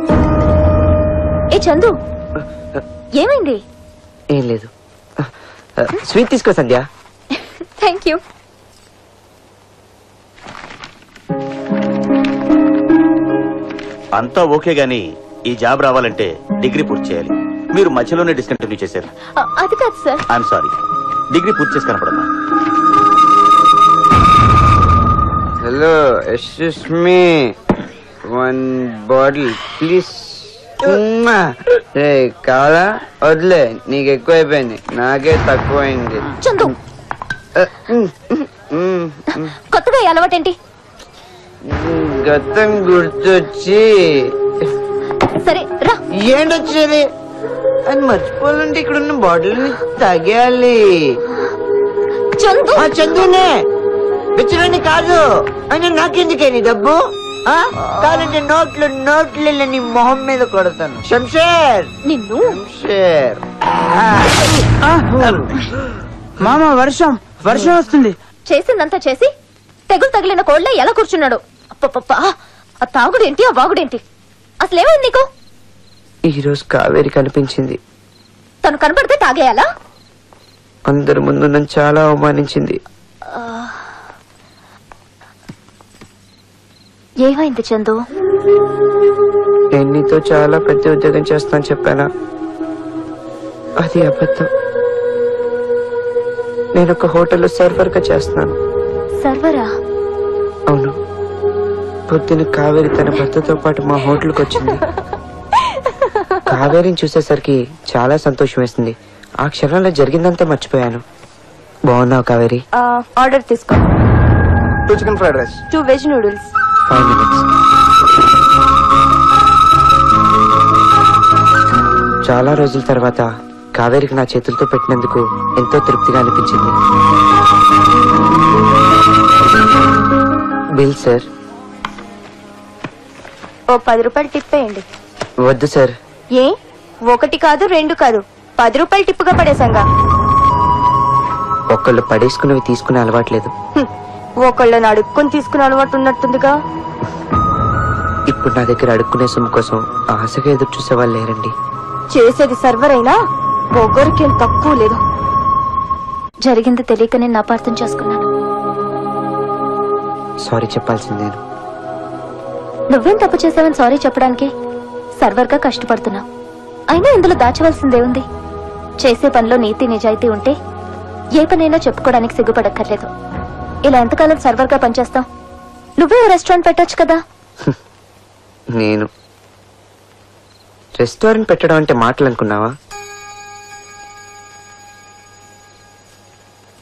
ఏ చందు ఏమైంది ఏం లేదు స్వీట్ తీసుకో సంధ్య థ్యాంక్ యూ అంతా ఓకే గానీ ఈ జాబ్ రావాలంటే డిగ్రీ పూర్తి చేయాలి మీరు మధ్యలోనే డిస్కంటిన్యూ చేశారు అది కాదు సార్ ఐఎమ్ సారీ డిగ్రీ పూర్తి చేసి కనపడమ్మా hello excuse me one bottle please కావాలా వదిలే నీకు ఎక్కువైపోయింది నాకే తక్కువైంది చందు కొత్తగా ఈ అలవాటేంటి గతం గుర్తొచ్చి సరే రా ఏంటొచ్చేది అది మర్చిపోవాలంటే ఇక్కడ ఉన్న బాటిల్ తాగేయాలి చందు ఆ చందునే విచ్చరని కాదు అయినా నాకెందుకే నీ డబ్బు ఆ? కావాలంటే నోట్లు నోట్లు నీ మొహం మీద కొడతాను శంషేర్ నిన్ను శంషేర్ మామ వర్షం వర్షం వస్తుంది చేసిందంతా చేసి తెగులు తగిలిన కోళ్ళ ఎలా కూర్చున్నాడు అప్పప్పా ఆ తాగుడేంటి ఆ వాగుడేంటి అసలు ఏమైంది నీకు ఈ రోజు కావేరి కనిపించింది తను కనపడితే తాగేయాలా అందరి ముందు నన్ను చాలా అవమానించింది ఆ. ఏమైంది చందు నేను నీతో చాలా పెద్ద ఉద్యోగం చేస్తాను చెప్పానా అది అబద్ధం నేను ఒక హోటల్లో సర్వర్ గా చేస్తున్నాను సర్వరా అవును పొద్దున కావేరి తన భర్తతో పాటు మా హోటల్కి వచ్చింది కావేరిని చూసేసరికి చాలా సంతోషం వేసింది ఆ క్షణంలో జరిగిందంతా మర్చిపోయాను బాగున్నావు కావేరి ఆర్డర్ తీసుకో two chicken fried rice two veg noodles five minutes చాలా రోజుల తర్వాత కావేరికి నా చేతులతో పెట్టినందుకు ఎంతో తృప్తిగా అనిపించింది బిల్ సార్ ఓ పది రూపాయలు టిప్ వేయండి వద్దు సార్ ఏ ఒకటి కాదు రెండు కాదు పది రూపాయలు టిప్పుగా పడేసంగా ఒకళ్ళు పడేసుకున్నవి తీసుకునే అలవాట్లేదు ఒకళ్ళని అడుక్కొని తీసుకునే అలవాటు ఉన్నట్టుందిగా ఇప్పుడు నా దగ్గర అడుక్కునే సొమ్ము కోసం ఆశగా ఎదురు చూసే వాళ్ళు లేరండి చేసేది సర్వర్ అయినా పొగరికి ఏం తక్కువ లేదు జరిగింది తెలియక నేను అపార్థం చేసుకున్నాను సారీ చెప్పాల్సింది నేను నువ్వేం తప్పు చేసావని సారీ చెప్పడానికి సర్వర్ గా కష్టపడుతున్నా అయినా ఇందులో దాచవలసిందేముంది చేసే పనిలో నీతి నిజాయితీ ఉంటే ఏ పనైనా చెప్పుకోవడానికి సిగ్గుపడక్కర్లేదు ఇలా ఎంతకాలం సర్వర్ గా పనిచేస్తాం నువ్వే ఓ రెస్టారెంట్ పెట్టొచ్చు కదా నేను రెస్టారెంట్ పెట్టడం అంటే మాటలు అనుకున్నావా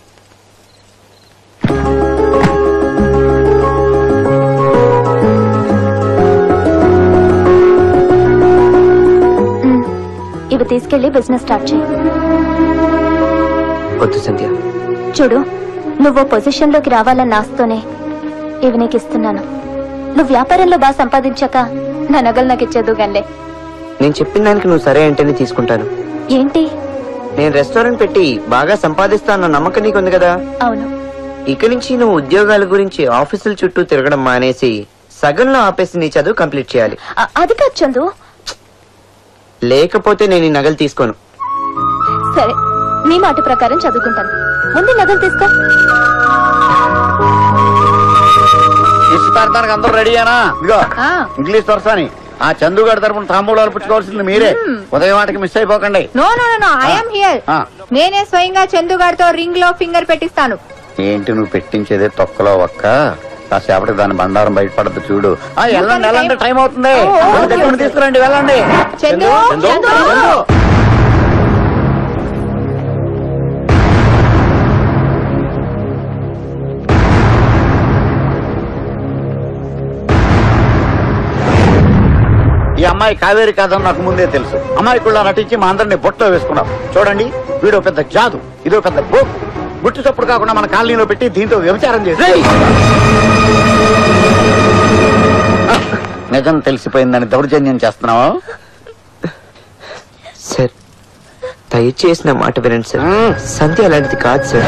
ఇవి తీసుకెళ్లి బిజినెస్ స్టార్ట్ చేయి వద్దు సంధ్య చూడు నువ్వు పొజిషన్ లోకి రావాలన్న ఆస్తోనే ఇవి నీకు ఇస్తున్నాను నువ్వు వ్యాపారంలో బాగా సంపాదించాక నా నగలు నాకు ఇచ్చేదు గల్లే నేను చెప్పిన దానికి నువ్వు సరే అంటేనే తీసుకుంటాను ఏంటి నేను రెస్టారెంట్ పెట్టి బాగా సంపాదిస్తా అన్న నమ్మకం నీకుంది కదా అవును ఇక నుంచి నువ్వు ఉద్యోగాల గురించి ఆఫీసుల చుట్టూ తిరగడం మానేసి సగంలో ఆపేసి నీ చదువు కంప్లీట్ చేయాలి అ- అది కాదు చందు లేకపోతే నేను ఈ నగలు తీసుకోను సరే నీ మాట ప్రకారం చదువుకుంటాను ముందు ఈ నగలు తీసుకో నిశ్చితార్థానికి అందరూ రెడీయేనా ఇదిగో ఇంగ్లీష్ దొరసాని ఆ చందుగాడి తరపున తాంబూలాలు పుచ్చుకోవాల్సింది మీరే ఉదయం వాటికి మిస్ అయిపోకండి no no no I'm here ఆ, నేనే స్వయంగా చందుగాడితో రింగ్ లో ఫింగర్ పెట్టిస్తాను ఏంటి నువ్వు పెట్టించేదే తొక్కలో ఒక్క కాసేపటికి దాని బండారం బయటపడద్దు చూడు ఆ వెళ్ళండి వెళ్ళండి టైం అవుతుంది ఓ, ఓ, వెళ్ళి దగ్గర తీసుకురండి వెళ్ళండి చందు, చందు, చందు. చందు. ఈ అమ్మాయి కావేరి కాదని నాకు ముందే తెలుసు అమ్మాయి కూడా నటించి మా అందరిని బొట్లో వేసుకున్నాం చూడండి వీడు పెద్ద జాదు ఇదో పెద్ద బోకు గుట్టు చప్పుడు కాకుండా మన కాలనీలో పెట్టి దీంతో వ్యభిచారం చేసి నిజం తెలిసిపోయిందని దౌర్జన్యం చేస్తున్నావా సార్ దయచేసి నా మాట వినండి సార్ సంధ్య అలాంటిది కాదు సార్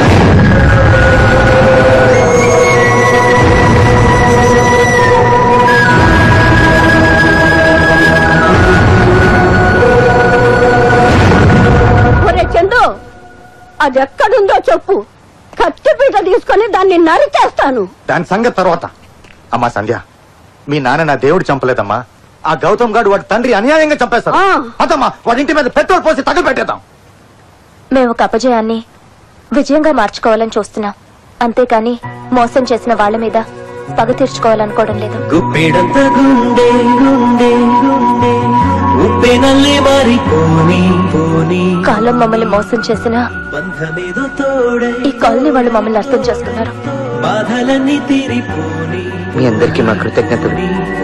ఒరే చందు అది ఎక్కడుందో చెప్పు కత్తిపీట తీసుకొని దాన్ని నరికేస్తాను దాని సంగతి తర్వాత అమ్మా సంధ్య మీ నాన్న నా దేవుడు చంపలేదమ్మా ఆ గౌతమ్ గాడు వాడి తండ్రి అన్యాయంగా చంపేస్తాడు అదమ్మా వాడి ఇంటి మీద పెట్రోల్ పోసి తగలబెట్టేద్దాం మేము ఒక అపజయాన్ని విజయంగా మార్చుకోవాలని చూస్తున్నాం అంతేకాని మోసం చేసిన వాళ్ళ మీద పగ తీర్చుకోవాలనుకోవడం లేదు గుప్పెడంత గుండె గుండె గుండె ఉప్పెనల్లే మారిపోని పోని కాలం మమ్మల్ని మోసం చేసిన బంధమేదో తోడై ఈ కాలనీ వాళ్ళు మమ్మల్ని అర్థం చేసుకున్నారు బాధలన్నీ తీరిపోని మీ అందరికీ మా కృతజ్ఞతలు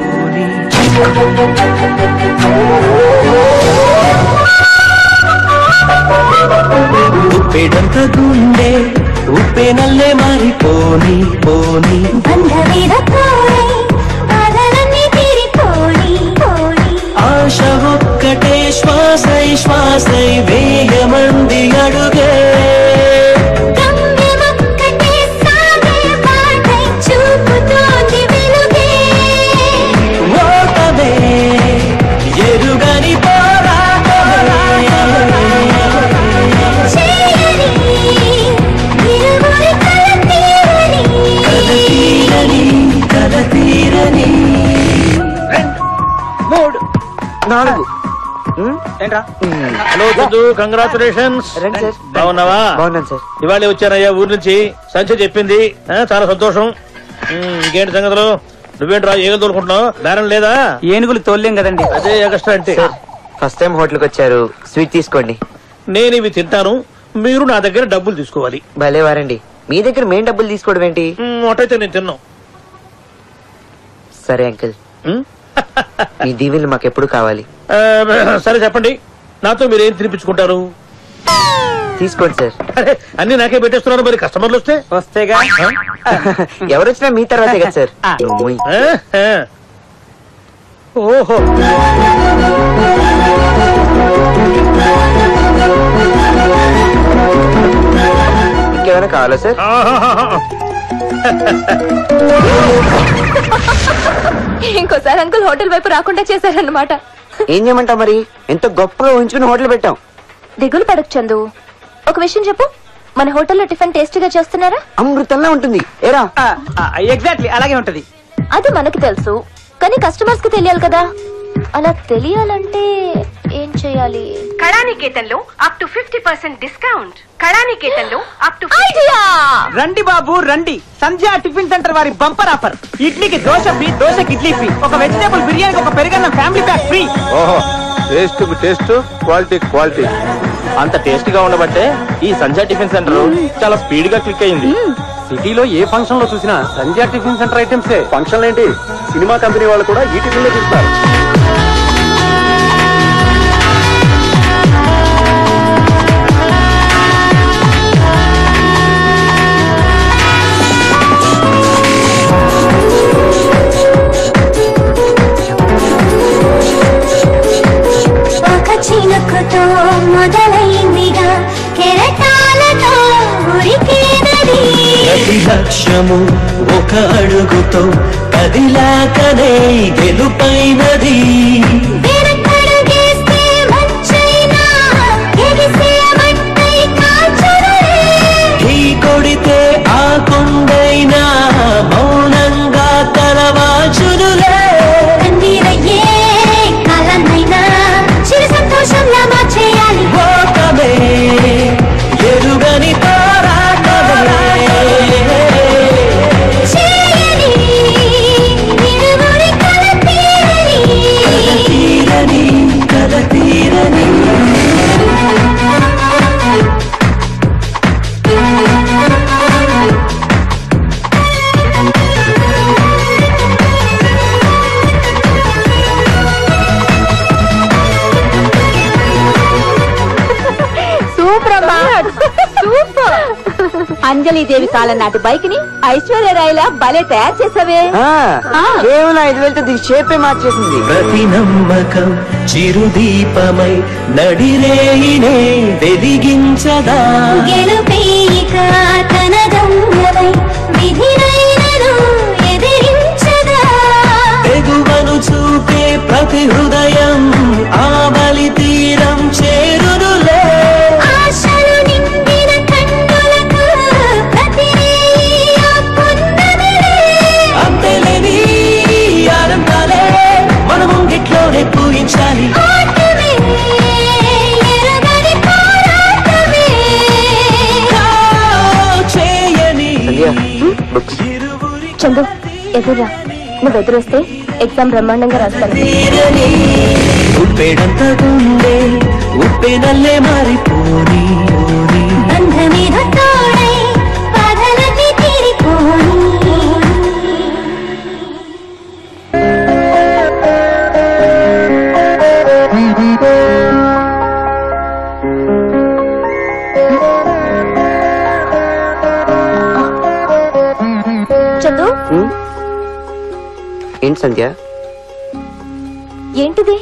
ఉప్పెడంత గుండె ఉప్పెనల్లే మారిపోని పోని ఆశ ఒక్కటే శ్వాసై శ్వాసై వేగమంది అడుగే ఓటమే ఎరుగని తీరని కల తీరని మూడు నాలుగు ఏంట్రా హలో చందు కంగ్రాచులేషన్స్ బాగున్నావా బాగున్నాను సార్ ఇవాళ వచ్చానయ్యా ఊరి నుంచి సంచ చెప్పింది ఆ, చాలా సంతోషం ఉమ్, ఇంకేంటి సంగతులు నువ్వేంట్రా ఏగలు తోలుకుంటున్నావు బేరం లేదా ఏనుగులు తోలేం కదండి అదే ఎగస్ట్రా అంటే ఫస్ట్ టైం హోటల్కి వచ్చారు స్వీట్ తీసుకోండి నేను ఇవి తింటాను మీరు నా దగ్గర డబ్బులు తీసుకోవాలి భలే వారండి మీ దగ్గర మేం డబ్బులు తీసుకోవడం ఏంటి ఉమ్, అటైతే నేను తిన్నాం సరే అంకిల్ మీ దీవెనలు మాకు ఎప్పుడు కావాలి ఆ, సరే చెప్పండి నాతో మీరు ఏం తినిపించుకుంటారు తీసుకోండి సార్ అరే అన్ని నాకే పెట్టేస్తున్నారు మరి కస్టమర్లు వస్తే వస్తేగా ఎవరు వచ్చినా మీ తర్వాతే కదా సార్ నువ్వు ఓహో ఇంకేమైనా కావాలా సార్ ఇంకోసారి అంకుల్ హోటల్ వైపు రాకుండా చేశారన్నమాట ఏం చేయమంటావు మరి ఎంతో గొప్పగా ఊహించుకుని హోటల్ పెట్టాం దిగులు పడకు చందు ఒక విషయం చెప్పు మన హోటల్లో టిఫిన్ టేస్టీగా చేస్తున్నారా అమృతంలా ఉంటుంది ఏరా ఎగ్జాక్ట్లీ అలాగే ఉంటది అది మనకి తెలుసు కానీ కస్టమర్స్ కి తెలియాలి కదా అలా తెలియాలంటే ఏం చేయాలి కళానికేతన్లో up to fifty percent discount కళానికేతన్లో అప్ టు రండి బాబు రండి సంధ్య టిఫిన్ సెంటర్ వారి బంపర్ ఆఫర్ ఇడ్లీకి దోశ ఫ్రీ దోశకి ఇడ్లీ ఫ్రీ ఒక వెజిటేబుల్ బిర్యానీకి ఒక పెరుగన్న ఫ్యామిలీ ప్యాక్ ఫ్రీ ఓహో టేస్ట్ టేస్ట్ క్వాలిటీ క్వాలిటీ అంత టేస్ట్ గా ఉండబట్టే ఈ సంధ్య టిఫిన్ సెంటర్ చాలా స్పీడ్ గా క్లిక్ అయింది సిటీలో ఏ ఫంక్షన్ లో చూసినా సంధ్యా టిఫిన్ సెంటర్ ఐటమ్సే ఫంక్షన్ ఏంటి సినిమా కంపెనీ వాళ్ళు కూడా ఈ టిఫిన్ లో చూస్తారు మొదలైందిగా కెరటాలతో ఉరికేనది ప్రతి లక్ష్యము ఒక అడుగుతో కదిలాకనే గెలుపైనది వెనకడుగేస్తే మంచైనా ఎగిసే మట్టై కాల్చునులే. ఢీ కొడితే ఆ కొండైనా మౌనంగా తలవాచునులే కన్నీరయ్యే కాలమైనా చిరు సంతోషంలా మార్చేయాలి ఓటమే ఎరుగని పోరాటమే చేయని ఇరువురి కల తీరని తీరని కల తీరని సూపర్ అమ్మా సూపర్ అంజలి దేవి కాలం నాటి బైక్ ని ఐశ్వర్య రాయలా భలే తయారు చేసావే కేవలం ఐదు వేలతో దీని షేపే మార్చేసింది ప్రతి నమ్మకం చిరుదీపమై నడిరేయినే వెలిగించదా గెలుపేయిక తన గమ్యమై విధినైనను ఎదిరించదా ఎగువను చూపే ప్రతి హృదయం ఆ బలి తీరం చేరునులే ఆశలు నిండిన కన్నులకు ప్రతి రేయి ఆ పున్నమిలే. అంతేలేని ఆనందాలే మన ముంగిట్లోనే పూయించాలి ఆటమే ఎరగని పోరాటమే. చేయని చందు ఎదురా నువ్వు ఎదురొస్తే ఎగ్జామ్ బ్రహ్మాండంగా రాస్తాను తీరని ఉప్పెడంత గుండె ఉప్పెనల్లే మారిపోని బంధమేద తోడై బాధలన్నీ తీరిపోని చందు హ్మ్? ఏంటి సంధ్య ఏంటిది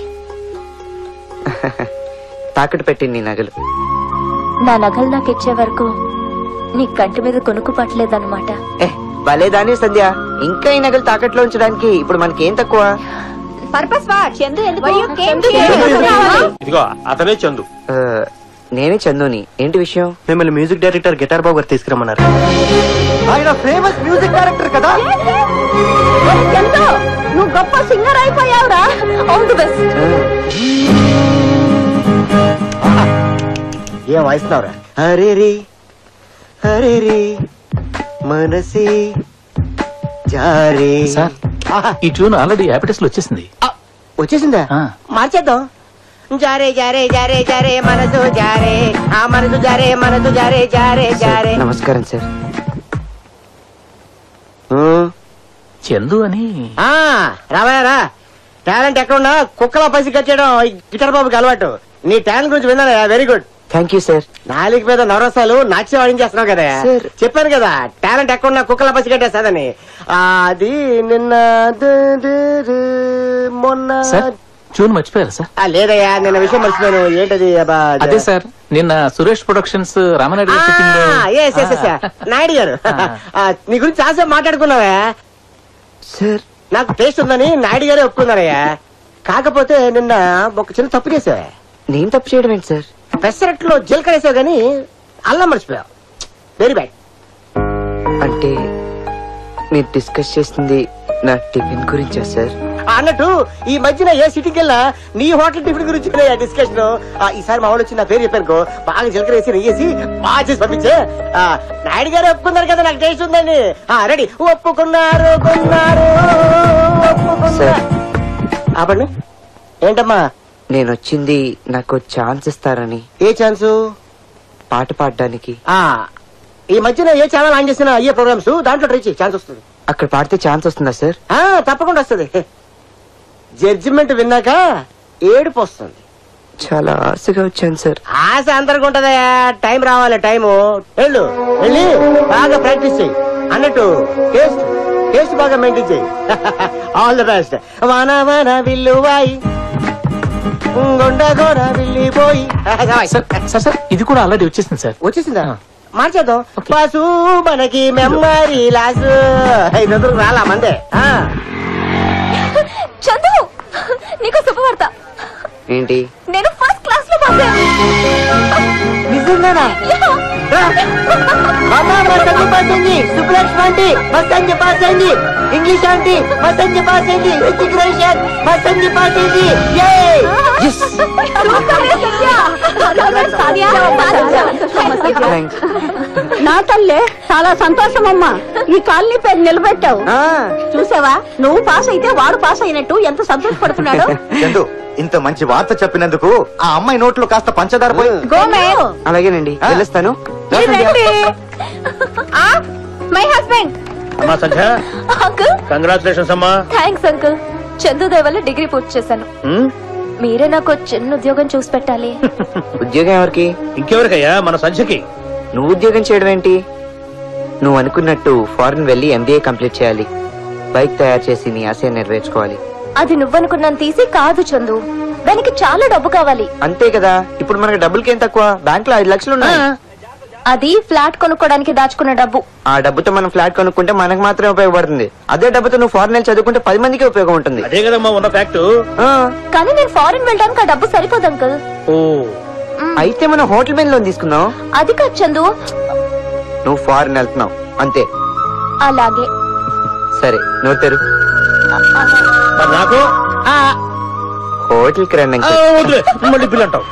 తాకట్టు పెట్టింది నీ నగలు నా నగలు నాకు ఇచ్చే వరకు నీ కంటి మీద కొనుక్కు పట్టలేదన్నమాట ఏ భలేదాని సంధ్య ఇంకా ఈ నగలు తాకట్లో ఉంచడానికి ఇప్పుడు మనకేం తక్కువ పర్పస్ వాట్ చందు ఎందుకు ఇదిగో అతనే చందు ఆ, నేనే చందుని ఏంటి విషయం మిమ్మల్ని మ్యూజిక్ డైరెక్టర్ గిటార్ బాబు గారు తీసుకురమ్మన్నారు ఆయన ఫేమస్ మ్యూజిక్ డైరెక్టర్ కదా ఎంతో నువ్వు గొప్ప సింగర్ అయిపోయావురా ఆల్ ది బెస్ట్ ఏం వాయిస్తున్నావురా అరే రే అరే రే మనసే జారే ఈ ట్యూన్ ఆల్రెడీ యాపిటస్ లో వచ్చేసింది వచ్చేసిందా మార్చేద్దాం జారే జారే జారే జారే మనసు జారే ఆ మనసు జారే మనసు జారే జారే జారే నమస్కారం సార్ చందు అని ఆ రావాయరా టాలెంట్ ఎక్కడున్నా కుక్కలా పైసి కట్టేయడం ఈ గిటార్ బాబుకి అలవాటు నీ టాలెంట్ గురించి విన్నాను very good thank you sir నాలుగు మీద నవరసాలు నాట్యం ఆడించేస్తున్నావు కదా చెప్పాను కదా టాలెంట్ ఎక్కడున్నా కుక్కల పసి కట్టేస్తాదని ఆ, అది నిన్న దు- దు- దు- మొన్న సార్ ట్యూన్ మర్చిపోయారు సార్ ఆ, లేదయ్యా నిన్న విషయం మర్చిపోయాను ఏంటది అబ్బా, అదే సార్ నిన్న సురేష్ ప్రొడక్షన్స్ రామనాయుడు గారి shooting లో- yes, yes, yes, yes. Naidu గారు ఆ, నీ గురించి చాలా మాట్లాడుకున్నావా సార్ నాకు టేస్ట్ ఉందని నాయుడు గారే ఒప్పుకున్నారయ్యా కాకపోతే నిన్న ఒక చిన్న తప్పు చేసావా నేను తప్పు చేయడం ఏంటి సార్ పెసరట్లో జీలకర్ర వేసావు కానీ అల్లం మర్చిపోయావు వెరీ బ్యాడ్ అంటే మీరు డిస్కస్ చేసింది నా టిఫిన్ గురించా సార్ అన్నట్టు ఈ మధ్యన ఏ సిటీకి వెళ్ళా నీ హోటల్ టిఫిన్ గురించి డిస్కషన్ ఈసారి మా వాళ్ళు వచ్చి నా పేరు చెప్పానుకో బాగా జీలకర్ర వేసి నెయ్యేసి బాగా చేసి పంపించే ఆ, నాయుడు గారు ఒప్పుకున్నారు కదా నాకు టేస్ట్ ఉందండి రెడీ ఒప్పుకున్నారు కొన్నారు ఒప్పుకున్నారు ఆపండి ఏంటమ్మా నేను వచ్చింది నాకు ఛాన్స్ ఇస్తారని ఏ ఛాన్సు పాట పాడడానికి ఆ ఈ మధ్యన ఏ ఛానల్ ఆన్ చేసినా అయ్యే ప్రోగ్రామ్స్ దాంట్లో ట్రై చేయి ఛాన్స్ వస్తుంది అక్కడ పాడితే ఛాన్స్ వస్తుందా సార్ ఆ, తప్పకుండా వస్తుంది జడ్జిమెంట్ విన్నాక ఏడుపు వస్తుంది చాలా ఆశగా వచ్చాను సార్ ఆశ అందరికి ఉంటదయా టైం రావాలి టైము వెళ్ళు వెళ్ళి బాగా ప్రాక్టీస్ చేయి అన్నట్టు టేస్ట్ టేస్ట్ బాగా మెయింటైన్ చేయి ఆల్ ది బెస్ట్ వాన వాన విల్లువాయి గుండెగోర వెళ్ళిపోయి సార్ సార్ ఇది కూడా ఆల్రెడీ వచ్చేసింది సార్ వచ్చేసిందా మార్చేద్దాం పాసు మనకి మెమ్మరీ లాస్ ఐదు రాలా మందే ఆ. చందు నీకు శుభవార్త ఏంటి నేను ఫస్ట్ క్లాస్ లో పాస్ నిజంగానా అమ్మా మా తల్లి పాస్ అయింది సుబ్బలక్ష్మి ఆంటీ మా సంజయ్ పాస్ అయింది ఇంగ్లీష్ ఆంటీ మా సంజయ్ పాస్ అయింది ఇంటిగ్రేషన్ మా సంజయ్ పాస్ అయింది Yay! నా తల్లే చాలా సంతోషం అమ్మా ఈ కాలనీ పేరు నిలబెట్టావు చూసావా నువ్వు పాస్ అయితే వాడు పాస్ అయినట్టు ఎంత సంతోషపడుతున్నాడు చందు ఇంత మంచి వార్త చెప్పినందుకు ఆ అమ్మాయి నోట్లో కాస్త పంచదార పోయి అలాగేనండి వెళ్ళొస్తాను మై హస్బెండ్ అమ్మా సంధ్య అంకుల్ కంగ్రాచులేషన్స్ అమ్మా థ్యాంక్స్ అంకుల్ చందు దయ వల్ల డిగ్రీ పూర్తి చేశాను మీరే నాకు చిన్న ఉద్యోగం చూసి పెట్టాలి ఉద్యోగం ఎవరికి ఇంకెవరికయ్యా మన సంధ్యకి నువ్వు ఉద్యోగం చేయడం ఏంటి నువ్వు అనుకున్నట్టు ఫారెన్ వెళ్ళి ఎంబీఏ కంప్లీట్ చేయాలి బైక్ తయారు చేసి నీ ఆశయం నెరవేర్చుకోవాలి అది నువ్వనుకున్నాను తీసి కాదు చందు దానికి చాలా డబ్బు కావాలి అంతే కదా ఇప్పుడు మనకి డబ్బులకి ఏం తక్కువ బ్యాంక్ లో ఐదు లక్షలు ఉన్నాయి అది ఫ్లాట్ కొనుక్కోడానికి దాచుకున్న డబ్బు ఆ డబ్బుతో మనం ఫ్లాట్ కొనుక్కుంటే మనకు మాత్రమే ఉపయోగపడుతుంది అదే డబ్బుతో నువ్వు ఫారెన్ వెళ్ళి చదువుకుంటే పది మందికి ఉపయోగం ఉంటుంది అదే కదమ్మా ఉన్న ఫ్యాక్ట్ కానీ నేను ఫారెన్ వెళ్ళడానికి ఆ డబ్బు సరిపోదు అంకుల్ ఓ అయితే మనం హోటల్ మీద లోన్ తీసుకుందాం అది కాదు చందు నువ్వు ఫారెన్ వెళ్తున్నావు అంతే అలాగే సరే నువ్వు తెరు మరి నాకు హోటల్ కి రండి ఆ, అంకుల్. వదిలే మళ్ళీ బిల్ అంటావు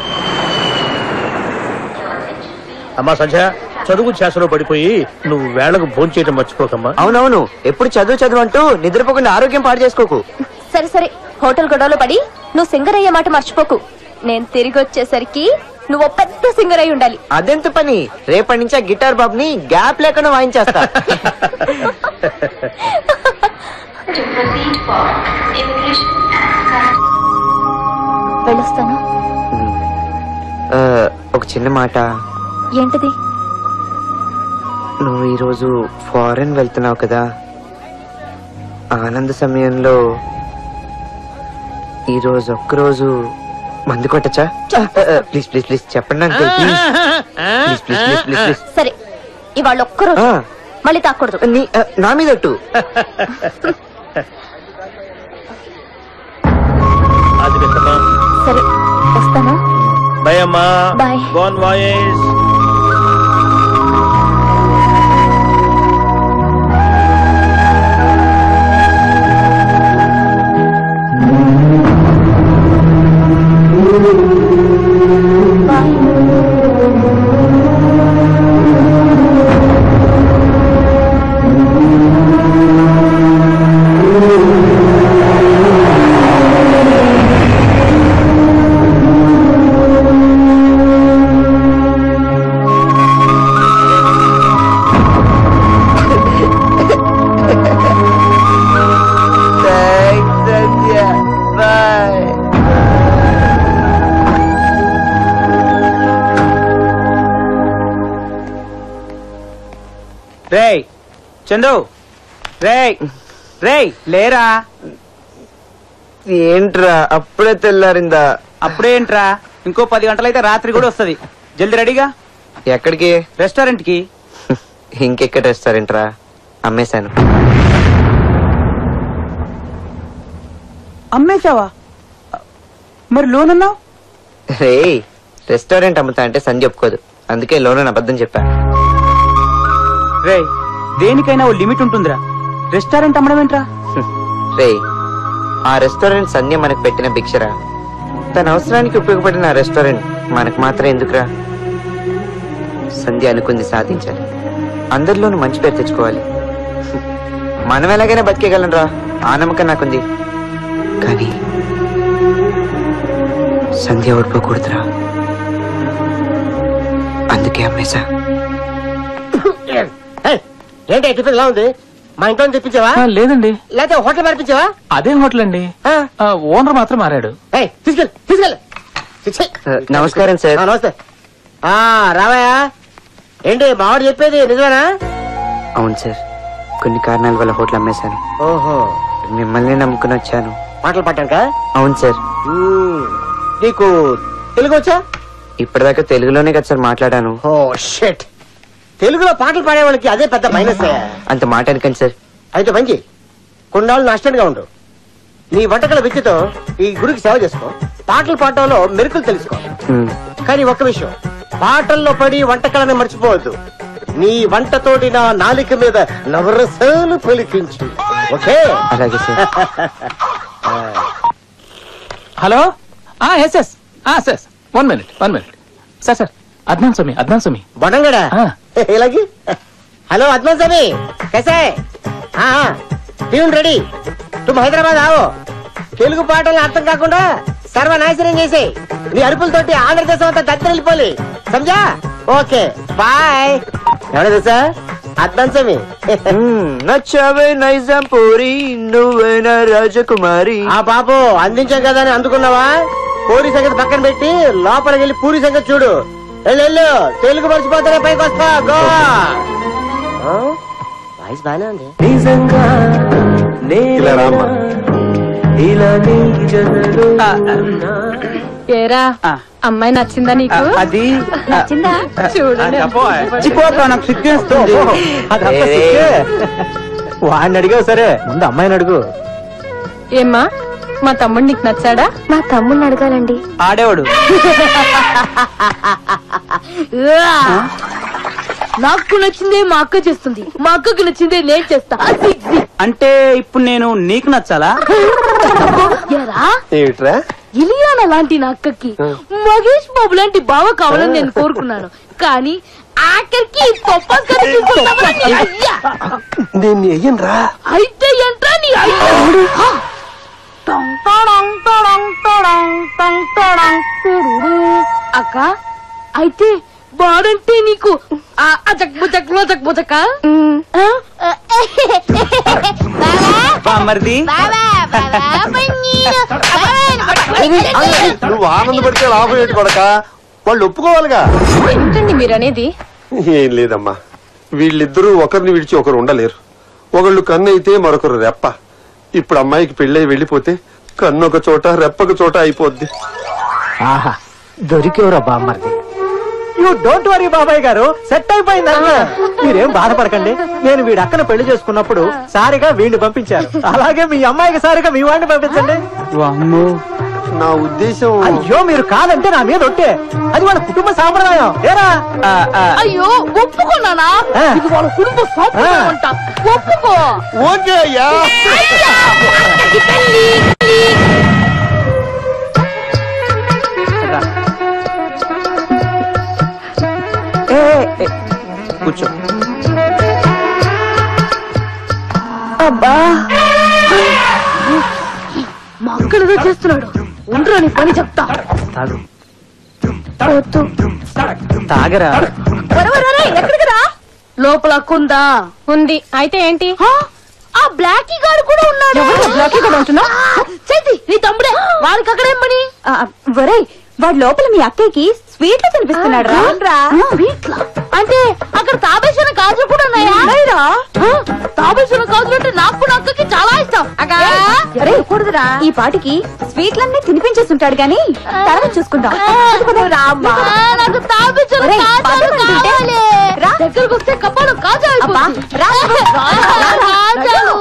అమ్మా సంధ్య చదువు చేసలో పడిపోయి నువ్వు వేళకు భోంచేయటం చేయడం మర్చిపోకమ్మా అవునవును ఎప్పుడు చదువు చదువు అంటూ నిద్రపోకుండా ఆరోగ్యం పాడు చేసుకోకు సరే సరే హోటల్ గొడవలో పడి నువ్వు సింగర్ అయ్యే మాట మర్చిపోకు నేను తిరిగి వచ్చేసరికి నువ్వు ఓ పెద్ద సింగర్ అయి ఉండాలి అదెంత పని రేపటి నుంచి ఆ గిటార్ బాబు ని గ్యాప్ లేకుండా వాయించేస్తా వెళ్ళొస్తాను ఆ, ఒక చిన్న మాట ఏంటిది నువ్వు ఈరోజు ఫారెన్ వెళ్తున్నావు కదా ఆనంద సమయంలో ఈరోజు ఒక్కరోజు మందు కొట్టచ్చా ప్లీజ్ ప్లీజ్ ప్లీజ్ చెప్పండి uncle please please please please please please సరే ఇవాళ ఒక్కరోజు మళ్ళీ తాకూడదు నీ ఆ, నా మీద ఒట్టు అది పెట్టమ్మా సరే వస్తాను బై అమ్మా Bye. Bon voyage thanks Sandhya bye రేయ్ చందు రేయ్ రేయ్ లేరా ఏంట్రా అప్పుడే తెల్లారిందా అప్పుడేంట్రా ఇంకో పది గంటలైతే రాత్రి కూడా వస్తది జల్ది రెడీగా ఎక్కడికి రెస్టారెంట్ కి ఇంకెక్కడ రెస్టారెంట్ రా అమ్మేశాను అమ్మేశావా మరి లోన్ అన్నావు రే రెస్టారెంట్ అమ్ముతా అంటే సంధ్య ఒప్పుకోదు అందుకే లోన్ అని అబద్ధం చెప్పా రేయ్ దేనికైనా ఓ లిమిట్ ఉంటుందిరా రెస్టారెంట్ అమ్మడం ఏంట్రా రే ఆ రెస్టారెంట్ సంధ్య మనకు పెట్టిన భిక్షరా తన అవసరానికి ఉపయోగపడిన ఆ రెస్టారెంట్ మనకు మాత్రం ఎందుకురా సంధ్య అనుకుంది సాధించాలి అందరిలోనూ మంచి పేరు తెచ్చుకోవాలి మనం ఎలాగైనా బతికేయగలం రా ఆ నమ్మకం నాకుంది కానీ సంధ్య ఓడిపోకూడదురా అందుకే అమ్మేశా ఏంటి టిఫిన్ ఎలా ఉంది మా ఇంట్లో నుంచి తెప్పించావా ఆ, లేదండి లేకపోతే హోటల్ మార్పించావా అదేం హోటల్ అండి ఆ, ఓనర్ మాత్రం మారాడు ఏయ్, తీసుకెళ్ళి తీసుకెళ్ళి ఛీ, నమస్కారం సార్ ఆ, నమస్తే ఆ రావయ్యా ఏంటి మావాడు చెప్పేది నిజమేనా అవును సార్ కొన్ని కారణాల వల్ల హోటల్ అమ్మేశాను ఓహో మిమ్మల్ని నమ్ముకుని వచ్చాను పాటలు పాడటానికా అవును సార్ మ్మ్. నీకు తెలుగు వచ్చా ఇప్పటిదాకా తెలుగులోనే కదా సార్ మాట్లాడాను ఓ షెట్ తెలుగులో పాటలు పాడే వాళ్ళకి అదే పెద్ద మైనస్ అంత మాట అనకండి సార్ అయితే మంచి కొన్నాళ్ళు నష్టంగా ఉండు నీ వంటకాల విద్యతో ఈ గుడికి సేవ చేసుకో పాటలు పాడటంలో మెరుకులు తెలుసుకో హ్మ్. కానీ ఒక్క విషయం పాటల్లో పడి వంటకాలని మర్చిపోవద్దు నీ వంటతోటి నా నాలిక మీద నవరసాలు పలికించు ఓకే అలాగే sir hello yes yes sir one minute one minute sir sir Adnan Swami Adnan Swami బడంగడా ఇలాగి హలో అద్మన్ స్వామి कैसे ట్యూన్ రెడీ తుమ్ హైదరాబాద్ ఆవో తెలుగు పాటలు అర్థం కాకుండా సర్వనాశనం చేసే నీ అరుపులతోటి ఆంధ్రదేశం అంతా దద్దరిల్లిపోలి సంజా ఓకే బాయ్ ఎవడ తెలుసా అద్దాన్ స్వామి నచ్చావే నైజాం పూరి నువ్వేనా రాజకుమారి ఆ బాబు అందించాం కదా అని అందుకున్నావా పూరి సంగతి పక్కన పెట్టి లోపలికి వెళ్ళి పూరి సంగతి చూడు వెళ్ళు వెళ్ళు తెలుగు మర్చిపోతానే పైకి వస్తా గోవా వాయిస్ బాగానే ఉంది నిజంగా ఇలా రామ్మా ఇలా నీ జనలో ఏరా అమ్మాయి నచ్చిందా నీకు అది నచ్చిందా చూడండి చిపోక నాకు సిగ్గేస్తుంది అదంతా సిగ్గే. వాడిని అడిగావు సరే ముందు అమ్మాయిని అడుగు ఏమ్మా మా తమ్ముడు నీకు నచ్చాడా మా తమ్ముడిని అడగాలండి ఆడేవాడు నాకు నచ్చిందే మా అక్క చేస్తుంది మా అక్కకి నచ్చిందే నేను చేస్తా అంటే ఇప్పుడు నేను నీకు నచ్చాలా ఎరా ఏమిట్రా ఇలియానా లాంటి నా అక్కకి మహేష్ బాబు లాంటి బావ కావాలని నేను కోరుకున్నాను కానీ ఆఖరికి ఈ తొప్పస్కరి తీసుకొస్తామని నీ అయ్యా. నేను ఎయ్యనురా అయితే ఏంట్రా నీ అయ్యా టొంగ్ టొడొంగ్ టొడొంగ్ టొడొంగ్ టొంగ్ టొడొంగ్ టుడుడు. అక్క అయితే బాడంటే నీకు ఆ అచక్ బుచక్ లోచక్ బుచక బామ్మర్ది నువ్వు ఆనందపడితే లాభం ఏంటి కొడక వాళ్ళు ఒప్పుకోవాలిగా ఏంటండి మీరు అనేది ఏం లేదమ్మా వీళ్ళిద్దరూ ఒకరిని విడిచి ఒకరు ఉండలేరు ఒకళ్ళు కన్ను అయితే మరొకరు రెప్ప ఇప్పుడు అమ్మాయికి పెళ్ళై వెళ్ళిపోతే కన్ను ఒక చోట రెప్పక చోట అయిపోద్ది ఆహా దొరికేవరా బామ్మర్ది యూ డోంట్ వరీ బాబాయ్ గారు సెట్ అయిపోయింది అంతే. మీరేం బాధపడకండి నేను వీడి అక్కను పెళ్లి చేసుకున్నప్పుడు సారిగా వీడిని పంపించారు అలాగే మీ అమ్మాయికి సారిగా మీ వాడిని పంపించండి నా ఉద్దేశం అయ్యో మీరు కాదంటే నా మీద ఒట్టే అది వాళ్ళ కుటుంబ సాంప్రదాయం ఏరా అయ్యో ఒప్పుకున్నానా ఇది వాళ్ళ కుటుంబ సంప్రదాయం అంట ఒప్పుకో ఓకే అయ్యా కూర్చో అబ్బా మా అక్కడదో చేస్తున్నాడు ఉండరా నీ పని చెప్తా వద్దు తాగరా ఎక్కడికి రా లోపల అక్కుందా ఉంది అయితే ఏంటి ఆ బ్లాకీ గాడు కూడా ఉన్నాడు బ్లాకీ గాడు అంటున్నా? చేతి నీ తమ్ముడే వాడికి అక్కడేం పని ఒరేయ్ వాడు లోపల మీ అక్కయ్యకి స్వీట్లు తినిపిస్తున్నాడు రా స్వీట్లా అంటే అక్కడ తాబేశ్వర గాజులు కూడా ఉన్నాయా ఆ, తాబేశ్వర గాజులు అంటే నాకు కూడా అక్కకి చాలా ఇష్టం ఒరేయ్, ఈ పాటికి స్వీట్లన్నీ తినిపించేస్తుంటాడు గాని తర్వాత చూసుకుందాం రామ్మా ఆ, నాకు తాబేశ్వర ఒరేయ్, గాజులు పదకొండు తింటే కావాలి దగ్గరకు వస్తే కప్పాలు కాజా అయిపోతుంది. గాజాలు.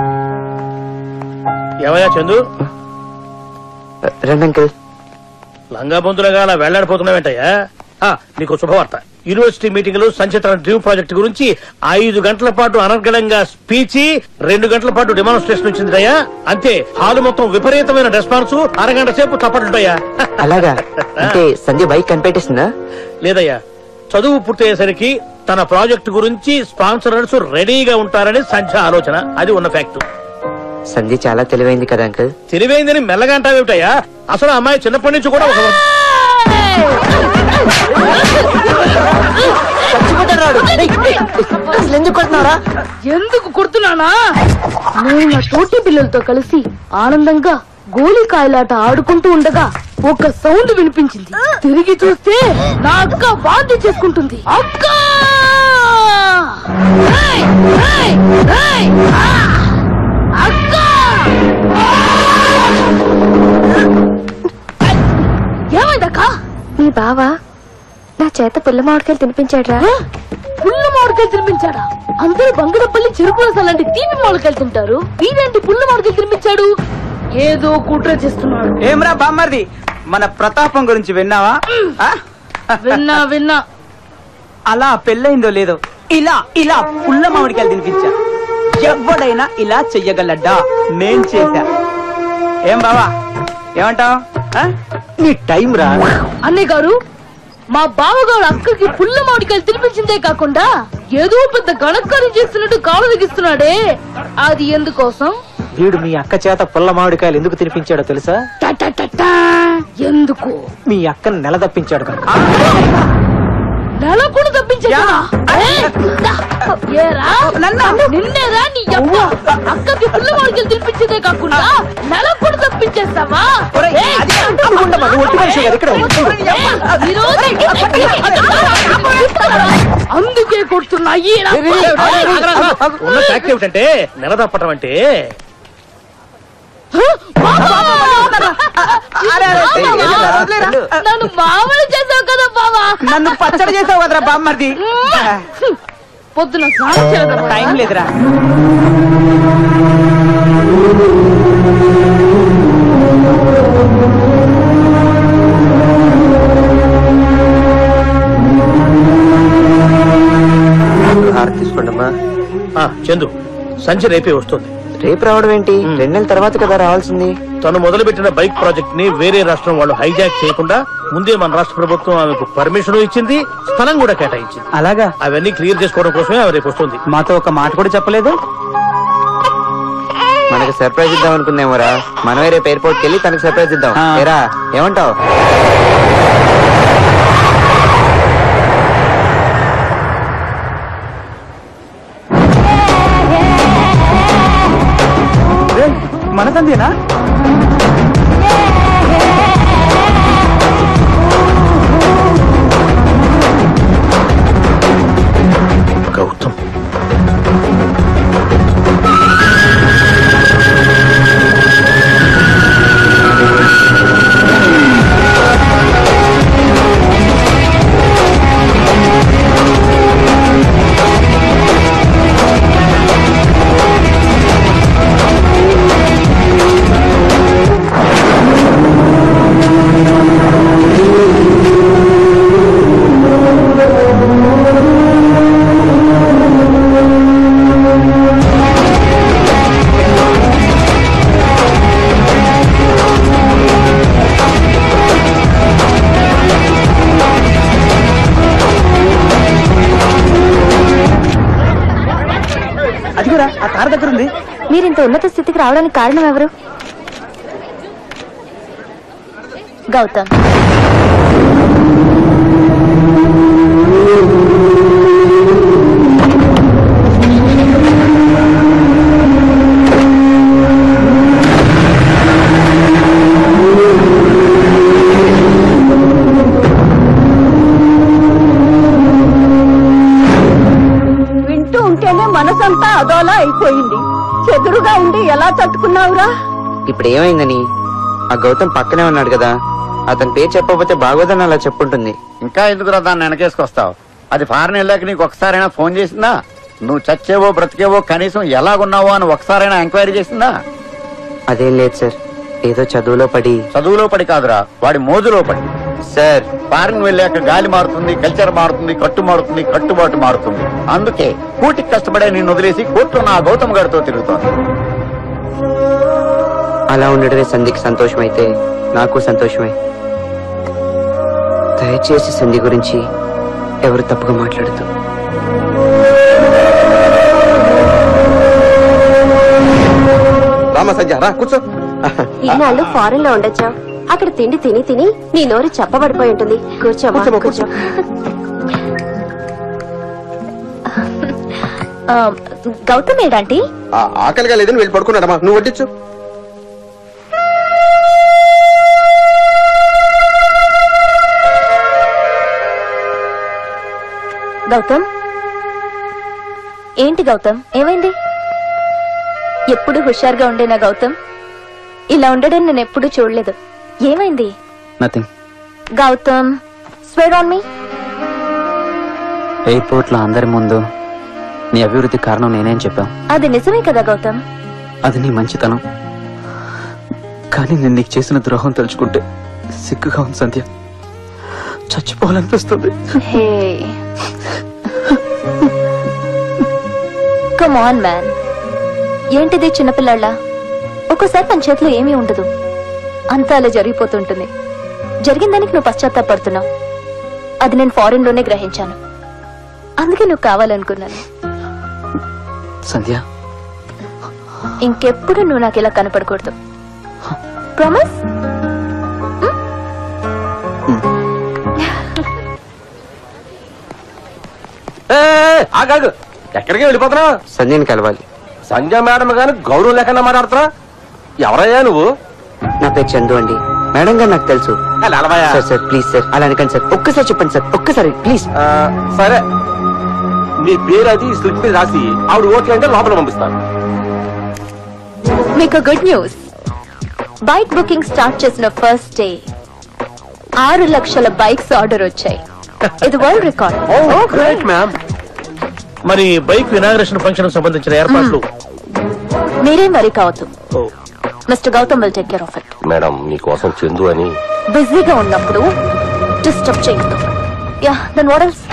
ఏమయ్యా చందు రండి అంకుల్ లంగా బొంతులుగా అలా వెళ్లాడిపోతున్నావేంటయ్యా ఆ, నీకు శుభవార్త యూనివర్సిటీ మీటింగ్ లో సంచిత డ్రీమ్ ప్రాజెక్ట్ గురించి ఐదు గంటల పాటు అనర్గళంగా స్పీచ్ రెండు గంటల పాటు డెమాన్స్ట్రేషన్ వచ్చిందయ్యా అంతే హాలు మొత్తం విపరీతమైన రెస్పాన్స్ అరగంట సేపు తప్పట్లుంటాయా అలాగా అంటే సంధ్య బైక్ కనిపెట్టేసిందా లేదయ్యా చదువు పూర్తయ్యేసరికి తన ప్రాజెక్ట్ గురించి స్పాన్సరర్స్ రెడీగా ఉంటారని సంధ్య ఆలోచన అది ఉన్న ఫ్యాక్ట్ సంధ్య చాలా తెలివైంది కదా అంకుల్ తెలివైందని మెల్లగా అంటావేమిటయ్యా అసలు ఆ అమ్మాయి చిన్నప్పటి నుంచి కూడా ఒక అసలు ఎందుకు కొడుతున్నారా ఎందుకు కొడుతున్నానా నేను నా తోటి పిల్లలతో కలిసి ఆనందంగా గోళీకాయలాట ఆడుకుంటూ ఉండగా ఒక సౌండ్ వినిపించింది తిరిగి చూస్తే నా అక్క వాంతి చేసుకుంటుంది అక్క ఏయ్! ఏయ్! ఏయ్! ఆ! అక్క మీ బావ నా చేత పుల్ల మామిడికాయలు తినిపించాడ్రా పుల్ల మామిడికాయలు తినిపించాడా అందరూ బంగారపల్లి చెరుకు రసం లాంటి తీపి మామిడికాయలు తింటారు వీడేంటి పుల్ల మామిడికాయలు తినిపించాడు ఏదో కుట్ర చేస్తున్నాడు ఏమ్రా బామ్మర్ది మన ప్రతాపం గురించి విన్నావా ఆ? విన్నా విన్నా అలా పెళ్ళైందో లేదో ఇలా ఇలా పుల్ల మామిడికాయలు తినిపించా ఎవడైనా ఇలా చెయ్యగలడ్డా నేను చేశా ఏం బావా ఏమంటావ్ ఆ? నీ టైం రా అన్నయ్య గారు మా బావగారు అక్కకి పుల్ల మామిడికాయలు తినిపించిందే కాకుండా ఏదో పెద్ద గణకార్యం చేస్తున్నట్టు కాలు దిగిస్తున్నాడే అది ఎందుకోసం వీడు మీ అక్క చేత పుల్ల మామిడికాయలు ఎందుకు తినిపించాడో తెలుసా టటటటా. ఎందుకు మీ అక్కను నెల తప్పించాడు కనుక నెల కూడా తప్పించా ఏరా నిన్నేరా నీ అక్క అక్కకి పుల్ల మామిడికాయలు తినిపించిందే కాకుండా నెల కూడా తప్పించేస్తావా ఏయ్, ఈ రోజు అందుకే కొడుతున్నా ఈ నా ఉన్న ఫ్యాక్ట్ ఏమిటంటే నెల తప్పటం అంటే నన్ను మామూలు చేసావు కదా బావా నన్ను పచ్చడి చేసావు కదరా బామ్మర్ది పొద్దున స్నానం చేద్దాం టైం లేదురా హారతి తీసుకోండమ్మా ఆ, చందు సంచి రేపే వస్తుంది రేపు రావడం ఏంటి రెండు నెలల తర్వాత కదా రావాల్సింది తను మొదలుపెట్టిన బైక్ ప్రాజెక్ట్ ని వేరే రాష్ట్రం వాళ్ళు హైజాక్ చేయకుండా ముందే మన రాష్ట్ర ప్రభుత్వం ఆమెకు పర్మిషన్ ఇచ్చింది స్థలం కూడా కేటాయించింది అలాగా అవన్నీ క్లియర్ చేసుకోవడం కోసమే ఆమె రేపు వస్తుంది మాతో ఒక మాట కూడా చెప్పలేదు మనకి సర్ప్రైజ్ ఇద్దాం అనుకుందేమోరా మనమే రేపు ఎయిర్పోర్ట్కి వెళ్ళి తనకి సర్ప్రైజ్ ఇద్దాం ఏరా ఏమంటావు మన తందేనా గౌతమ్ అదిగురా ఆ కార్ దగ్గర ఉంది మీరింత ఉన్నత స్థితికి రావడానికి కారణం ఎవరు గౌతమ్ వింటూ ఉంటేనే మనసంతా అదోలా అయిపోయింది చెదురుగా ఉండి ఎలా తట్టుకున్నావురా ఇప్పుడు ఏమైందని ఆ గౌతమ్ పక్కనే ఉన్నాడు కదా అతని పేరు చెప్పకపోతే బాగోదని అలా చెప్పుంటుంది ఇంకా ఎందుకురా దాన్ని వెనకేసుకొస్తావు అది ఫారెన్ వెళ్ళాక నీకు ఒకసారైనా ఫోన్ చేసిందా నువ్వు చచ్చేవో బ్రతికేవో కనీసం ఎలాగున్నావో అని ఒకసారైనా ఎంక్వైరీ చేసిందా అదేం లేదు సార్ ఏదో చదువులో పడి చదువులో పడి కాదురా వాడి మోజులో పడి సార్ ఫారెన్ వెళ్ళాక గాలి మారుతుంది కల్చర్ మారుతుంది కట్టు మారుతుంది కట్టుబాటు మారుతుంది అందుకే కూటికి కష్టపడే నిన్ను వదిలేసి కోర్టు నా గౌతమ్ గారితో తిరుగుతోంది అలా ఉండడమే సంధికి సంతోషమైతే నాకు సంతోషమే దయచేసి సంధి గురించి ఎవరు తప్పుగా మాట్లాడుతూ రామ సంధ్య రా కూర్చో ఇన్నాళ్ళు ఫారెన్ లో ఉండొచ్చావు అక్కడ తిండి తిని తిని నీ నోరు చెప్పబడిపోయి ఉంటుంది కూర్చోమ్మా కూర్చోమ్మా, కూర్చో ఆ, గౌతమ్ ఏడంటీ ఆ, ఆకలిగా లేదని వెళ్ళి పడుకున్నాడమ్మా నువ్వు వడ్డించు గౌతమ్ ఏంటి గౌతమ్ ఏమైంది ఎప్పుడు హుషారుగా ఉండేనా గౌతమ్ ఇలా ఉండడం నేను ఎప్పుడూ చూడలేదు ఏమైంది nothing Gautam swear on me airport లో అందరి ముందు నీ అభివృద్ధి కారణం నేనేం చెప్పావు అది నిజమే కదా గౌతమ్ అది నీ మంచితనం కానీ నేను నీకు చేసిన ద్రోహం తలుచుకుంటే సిగ్గుగా ఉంది సంధ్య చచ్చిపోవాలనిపిస్తుంది హే కమ్ ఆన్ మ్యాన్ ఏంటిది చిన్నపిల్లాళ్ళ ఒక్కోసారి మన చేతిలో ఏమీ ఉండదు అంతా అలా జరిగిపోతుంటుంది జరిగిన దానికి నువ్వు పశ్చాత్తాపడుతున్నావు అది నేను ఫారెన్ లోనే గ్రహించాను అందుకే నువ్వు కావాలనుకున్నాను సంధ్య ఇంకెప్పుడు నువ్వు నాకు ఇలా కనపడకూడదు ప్రామిస్ ఆగాగు ఎక్కడికి వెళ్ళిపోతున్నావు సంధ్యని కలవాలి సంజయ్ మేడం గాని గౌరవం లేకుండా మాట్లాడుతున్నా ఎవరయ్యా నువ్వు నా పేరు చందు అండి మేడం గారు నాకు తెలుసు నలభయ్యా. సార్ సార్ ప్లీజ్ సార్ అలా అనకండి సార్ ఒక్కసారి చెప్పండి సార్ ఒక్కసారి ప్లీజ్ సరే నీ పేరు అది స్లిప్ మీద రాసి ఆవిడ ఓకే అంటే లోపల పంపిస్తాను మీకు good news bike booking start చేసిన ఫస్ట్ డే ఆరు లక్షల బైక్స్ ఆర్డర్ వచ్చాయి ఇది వరల్డ్ రికార్డ్ గ్రేట్ మ్యామ్ మరి బైక్ ఇనాగ్రేషన్ ఫంక్షన్ సంబంధించిన ఏర్పాట్లు మీరే మరి కావద్దు mister Gautam will take care of it madam నీకోసం చందు అని బిజీగా ఉన్నప్పుడు డిస్టర్బ్ చేయొద్దు యా దెన్ వాట్ ఎల్స్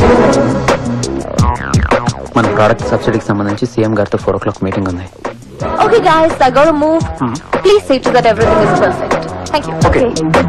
మన ప్రోడక్ట్ సబ్సిడీకి సంబంధించి సీఎం గారితో ఫోర్ ఓ క్లాక్ మీటింగ్ ఉంది okay guys I got move please see to that everything is perfect thank you okay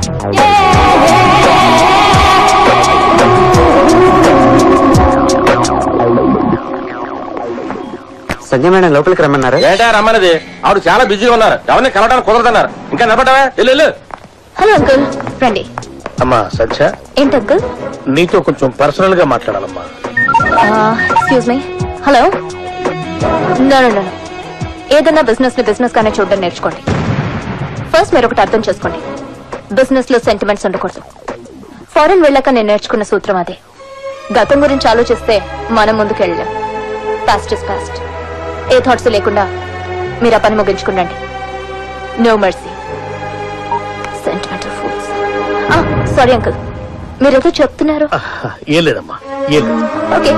Sandhya madam లోపలికి రమ్మన్నారా ఏంటా రమ్మన్నది ఆవిడ చాలా బిజీగా ఉన్నారు ఎవరిని కలవడానికి కుదరదన్నారు ఇంకా నిలబడ్డావా వెళ్ళు వెళ్ళు హలో అంకుల్ రండి అమ్మా సత్య ఏంటి అంకుల్ నీతో కొంచెం పర్సనల్ గా మాట్లాడాలమ్మా excuse me hello no no no ఏదన్నా బిజినెస్ ని బిజినెస్ గానే చూడడం నేర్చుకోండి ఫస్ట్ మీరు ఒకటి అర్థం చేసుకోండి బిజినెస్ లో సెంటిమెంట్స్ ఉండకూడదు ఫారెన్ వెళ్ళాక నేను నేర్చుకున్న సూత్రం అదే గతం గురించి ఆలోచిస్తే మనం ముందుకు వెళ్ళలేం పాస్ట్ ఇస్ పాస్ట్ ఏ థాట్స్ లేకుండా మీరు ఆ పని ముగించుకునండి no mercy sentimental fools sorry uncle మీరేదో చెప్తున్నారు ఏం లేదమ్మా ఏం లేదు ఓకే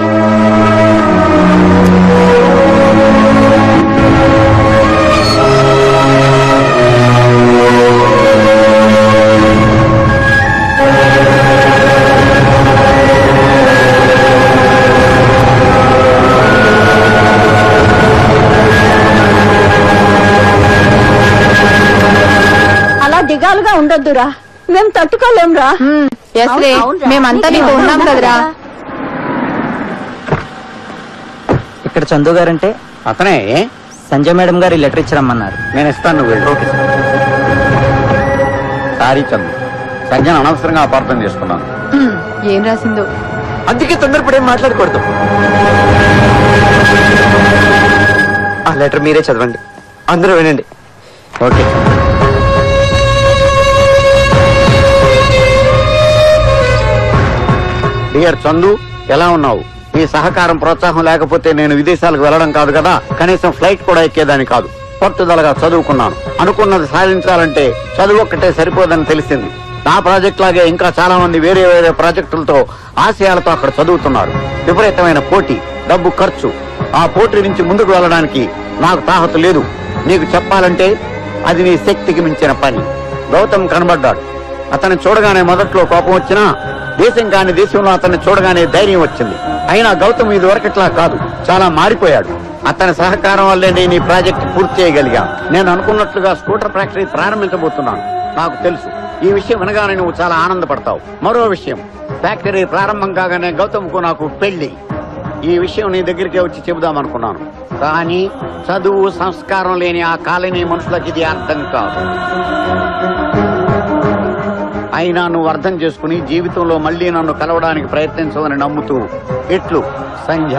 అలా దిగాలుగా ఉండొద్దురా మేము తట్టుకోలేంరా ఎస్లే మేమంతా నీతో ఉన్నాం కదరా ఇక్కడ చందు గారంటే అతనే సంజయ్ మేడం గారు ఈ లెటర్ ఇచ్చారమ్మన్నారు నేను ఇస్తాను నువ్వు వెళ్ళు. సారీ చందు సంజయ్ అనవసరంగా అపార్థం చేసుకున్నాను ఏం రాసిందో అందుకే తొందరపడి ఏం మాట్లాడకూడదు ఆ లెటర్ మీరే చదవండి అందరూ వినండి ఓకే డియర్ చందు ఎలా ఉన్నావు నీ సహకారం ప్రోత్సాహం లేకపోతే నేను విదేశాలకు వెళ్ళడం కాదు కదా కనీసం ఫ్లైట్ కూడా ఎక్కేదాని కాదు పట్టుదలగా చదువుకున్నాను అనుకున్నది సాధించాలంటే చదువు ఒక్కటే సరిపోదని తెలిసింది నా ప్రాజెక్ట్ లాగే ఇంకా చాలా మంది వేరే వేరే ప్రాజెక్టులతో ఆశయాలతో అక్కడ చదువుతున్నారు విపరీతమైన పోటీ డబ్బు ఖర్చు ఆ పోటీ నుంచి ముందుకు వెళ్ళడానికి నాకు తాహత లేదు నీకు చెప్పాలంటే అది నీ శక్తికి మించిన పని గౌతమ్ కనబడ్డాడు అతన్ని చూడగానే మొదట్లో కోపం వచ్చినా దేశం కాని దేశంలో అతన్ని చూడగానే ధైర్యం వచ్చింది అయినా గౌతమ్ ఇది వరకట్లా కాదు చాలా మారిపోయాడు అతని సహకారం వల్లే నేను ఈ ప్రాజెక్ట్ పూర్తి చేయగలిగా నేను అనుకున్నట్లుగా స్కూటర్ ఫ్యాక్టరీ ప్రారంభించబోతున్నాను నాకు తెలుసు ఈ విషయం వినగానే నువ్వు చాలా ఆనందపడతావు మరో విషయం ఫ్యాక్టరీ ప్రారంభం కాగానే గౌతమ్కు నాకు పెళ్లి ఈ విషయం నీ దగ్గరికే వచ్చి చెబుదామనుకున్నాను కానీ చదువు సంస్కారం లేని ఆ కాలనీ మనుషులకి ఇది అర్థం కాదు అయినా నువ్వు అర్థం చేసుకుని జీవితంలో మళ్ళీ నన్ను కలవడానికి ప్రయత్నించవని నమ్ముతూ ఇట్లు సంధ్య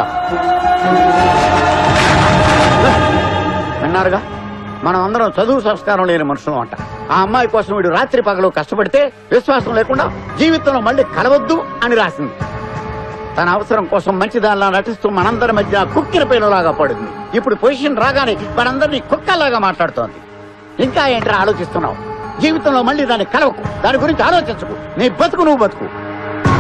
విన్నారుగా మనం అందరం చదువు సంస్కారం లేని మనుషులు అంట ఆ అమ్మాయి కోసం వీడు రాత్రి పగలు కష్టపడితే విశ్వాసం లేకుండా జీవితంలో మళ్ళీ కలవద్దు అని రాసింది తన అవసరం కోసం మంచి దానిలా నటిస్తూ మనందరి మధ్య కుక్కిన పేనులాగా పడింది ఇప్పుడు పొజిషన్ రాగానే మనందరినీ కుక్కలాగా మాట్లాడుతోంది ఇంకా ఏంట్రా ఆలోచిస్తున్నావు జీవితంలో మళ్ళీ దాన్ని కలవకు దాని గురించి ఆలోచించకు నీ బతుకు నువ్వు బతుకు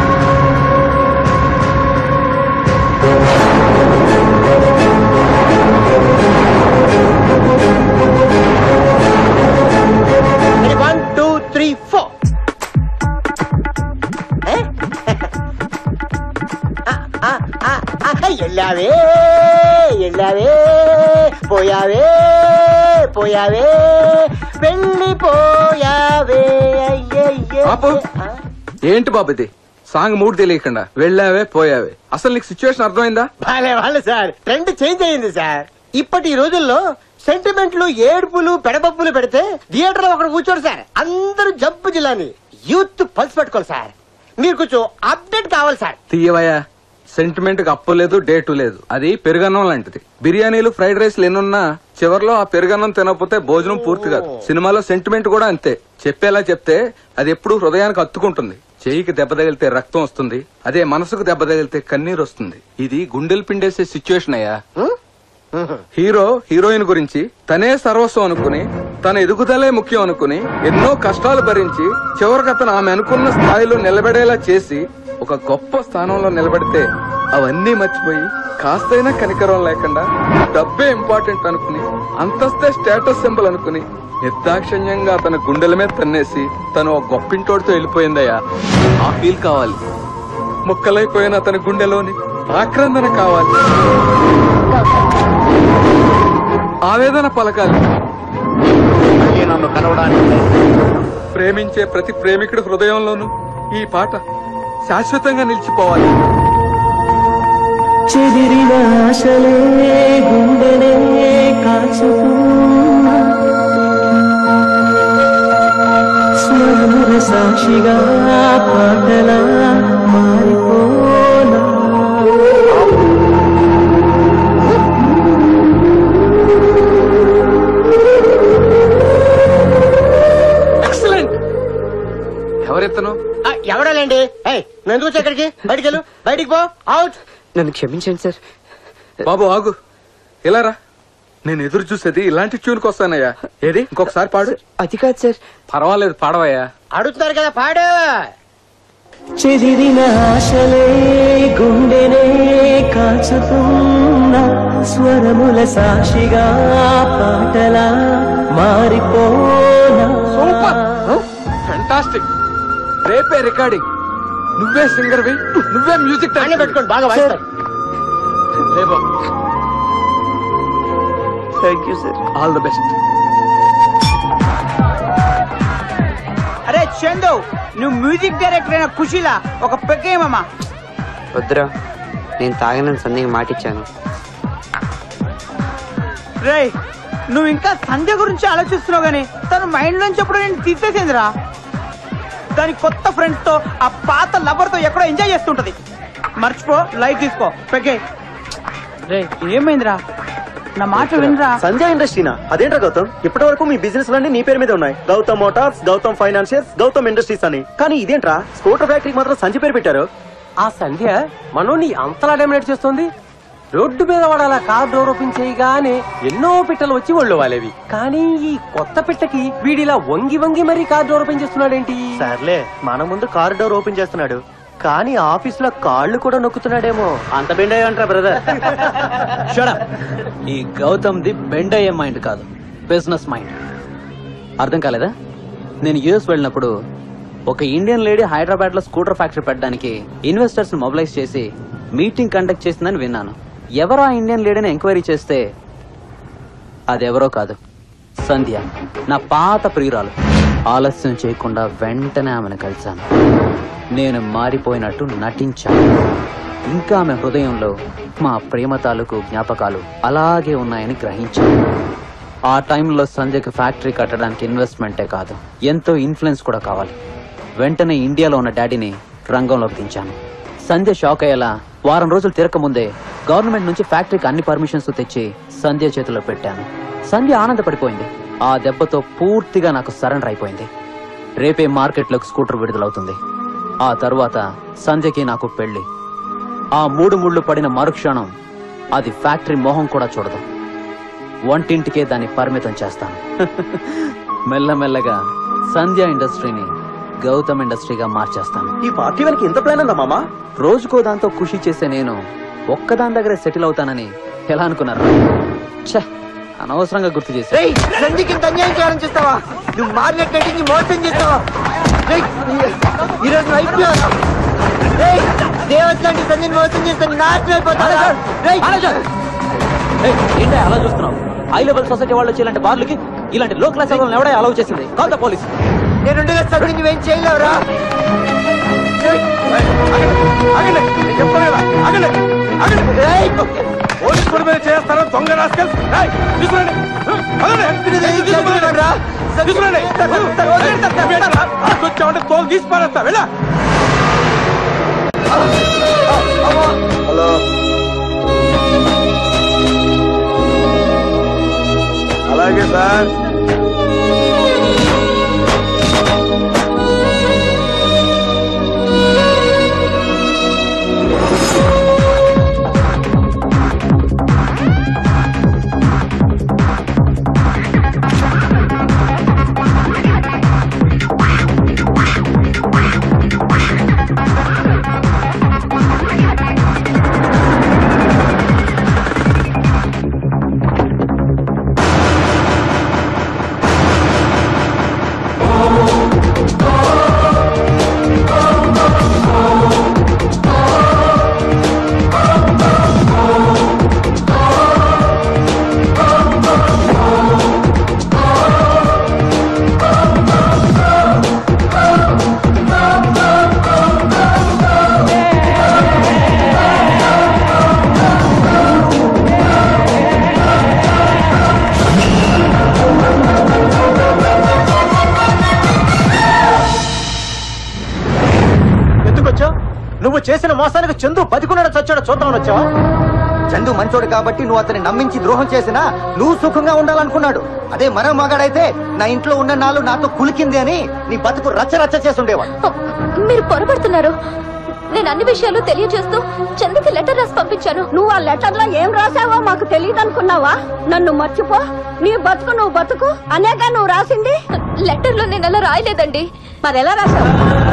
ఆ, ఆ, ఆ, ఎల్లావే ఎల్లావే పోయావే పోయావే వెళ్ళిపోయావే అయ్యయ్యే పాపు ఏంటి బాబు ఇది సాంగ్ మూడు తెలియకుండా వెళ్ళావే పోయావే అసలు నీకు సిచ్యువేషన్ అర్థమైందా భలే వాళ్ళు సార్ ట్రెండ్ చేంజ్ అయింది సార్ ఇప్పటి ఈ రోజుల్లో సెంటిమెంట్లు ఏడుపులు పెడబొప్పులు పెడితే థియేటర్ లో ఒకడు కూర్చోడు సార్ అందరూ జంపు జిల్లాని యూత్ పల్స్ పెట్టుకోవాలి సార్ మీరు కొంచెం అప్డేట్ కావాలి సార్ తీయవయ్యా సెంటిమెంట్ కి అప్పు లేదు డేటు లేదు అది పెరుగన్నం లాంటిది బిర్యానీలు ఫ్రైడ్ రైస్లు ఎన్నున్నా చివర్లో ఆ పెరుగన్నం తినకపోతే భోజనం పూర్తి కాదు సినిమాలో సెంటిమెంట్ కూడా అంతే చెప్పేలా చెప్తే అది ఎప్పుడు హృదయానికి అత్తుకుంటుంది చేయికి దెబ్బ తగిలితే రక్తం వస్తుంది అదే మనసుకు దెబ్బ తగిలితే కన్నీరు వస్తుంది ఇది గుండెలు పిండేసే సిచ్యువేషన్ అయ్యా హీరో హీరోయిన్ గురించి తనే సర్వస్వం అనుకుని తన ఎదుగుదలే ముఖ్యం అనుకుని ఎన్నో కష్టాలు భరించి చివరికి అతను ఆమె అనుకున్న స్థాయిలో నిలబడేలా చేసి ఒక గొప్ప స్థానంలో నిలబడితే అవన్నీ మర్చిపోయి కాస్తైనా కనికరం లేకుండా డబ్బే ఇంపార్టెంట్ అనుకుని అంతస్తే స్టేటస్ సింబల్ అనుకుని నిర్దాక్షిణ్యంగా తన గుండెల మీద తన్నేసి తను ఒక గొప్పింటోడితో వెళ్ళిపోయిందయ్యా ఆ ఫీల్ కావాలి ముక్కలైపోయిన అతని గుండెలోని ఆక్రందన కావాలి ఆవేదన పలకాలి నన్ను కలవడానికి ప్రేమించే ప్రతి ప్రేమికుడి హృదయంలోనూ ఈ పాట శాశ్వతంగా నిలిచిపోవాలి చెదిరిన ఆశలే గుండెనే కాచుకున్నా స్వరముల సాక్షిగా పాటలా మారిపోనా ఎక్సలెంట్ ఎవరెత్తను ఎవడాలండి ఏయ్, నువ్వు ఎందుకు వచ్చావు ఇక్కడికి బయటికి వెళ్ళు బయటికి పో అవుట్ నన్ను క్షమించండి సార్ బాబు ఆగు ఇలా రా నేను ఎదురు చూసేది ఇలాంటి ట్యూన్కి వస్తానయ్యా ఏది ఇంకొకసారి పాడు అది కాదు సార్ పర్వాలేదు పాడవయ్యా అడుగుతున్నారు కదా పాడు చెదిరిన ఆశలే గుండెనే కాచుతున్నా స్వరముల సాక్షిగా పాటలా మారిపోనా సూపర్ ఫెంటాస్టిక్ రేపే రికార్డింగ్ నువ్వే సింగర్ వి నువ్వే మ్యూజిక్ అన్నీ పెట్టుకోండి బాగా వాయిస్తారు లే బాబు thank you sir all the best అరే చందు నువ్వు మ్యూజిక్ డైరెక్టర్ అయిన ఖుషిలా ఒక పెక్కేమమ్మా వద్దురా నేను తాగనని సందేహం మాటిచ్చాను రే నువ్వు ఇంకా సంధ్య గురించి ఆలోచిస్తున్నావు గానీ తను మైండ్ నుంచి ఎప్పుడు నేను తీసేసిందిరా దాని కొత్త ఫ్రెండ్స్ తో ఆ పాత లవర్ తో ఎక్కడో ఎంజాయ్ చేస్తుంటది మర్చిపో లైట్ తీసుకో పెకే రే ఏమైందిరా నా మాట వినరా సంజయ్ ఇండస్ట్రీనా అదేంట్రా గౌతమ్ ఇప్పటి వరకు మీ బిజినెస్ లన్నీ నీ పేరు మీద ఉన్నాయి Gautam Motors Gautam Financials Gautam Industries అని కానీ ఇదేంట్రా స్కూటర్ ఫ్యాక్టరీకి మాత్రం సంజయ్ పేరు పెట్టారు ఆ సంధ్య మనోని అంతలా డామినేట్ చేస్తుంది రోడ్డు మీద వాడు అలా కార్ డోర్ ఓపెన్ చేయగానే ఎన్నో పిట్టలు వచ్చి ఒళ్ళు వాలేవి కానీ ఈ కొత్త పిట్టకి వీడిలా వంగి వంగి మరీ కార్ డోర్ ఓపెన్ చేస్తున్నాడేంటి సర్లే మన ముందు కార్ డోర్ ఓపెన్ చేస్తున్నాడు కానీ ఆఫీస్ లో కాళ్ళు కూడా నొక్కుతున్నాడేమో అంత బెండ్ అయ్యంట్రా బ్రదర్ షడప్ ఈ గౌతమ్ ది బెండ్ అయ్యే మైండ్ కాదు బిజినెస్ మైండ్ అర్థం కాలేదా నేను యుఎస్ వెళ్ళినప్పుడు ఒక ఇండియన్ లేడీ హైదరాబాద్ లో స్కూటర్ ఫ్యాక్టరీ పెట్టడానికి ఇన్వెస్టర్స్ మొబిలైజ్ చేసి మీటింగ్ కండక్ట్ చేసిందని విన్నాను ఎవరో ఆ ఇండియన్ లేడీని ఎంక్వైరీ చేస్తే అదెవరో కాదు సంధ్య నా పాత ప్రియురాలు ఆలస్యం చేయకుండా వెంటనే ఆమెను కలిశాను నేను మారిపోయినట్టు నటించాను ఇంకా ఆమె హృదయంలో మా ప్రేమ తాలూకు జ్ఞాపకాలు అలాగే ఉన్నాయని గ్రహించాను ఆ టైంలో సంధ్యకి ఫ్యాక్టరీ కట్టడానికి ఇన్వెస్ట్మెంటే కాదు ఎంతో ఇన్ఫ్లుయెన్స్ కూడా కావాలి వెంటనే ఇండియాలో ఉన్న డాడీని రంగంలోకి దించాను సంధ్య షాక్ అయ్యేలా వారం రోజులు తిరగకముందే గవర్నమెంట్ నుంచి ఫ్యాక్టరీకి అన్ని పర్మిషన్స్ తెచ్చి సంధ్య చేతిలో పెట్టాను సంధ్య ఆనందపడిపోయింది ఆ దెబ్బతో పూర్తిగా నాకు సరెండర్ అయిపోయింది రేపే మార్కెట్లోకి స్కూటర్ విడుదలవుతుంది ఆ తరువాత సంధ్యకి నాకు పెళ్లి ఆ మూడు ముళ్ళు పడిన మరుక్షణం అది ఫ్యాక్టరీ మోహం కూడా చూడదు వంటింటికే దాన్ని పరిమితం చేస్తాను మెల్లమెల్లగా సంధ్య ఇండస్ట్రీని గౌతమ్ ఇండస్ట్రీగా మార్చేస్తాను ఈ పార్టీ వాళ్ళకి ఇంత ప్లాన్ ఉందా మామా రోజుకో దాంతో ఖుషి చేసే నేను ఒక్కదాని దగ్గరే సెటిల్ అవుతానని ఎలా అనుకున్నారు ఛ, అనవసరంగా గుర్తు చేశా రేయ్ సంధ్యకి ఇంత అన్యాయం చేయాలని చూస్తావా నువ్వు మార్కెట్ కట్టించి మోసం చేస్తావా రేయ్, ఈ రోజు ఐపీఎల్ రేయ్ దేవత్ లాంటి సంధ్య మందిని మోసం చేస్తాను నాశనం అయిపోతారా ఏంటి అలా చూస్తున్నావు హై లెవెల్ సొసైటీ వాళ్ళు వచ్చి ఇలాంటి బార్లకి ఇలాంటి లో క్లాస్ వాళ్ళని ఎవడే అలౌ చేసింది కాల్ ద పోలీస్ నేను ఉండగా చదువు నువ్వేం చేయలేవురా పోలీస్ పని మీద చేస్తారా దొంగ రాస్కల్స్ ఏయ్, తీసుకురండి. పదండి. తీసుకురండి. తీసుకురండి. వచ్చామంటే తోలు తీసి పారేస్తా వెళ్ళా హలో అలాగే సార్ ఎందుకు వచ్చావు నువ్వు చేసిన మోసానికి చందు బతికున్నాడు చచ్చాడు చూద్దామని వచ్చావా చందు మంచోడు కాబట్టి నువ్వు అతన్ని నమ్మించి ద్రోహం చేసినా నువ్వు సుఖంగా ఉండాలనుకున్నాడు అదే మరో మగాడైతే నా ఇంట్లో ఉన్న నాలు నాతో కులికింది అని నీ బతుకు రచ్చ రచ్చ చేసి ఉండేవాడు మీరు పొరపడుతున్నారు నేను అన్ని విషయాలు తెలియజేస్తూ చందుకి లెటర్ రాసి పంపించాను నువ్వు ఆ లెటర్ లో ఏం రాసావో మాకు తెలియదు అనుకున్నావా నన్ను మర్చిపో నీ బతుకు నువ్వు బతుకు అనేగా నువ్వు రాసింది లెటర్ లో నేను అలా రాయలేదండి మరి ఎలా రాసావు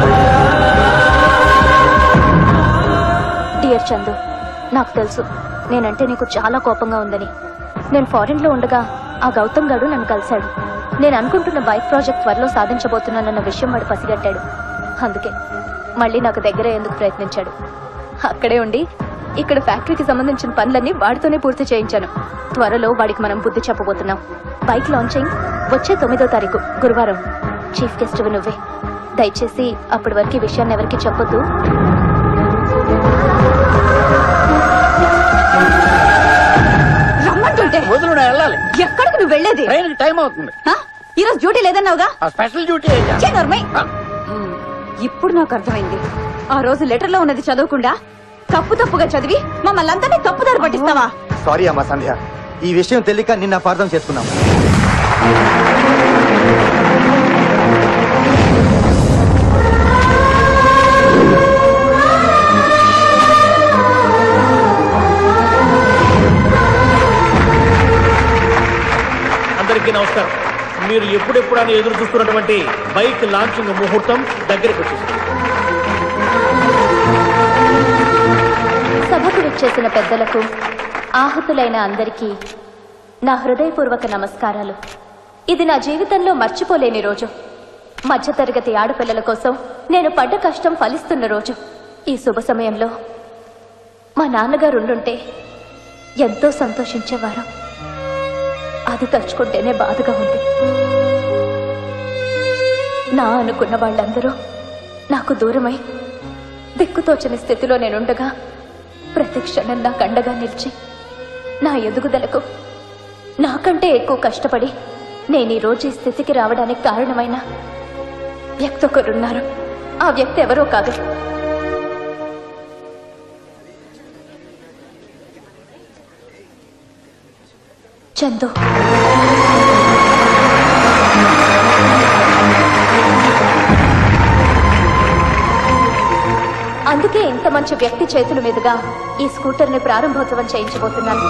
డియర్ చందు నాకు తెలుసు నేనంటే నీకు చాలా కోపంగా ఉందని నేను ఫారెన్ లో ఉండగా ఆ గౌతమ్ గాడు నన్ను కలిశాడు నేను అనుకుంటున్న బైక్ ప్రాజెక్ట్ త్వరలో సాధించబోతున్నానన్న విషయం వాడు పసిగట్టాడు అందుకే మళ్ళీ నాకు దగ్గర ఎందుకు ప్రయత్నించాడు అక్కడే ఉండి ఇక్కడ ఫ్యాక్టరీకి సంబంధించిన పనులన్నీ వాడితోనే పూర్తి చేయించాను త్వరలో వాడికి మనం బుద్ధి చెప్పబోతున్నాం బైక్ లాంచింగ్ వచ్చే తొమ్మిదో తారీఖు గురువారం చీఫ్ గెస్ట్ నువ్వే దయచేసి అప్పటి వరకు ఈ విషయాన్ని ఎవరికి చెప్పొద్దు రమ్మంటుంటే వదులు నేను వెళ్ళాలి ఎక్కడికి నువ్వు వెళ్ళేది ట్రైన్ టైం అవుతుంది ఆ? ఈ రోజు డ్యూటీ లేదన్నావుగా ఆ స్పెషల్ డ్యూటీ ఛే, నోర్మయ్. ఇప్పుడు నాకు అర్థమైంది ఆ రోజు లెటర్ లో ఉన్నది చదవకుండా తప్పు తప్పుగా చదివి మమ్మల్ని అందరినీ తప్పుదారి పట్టిస్తావా సారీ అమ్మా సంధ్య ఈ విషయం తెలియక నిన్న అపార్థం చేసుకున్నాం అందరికీ నమస్కారం మీరు ఎప్పుడెప్పుడని ఎదురు చూస్తున్నటువంటి బైక్ లాంచింగ్ ముహూర్తం దగ్గరికి వచ్చేసింది సభకు విచ్చేసిన పెద్దలకు ఆహుతులైన అందరికీ నా హృదయపూర్వక నమస్కారాలు ఇది నా జీవితంలో మర్చిపోలేని రోజు మధ్యతరగతి ఆడపిల్లల కోసం నేను పడ్డ కష్టం ఫలిస్తున్న రోజు ఈ శుభ సమయంలో మా నాన్నగారు ఉండుంటే ఎంతో సంతోషించేవారు అది తలుచుకుంటేనే బాధగా ఉంది నా అనుకున్న వాళ్ళందరూ నాకు దూరమై దిక్కుతోచని స్థితిలో నేనుండగా ప్రతి క్షణం నాకు అండగా నిలిచి నా ఎదుగుదలకు నాకంటే ఎక్కువ కష్టపడి నేను ఈ రోజు ఈ స్థితికి రావడానికి కారణమైన వ్యక్తి ఒకరున్నారు ఆ వ్యక్తి ఎవరో కాదు చందు అందుకే ఇంత మంచి వ్యక్తి చేతుల మీదుగా ఈ స్కూటర్ ని ప్రారంభోత్సవం చేయించబోతున్నాను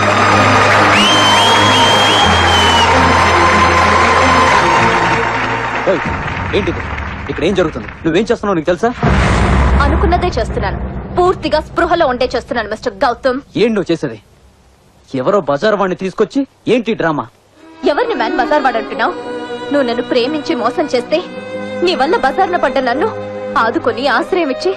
ఓయ్, ఏంటిది ఇక్కడ ఏం జరుగుతుంది నువ్వేం చేస్తున్నావు నీకు తెలుసా అనుకున్నదే చేస్తున్నాను పూర్తిగా స్పృహలో ఉండే చేస్తున్నాను మిస్టర్ గౌతమ్ ఏంటి నువ్వు చేసేది ఎవరో బజార్ వాడిని తీసుకొచ్చి ఏంటి డ్రామా ఎవరిని మ్యాన్ బజార్ వాడంటున్నావు నువ్వు నన్ను ప్రేమించి మోసం చేస్తే నీ వల్ల బజార్న పడ్డ నన్ను ఆదుకొని ఆశ్రయం ఇచ్చి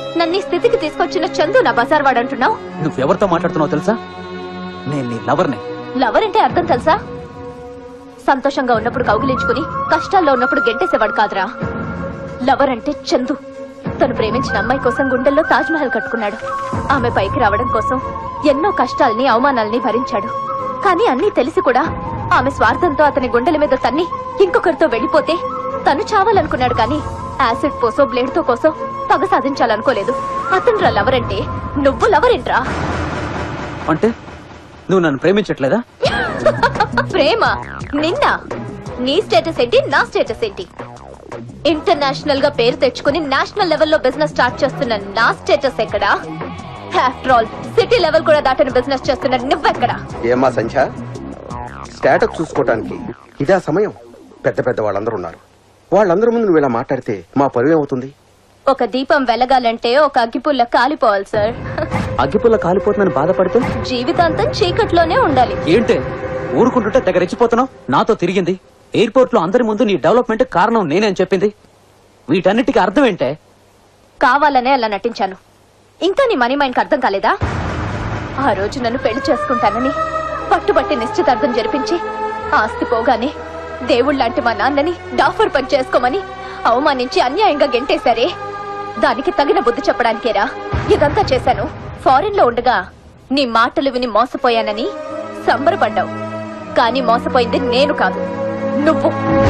నన్ను ఈ స్థితికి తీసుకొచ్చిన చందు నా బజార్ వాడు అంటున్నావు నువ్వెవరితో మాట్లాడుతున్నావు తెలుసా నేను నీ లవర్ని లవర్ అంటే అర్థం తెలుసా సంతోషంగా ఉన్నప్పుడు కౌగిలించుకుని కష్టాల్లో ఉన్నప్పుడు గెంటేసేవాడు కాదురా లవర్ అంటే చందు తను ప్రేమించిన అమ్మాయి కోసం గుండెల్లో తాజ్ మహల్ కట్టుకున్నాడు ఆమె పైకి రావడం కోసం ఎన్నో కష్టాల్ని అవమానాల్ని భరించాడు కానీ అన్నీ తెలిసి కూడా ఆమె స్వార్థంతో అతని గుండెల మీద తన్ని ఇంకొకరితో వెళ్ళిపోతే తను చావాలనుకున్నాడు కానీ యాసిడ్ పోసో బ్లేడ్ తో కోసో పగ సాధించాలనుకోలేదు అతను రా లవర్ అంటే నువ్వు లవర్ ఏంట్రా అంటే నువ్వు నన్ను ప్రేమించట్లేదా ప్రేమ నిన్న నీ స్టేటస్ ఏంటి నా స్టేటస్ ఏంటి ఇంటర్నేషనల్ గా పేరు తెచ్చుకుని నేషనల్ లెవెల్లో బిజినెస్ స్టార్ట్ చేస్తున్న నా స్టేటస్ ఎక్కడా ఆఫ్టర్ ఆల్ సిటీ లెవెల్ కూడా దాటిన బిజినెస్ చేస్తున్న నువ్వెక్కడా ఏమా సంధ్య స్టేటస్ చూసుకోవటానికి ఇదే సమయం పెద్ద పెద్ద వాళ్ళందరూ ఉన్నారు వాళ్ళందరి ముందు నువ్వు ఇలా మాట్లాడితే మా పరువు ఏమవుతుంది ఒక దీపం వెలగాలంటే ఒక అగ్గిపుల్ల కాలిపోవాలి సార్ అగ్గిపుల్ల కాలిపోతుందని బాధపడితే జీవితాంతం చీకట్లోనే ఉండాలి ఏంటే ఊరుకుంటుంటే దగ్గర రెచ్చిపోతున్నావు నాతో తిరిగింది ఎయిర్పోర్ట్ లో అందరి ముందు నీ డెవలప్మెంట్ కారణం నేనే అని చెప్పింది వీటన్నిటికీ అర్థం ఏంటే కావాలనే అలా నటించాను ఇంకా నీ మనీ మైండ్కి అర్థం కాలేదా ఆ రోజు నన్ను పెళ్లి చేసుకుంటానని పట్టుబట్టి నిశ్చితార్థం జరిపించి ఆస్తి పోగానే దేవుళ్ళంటి మా నాన్నని డాఫర్ పని చేసుకోమని అవమానించి అన్యాయంగా గెంటేశారే దానికి తగిన బుద్ధి చెప్పడానికేరా ఇదంతా చేశాను ఫారిన్ లో ఉండగా నీ మాటలు విని మోసపోయానని సంబరపడ్డావు కానీ మోసపోయింది నేను కాదు నువ్వు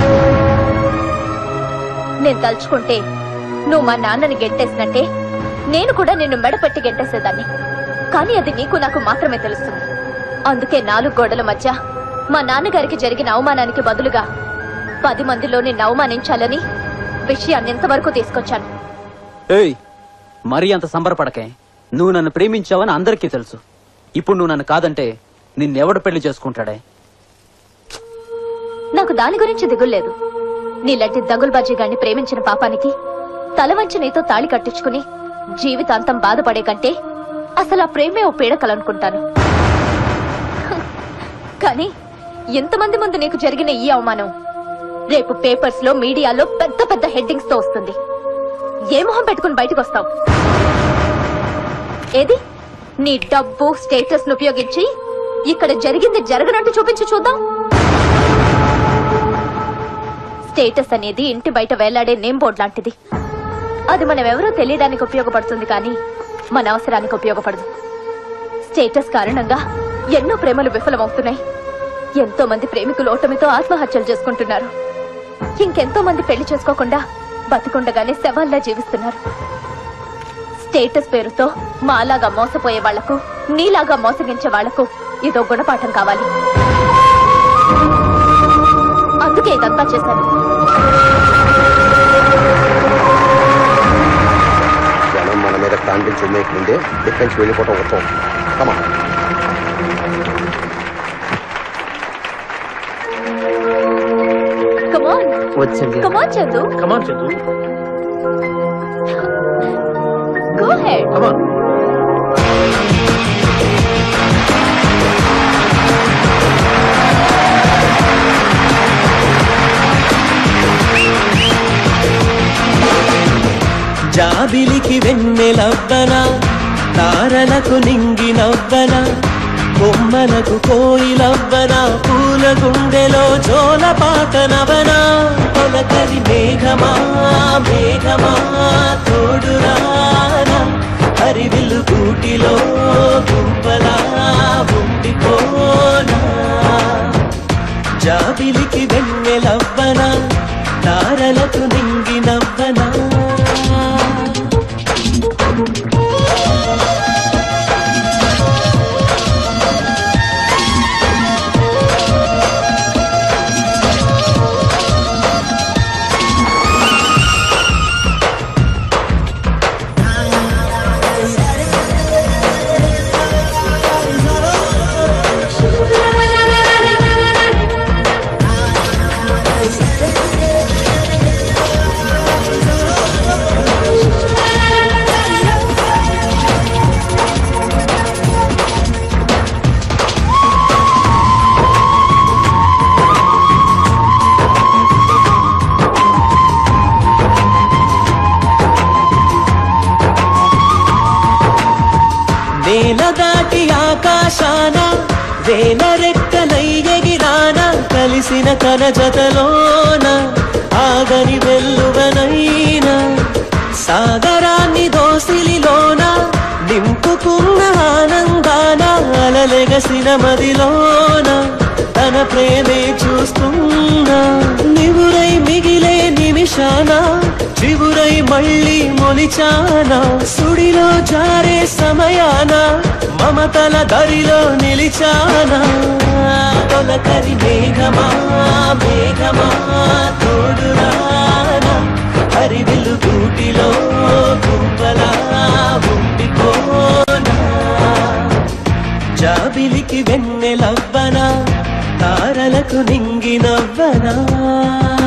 నేను తలుచుకుంటే నువ్వు మా నాన్నని గెంటేసినట్టే నేను కూడా నిన్ను మెడపెట్టి గెంటేసేదాన్ని కానీ అది నీకు నాకు మాత్రమే తెలుస్తుంది అందుకే నాలుగు గోడల మధ్య మా నాన్నగారికి జరిగిన అవమానానికి బదులుగా పది మందిలో నిన్ను అవమానించాలని విషయాన్ని ఎంతవరకు తీసుకొచ్చాను ఏయ్ మరీ అంత సంబరపడకే నువ్వు నన్ను ప్రేమించావని అందరికీ తెలుసు ఇప్పుడు నువ్వు నన్ను కాదంటే నిన్నెవడు పెళ్లి చేసుకుంటాడే నాకు దాని గురించి దిగుల్లేదు నీలాంటి దగుల్బాజీ గారిని ప్రేమించిన పాపానికి తల వంచి నీతో తాళి కట్టించుకుని జీవితాంతం బాధపడే కంటే అసలు ఆ ప్రేమే ఓ పీడకలనుకుంటాను హ్, కానీ ఎంతమంది ముందు నీకు జరిగిన ఈ అవమానం రేపు పేపర్స్ లో మీడియాలో పెద్ద పెద్ద హెడ్డింగ్స్ తో వస్తుంది ఏ మొహం పెట్టుకుని బయటకు వస్తావు ఏది నీ డబ్బు స్టేటస్ ను ఉపయోగించి ఇక్కడ జరిగింది జరగనట్టు చూపించి చూద్దాం స్టేటస్ అనేది ఇంటి బయట వేలాడే నేమ్ బోర్డ్ లాంటిది అది మనం ఎవరో తెలియడానికి ఉపయోగపడుతుంది కానీ మన అవసరానికి ఉపయోగపడదు స్టేటస్ కారణంగా ఎన్నో ప్రేమలు విఫలమవుతున్నాయి ఎంతో మంది ప్రేమికులు ఓటమితో ఆత్మహత్యలు చేసుకుంటున్నారు ఇంకెంతో మంది పెళ్లి చేసుకోకుండా బతికుండగానే శవాల్లా జీవిస్తున్నారు స్టేటస్ పేరుతో మాలాగా మోసపోయే వాళ్లకు నీలాగా మోసగించే వాళ్లకు ఇదో గుణపాఠం కావాలి అందుకే ఇదంతా చేశాను జనం మన మీద కాన్ఫిడెన్స్ ఉండేట్లుందే ఇక్కడి నుంచి వెళ్ళిపోవటం ఉత్తమం కమా కమాన్ వచ్చింది come on Chandu come on Chandu go ahead come on జాబిలికి వెన్నెలవ్వన తారలకు నింగి నవ్వన బొమ్మలకు కోయిలవ్వన పూల గుండెలో జోల పాట నవన తొలకరి మేఘమా మేఘమా తోడురానా హరివిల్లు గూటిలో గుంపలా ఉండిపోనా జాబిలికి వెన్నెలవ్వన తారలకు నింగి నవ్వనా Thank you. నేల దాటి ఆకాశాన వేల రెక్కలై ఎగిరాన కలిసిన తన జతలోన ఆగని వెల్లువనైనా సాగరాన్ని దోసిలిలోన నింపుకున్న ఆనందాన అలలెగసిన మదిలోన తన ప్రేమే చూస్తున్నా నివురై మిగిలే నిమిషాన చివురై మళ్ళీ మొలిచానా సుడిలో జారే సమయాన మమతల దరిలో నిలిచానా తొలకరి మేఘమా మేఘమా తోడురానా హరివిల్లు గూటిలో గుంపలా ఉండిపోనా జాబిలికి వెన్నెలవ్వనా తారలకు నింగినవ్వనా